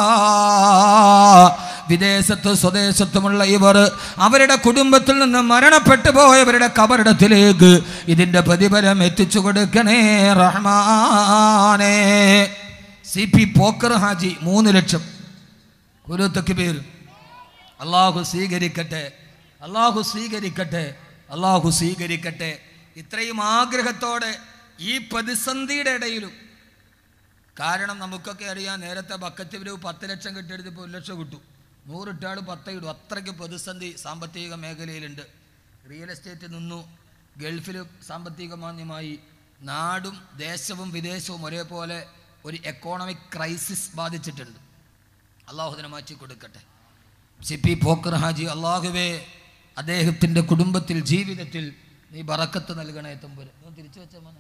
വിദേശത്ത് സ്വദേശത്തുമുള്ള ഇവർ അവരുടെ കുടുംബത്തിൽ നിന്ന് മരണപ്പെട്ടു പോയവരുടെ കബറിടത്തിലേക്ക് ഇതിന്റെ പ്രതിഫലം എത്തിച്ചു കൊടുക്കണേ റഹ്മാനേ സി പി പോക്കർ ഹാജി മൂന്ന് ലക്ഷം കുരുത്തക്ക് പേര് അള്ളാഹു സ്വീകരിക്കട്ടെ അള്ളാഹു സ്വീകരിക്കട്ടെ അള്ളാഹു സ്വീകരിക്കട്ടെ ഇത്രയും ആഗ്രഹത്തോടെ ഈ പ്രതിസന്ധിയുടെ ഇടയിലും കാരണം നമുക്കൊക്കെ അറിയാം നേരത്തെ ബക്കറ്റ് വിലവ് പത്ത് ലക്ഷം കിട്ടിയെടുത്ത് ഇപ്പോൾ ഒരു ലക്ഷം കിട്ടും നൂറിട്ടാൾ പത്ത് ഇടും അത്രയ്ക്ക് പ്രതിസന്ധി സാമ്പത്തിക മേഖലയിലുണ്ട് റിയൽ എസ്റ്റേറ്റ് നിന്നു ഗൾഫിൽ സാമ്പത്തിക മാന്യമായി നാടും ദേശവും വിദേശവും ഒരേപോലെ ഒരു എക്കോണമിക് ക്രൈസിസ് ബാധിച്ചിട്ടുണ്ട് അള്ളാഹുദിനെ മാറ്റി കൊടുക്കട്ടെ സി പി പോക്കർ ഹാജി അള്ളാഹുവേ അദ്ദേഹത്തിൻ്റെ കുടുംബത്തിൽ ജീവിതത്തിൽ നീ ബറക്കത്ത് നൽകണേ തമ്പുര തിരിച്ചു വെച്ച മോനെ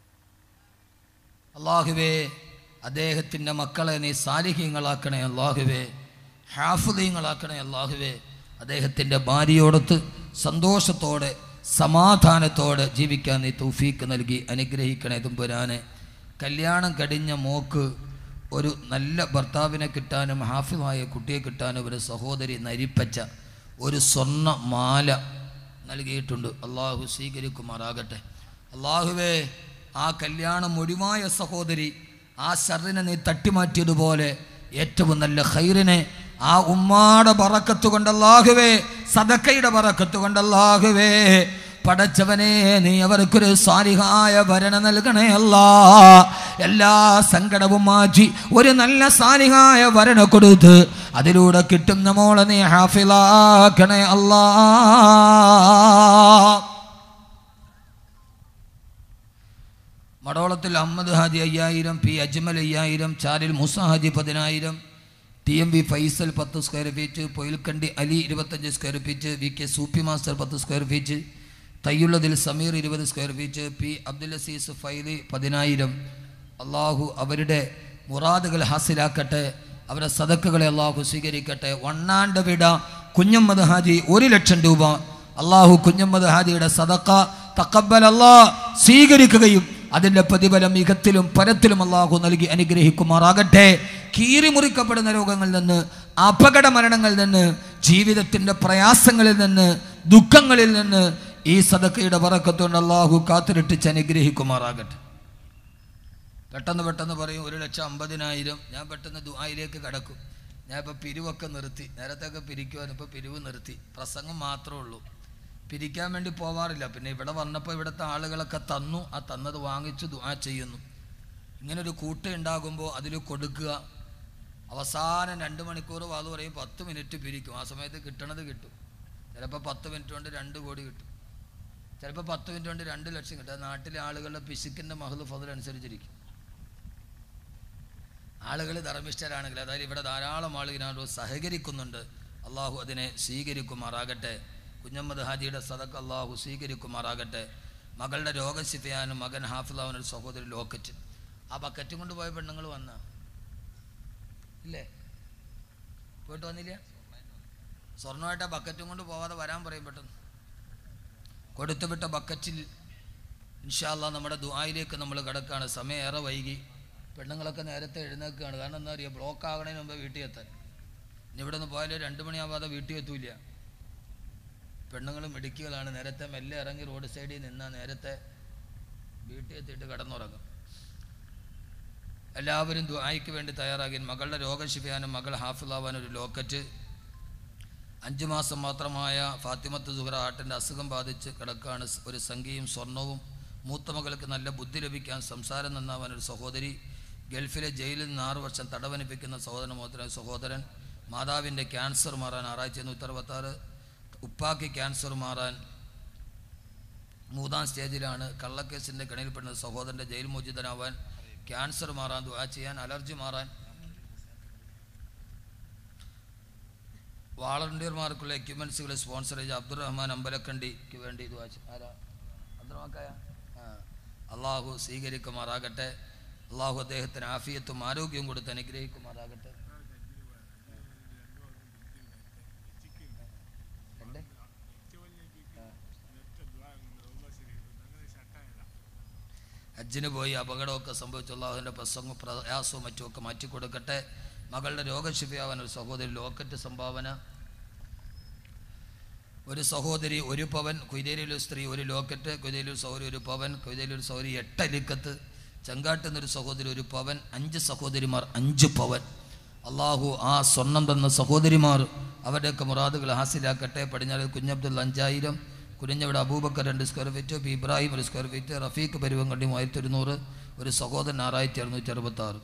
അള്ളാഹുവേ അദ്ദേഹത്തിൻ്റെ മക്കളെ നീ സാലിഹ്യങ്ങളാക്കണേ അള്ളാഹുവേ ഹാഫുദീങ്ങളാക്കണേ അള്ളാഹുവേ അദ്ദേഹത്തിൻ്റെ ഭാര്യയോടൊത്ത് സന്തോഷത്തോടെ സമാധാനത്തോടെ ജീവിക്കാൻ നീ തൗഫീക്ക് നൽകി അനുഗ്രഹിക്കണേ തുമ്പുരാനെ കല്യാണം കഴിഞ്ഞ മോക്ക് ഒരു നല്ല ഭർത്താവിനെ കിട്ടാനും ഹാഫിമായ കുട്ടിയെ കിട്ടാനും ഒരു സഹോദരി നരിപ്പച്ച ഒരു സ്വർണ്ണ മാല നൽകിയിട്ടുണ്ട് അള്ളാഹു സ്വീകരിക്കുമാറാകട്ടെ അള്ളാഹുവേ ആ കല്യാണം ഒഴിവായ സഹോദരി ആ ഷറിനെ നീ തട്ടിമാറ്റിയതുപോലെ ഏറ്റവും നല്ല ഖൈറിനെ ആ ഉമ്മാടെ പറക്കത്ത് കൊണ്ട് അല്ലാഹുവേ സദക്കയുടെ പറക്കത്ത് കൊണ്ട് അല്ലാഹുവേ പടച്ചവനെ നീ അവർക്കൊരു സാലിഹായ ഭരണ നൽകണേ അല്ല എല്ലാ സങ്കടവും മാറ്റി ഒരു നല്ല സാലിഹായ ഭരണ കൊടുത്ത് അതിലൂടെ കിട്ടുന്ന മോളെ നീ ഹാഫിലാക്കണേ അല്ലാ മടോളത്തിൽ അഹമ്മദ് ഹാജി അയ്യായിരം പി അജ്മൽ അയ്യായിരം ചാലിൽ മുസ ഹാജി പതിനായിരം ടി എം വി ഫൈസൽ പത്ത് സ്ക്വയർ ഫീറ്റ് പൊയിൽക്കണ്ടി അലി ഇരുപത്തഞ്ച് square feet V K Suppi master പത്ത് സ്ക്വയർ ഫീറ്റ് തയ്യുള്ളതിൽ സമീർ ഇരുപത് square feet P Abdul Azeez Faili പതിനായിരം അള്ളാഹു അവരുടെ മുറാദുകൾ ഹാസിലാക്കട്ടെ അവരുടെ സദക്കുകളെ അള്ളാഹു സ്വീകരിക്കട്ടെ വണ്ണാണ്ട് വിട കുഞ്ഞമ്മദ് ഹാജി ഒരു ലക്ഷം രൂപ അള്ളാഹു കുഞ്ഞമ്മദ് ഹാജിയുടെ സദക്ക തക്കബൽ അല്ലാ സ്വീകരിക്കുകയും അതിൻ്റെ പ്രതിഫലം മികത്തിലും പരത്തിലും അള്ളാഹു നൽകി അനുഗ്രഹിക്കുമാറാകട്ടെ കീറി മുറിക്കപ്പെടുന്ന രോഗങ്ങളിൽ നിന്ന് അപകട മരണങ്ങളിൽ നിന്ന് ജീവിതത്തിൻ്റെ പ്രയാസങ്ങളിൽ നിന്ന് ദുഃഖങ്ങളിൽ നിന്ന് ഈ സദക്കയുടെ പറക്കത്തുകൊണ്ട് അള്ളാഹു കാത്തിരട്ടിച്ച് അനുഗ്രഹിക്കുമാറാകട്ടെ പെട്ടെന്ന് പെട്ടെന്ന് പറയും ഒരു ലക്ഷം അമ്പതിനായിരം ഞാൻ പെട്ടെന്ന് ദുആയിലേക്ക് കടക്കും ഞാൻ ഇപ്പോൾ പിരിവൊക്കെ നിർത്തി നേരത്തെയൊക്കെ പിരിക്കുവാൻ ഇപ്പോൾ പിരിവ് നിർത്തി പ്രസംഗം മാത്രമേ ഉള്ളൂ പിരിക്കാൻ വേണ്ടി പോവാറില്ല പിന്നെ ഇവിടെ വന്നപ്പോൾ ഇവിടുത്തെ ആളുകളൊക്കെ തന്നു ആ തന്നത് വാങ്ങിച്ചു ദുആ ചെയ്യുന്നു ഇങ്ങനൊരു കൂട്ട ഉണ്ടാകുമ്പോൾ അതിൽ കൊടുക്കുക അവസാനം രണ്ട് മണിക്കൂർ വാത് പറയും പത്ത് മിനിറ്റ് പിരിക്കും ആ സമയത്ത് കിട്ടണത് കിട്ടും ചിലപ്പോൾ പത്ത് മിനിറ്റ് കൊണ്ട് രണ്ട് കോടി കിട്ടും ചിലപ്പോൾ പത്ത് മിനിറ്റ് കൊണ്ട് രണ്ട് ലക്ഷം കിട്ടും അത് നാട്ടിലെ ആളുകളുടെ പിശുക്കിൻ്റെ മഹൽ ഫതിൽ അനുസരിച്ചിരിക്കും ആളുകൾ ധർമ്മിഷ്ഠരാണെങ്കിൽ അതായത് ഇവിടെ ധാരാളം ആളുകൾ ഇതിനോട് സഹകരിക്കുന്നുണ്ട് അള്ളാഹു അതിനെ സ്വീകരിക്കുമാറാകട്ടെ കുഞ്ഞമ്മദ് ഹാജിയുടെ സദക്ക് അള്ളാഹു സ്വീകരിക്കുമാറാകട്ടെ മകളുടെ രോഗം ശിഫയാനും മകൻ ഹാഫിലാവിനൊരു സഹോദരി ലോക്കറ്റ് ആ ബക്കറ്റും കൊണ്ട് പോയ പെണ്ണുങ്ങൾ വന്ന ഇല്ലേ പോയിട്ട് വന്നില്ല സ്വർണ്ണമായിട്ട് ആ ബക്കറ്റും കൊണ്ട് പോവാതെ വരാൻ പറയും പെട്ടെന്ന് കൊടുത്തുവിട്ട ബക്കറ്റിൽ ഇൻഷാല്ല നമ്മുടെ ദുആയിലേക്ക് നമ്മൾ കിടക്കുകയാണ് സമയം ഏറെ വൈകി പെണ്ണുങ്ങളൊക്കെ നേരത്തെ എഴുന്നേൽക്കുകയാണ് കാരണം എന്താ പറയുക ബ്ലോക്ക് ആകണതിന് മുമ്പ് വീട്ടിൽ എത്താൻ ഇനി ഇവിടെ നിന്ന് പോയാൽ രണ്ട് മണിയാവാതെ വീട്ടിൽ എത്തൂല പെണ്ണുങ്ങൾ മിടുക്കികളാണ് നേരത്തെ മെല്ലെ ഇറങ്ങി റോഡ് സൈഡിൽ നിന്നാൽ നേരത്തെ വീട്ടിൽ എത്തിയിട്ട് കിടന്നുറങ്ങും എല്ലാവരും ദുആയ്ക്ക് വേണ്ടി തയ്യാറാകി മകളുടെ രോഗം ശിഫിയാനും മകൾ ഹാഫിളാവാൻ ഒരു ലോക്കറ്റ് അഞ്ച് മാസം മാത്രമായ ഫാത്തിമത്ത് സുഹറ ആട്ടിൻ്റെ അസുഖം ബാധിച്ച് കിടക്കാണ് ഒരു സംഖ്യയും സ്വർണവും മൂത്ത മകൾക്ക് നല്ല ബുദ്ധി ലഭിക്കാൻ സംസാരം നന്നാവാൻ ഒരു സഹോദരി ഗൾഫിലെ ജയിലിൽ നിന്ന് ആറ് വർഷം തടവനിപ്പിക്കുന്ന സഹോദരൻ മോഹത്തിന് സഹോദരൻ മാതാവിൻ്റെ ക്യാൻസർ മാറാൻ ആറായിരത്തി എണ്ണൂറ്റി അറുപത്താറ് ഉപ്പാക്കി ക്യാൻസർ മാറാൻ മൂന്നാം സ്റ്റേജിലാണ് കള്ളക്കേസിൻ്റെ കണിയിൽപ്പെടുന്ന സഹോദരൻ്റെ ജയിൽ മോചിതനാവാൻ ക്യാൻസർ മാറാൻ ദുആ ചെയ്യാൻ അലർജി മാറാൻ വാളണ്ടിയർമാർക്കുള്ള എക്യുപ്മെൻസുകൾ സ്പോൺസർ ചെയ്ത അബ്ദുറഹ്മാൻ അമ്പലക്കണ്ടിക്ക് വേണ്ടി ഇത് വായിച്ചു ആരാ അബ്ദുറഹ്മാക്കായ ആ അള്ളാഹു സ്വീകരിക്കുമാറാകട്ടെ അള്ളാഹു അദ്ദേഹത്തിന് ആഫിയത്തും ആരോഗ്യവും കൊടുത്ത് അനുഗ്രഹിക്കുമാറാകട്ടെ എന്റെ? ഹജ്ജിന് പോയി അപകടമൊക്കെ സംഭവിച്ചു അള്ളാഹുവിൻ്റെ പ്രസംഗവും പ്രയാസവും മറ്റുമൊക്കെ മാറ്റിക്കൊടുക്കട്ടെ മകളുടെ രോഗശിഫിയാവാൻ ഒരു സഹോദരി ലോക്കറ്റ് സംഭാവന ഒരു സഹോദരി ഒരു പവൻ കൊയ്തേലിയിൽ ഒരു സ്ത്രീ ഒരു ലോക്കറ്റ് കൊയ്തേലിൽ ഒരു സഹോദരി ഒരു പവൻ കൊയ്തേലിൽ ഒരു സഹോദരി എട്ടലിക്കത്ത് ചെങ്കാട്ടിൽ നിന്നൊരു സഹോദരി ഒരു പവൻ അഞ്ച് സഹോദരിമാർ അഞ്ച് പവൻ അള്ളാഹു ആ സ്വർണം തന്ന സഹോദരിമാർ അവരുടെയൊക്കെ മുറാദുകൾ ഹാസിലാക്കട്ടെ പടിഞ്ഞാറ് കുഞ്ഞബ്ദുൽ അഞ്ചായിരം കുഞ്ഞവിടെ അബൂബക്കർ രണ്ട് സ്ക്വയർ ഫീറ്റ് പി ഇബ്രാഹിം ഒരു സ്ക്വയർ ഫീറ്റ് റഫീഖ് പരുവങ്കണ്ടി മൂവായിരത്തി ഒരുന്നൂറ് ഒരു സഹോദരൻ ആറായിരത്തി അറുന്നൂറ്റി അറുപത്തി ആറ്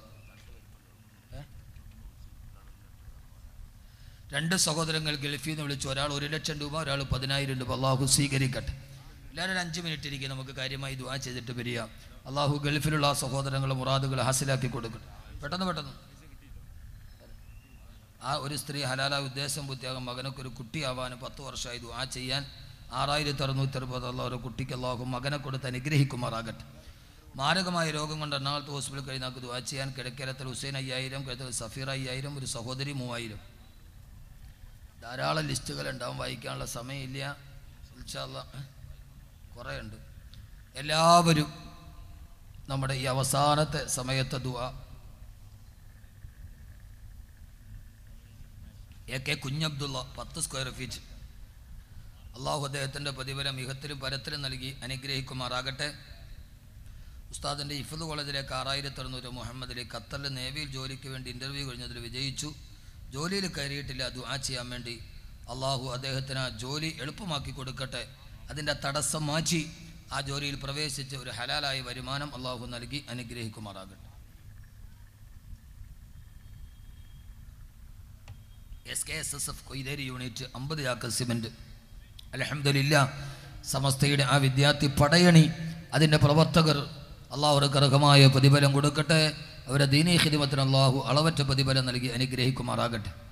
രണ്ട് സഹോദരങ്ങൾ ഗൾഫിൽ നിന്ന് വിളിച്ചു ഒരാൾ ഒരു ലക്ഷം രൂപ ഒരാൾ പതിനായിരം രൂപ അള്ളാഹു സ്വീകരിക്കട്ടെ എല്ലാവരും ഒരു അഞ്ച് മിനിറ്റ് ഇരിക്കും നമുക്ക് കാര്യമായി ദുആ ചെയ്തിട്ട് വരിക അള്ളാഹു ഗൾഫിലുള്ള ആ സഹോദരങ്ങൾ മുറാദുകൾ ഹാസിലാക്കി കൊടുക്കട്ടെ പെട്ടെന്ന് പെട്ടെന്ന് ആ ഒരു സ്ത്രീ ഹലാല ഉദ്ദേശം പൂർത്തിയാകും മകനൊക്കെ ഒരു കുട്ടിയാവാൻ പത്ത് വർഷമായി ദുആ ചെയ്യാൻ ആറായിരത്തി അറുന്നൂറ്റി അറുപത് അള്ളാഹ് ഒരു കുട്ടിക്ക് അള്ളാഹു മകനെ കൊടുത്ത് അനുഗ്രഹിക്കുമാറാകട്ടെ മാരകമായ രോഗം കൊണ്ട് എറണാകുളത്ത് ഹോസ്പിറ്റലിൽ കഴിഞ്ഞ് നമുക്ക് ദുആ ചെയ്യാൻ കിഴക്കേരത്തിൽ ഹുസൈൻ അയ്യായിരം കിഴത്തിൽ സഫീർ അയ്യായിരം ഒരു സഹോദരി മൂവായിരം ധാരാളം ലിസ്റ്റുകൾ ഉണ്ടാവും വായിക്കാനുള്ള സമയമില്ല ഇൻഷാല്ല കുറേ ഉണ്ട് എല്ലാവരും നമ്മുടെ ഈ അവസാനത്തെ സമയത്തെ ദുആ എ കെ കുഞ്ഞബ്ദുള്ള പത്ത് സ്ക്വയർ ഫീറ്റ് അള്ളാഹു അദ്ദേഹത്തിൻ്റെ പ്രതിഫലം ഇഹത്തിലും പരത്തിലും നൽകി അനുഗ്രഹിക്കുമാറാകട്ടെ ഉസ്താദിൻ്റെ ഇഫദ് കോളേജിലേക്ക് ആറായിരത്തി അറുന്നൂറ് മുഹമ്മദിലെ ഖത്തറിൽ നേവിയിൽ ജോലിക്ക് വേണ്ടി ഇൻ്റർവ്യൂ കഴിഞ്ഞതിൽ വിജയിച്ചു ജോലിയിൽ കയറിയിട്ടില്ല ദുആ ചെയ്യാൻ വേണ്ടി അള്ളാഹു അദ്ദേഹത്തിന് ആ ജോലി എളുപ്പമാക്കി കൊടുക്കട്ടെ അതിൻ്റെ തടസ്സം മാറ്റി ആ ജോലിയിൽ പ്രവേശിച്ച് ഒരു ഹലാലായ വരുമാനം അള്ളാഹു നൽകി അനുഗ്രഹിക്കുമാറാകട്ടെ S K S S F Koytheri unit അമ്പത് ചാക്ക് സിമെൻറ്റ് അലഹമില്ല സമസ്തയുടെ ആ വിദ്യാർത്ഥി പടയണി അതിൻ്റെ പ്രവർത്തകർ അള്ളാഹുർക്ക് അർഹമായ പ്രതിഫലം കൊടുക്കട്ടെ അവരെ ദീനീ ഹിദിമത്തിന് അള്ളാഹു അളവറ്റ പ്രതിഫലം നൽകി അനുഗ്രഹിക്കുമാറാകട്ടെ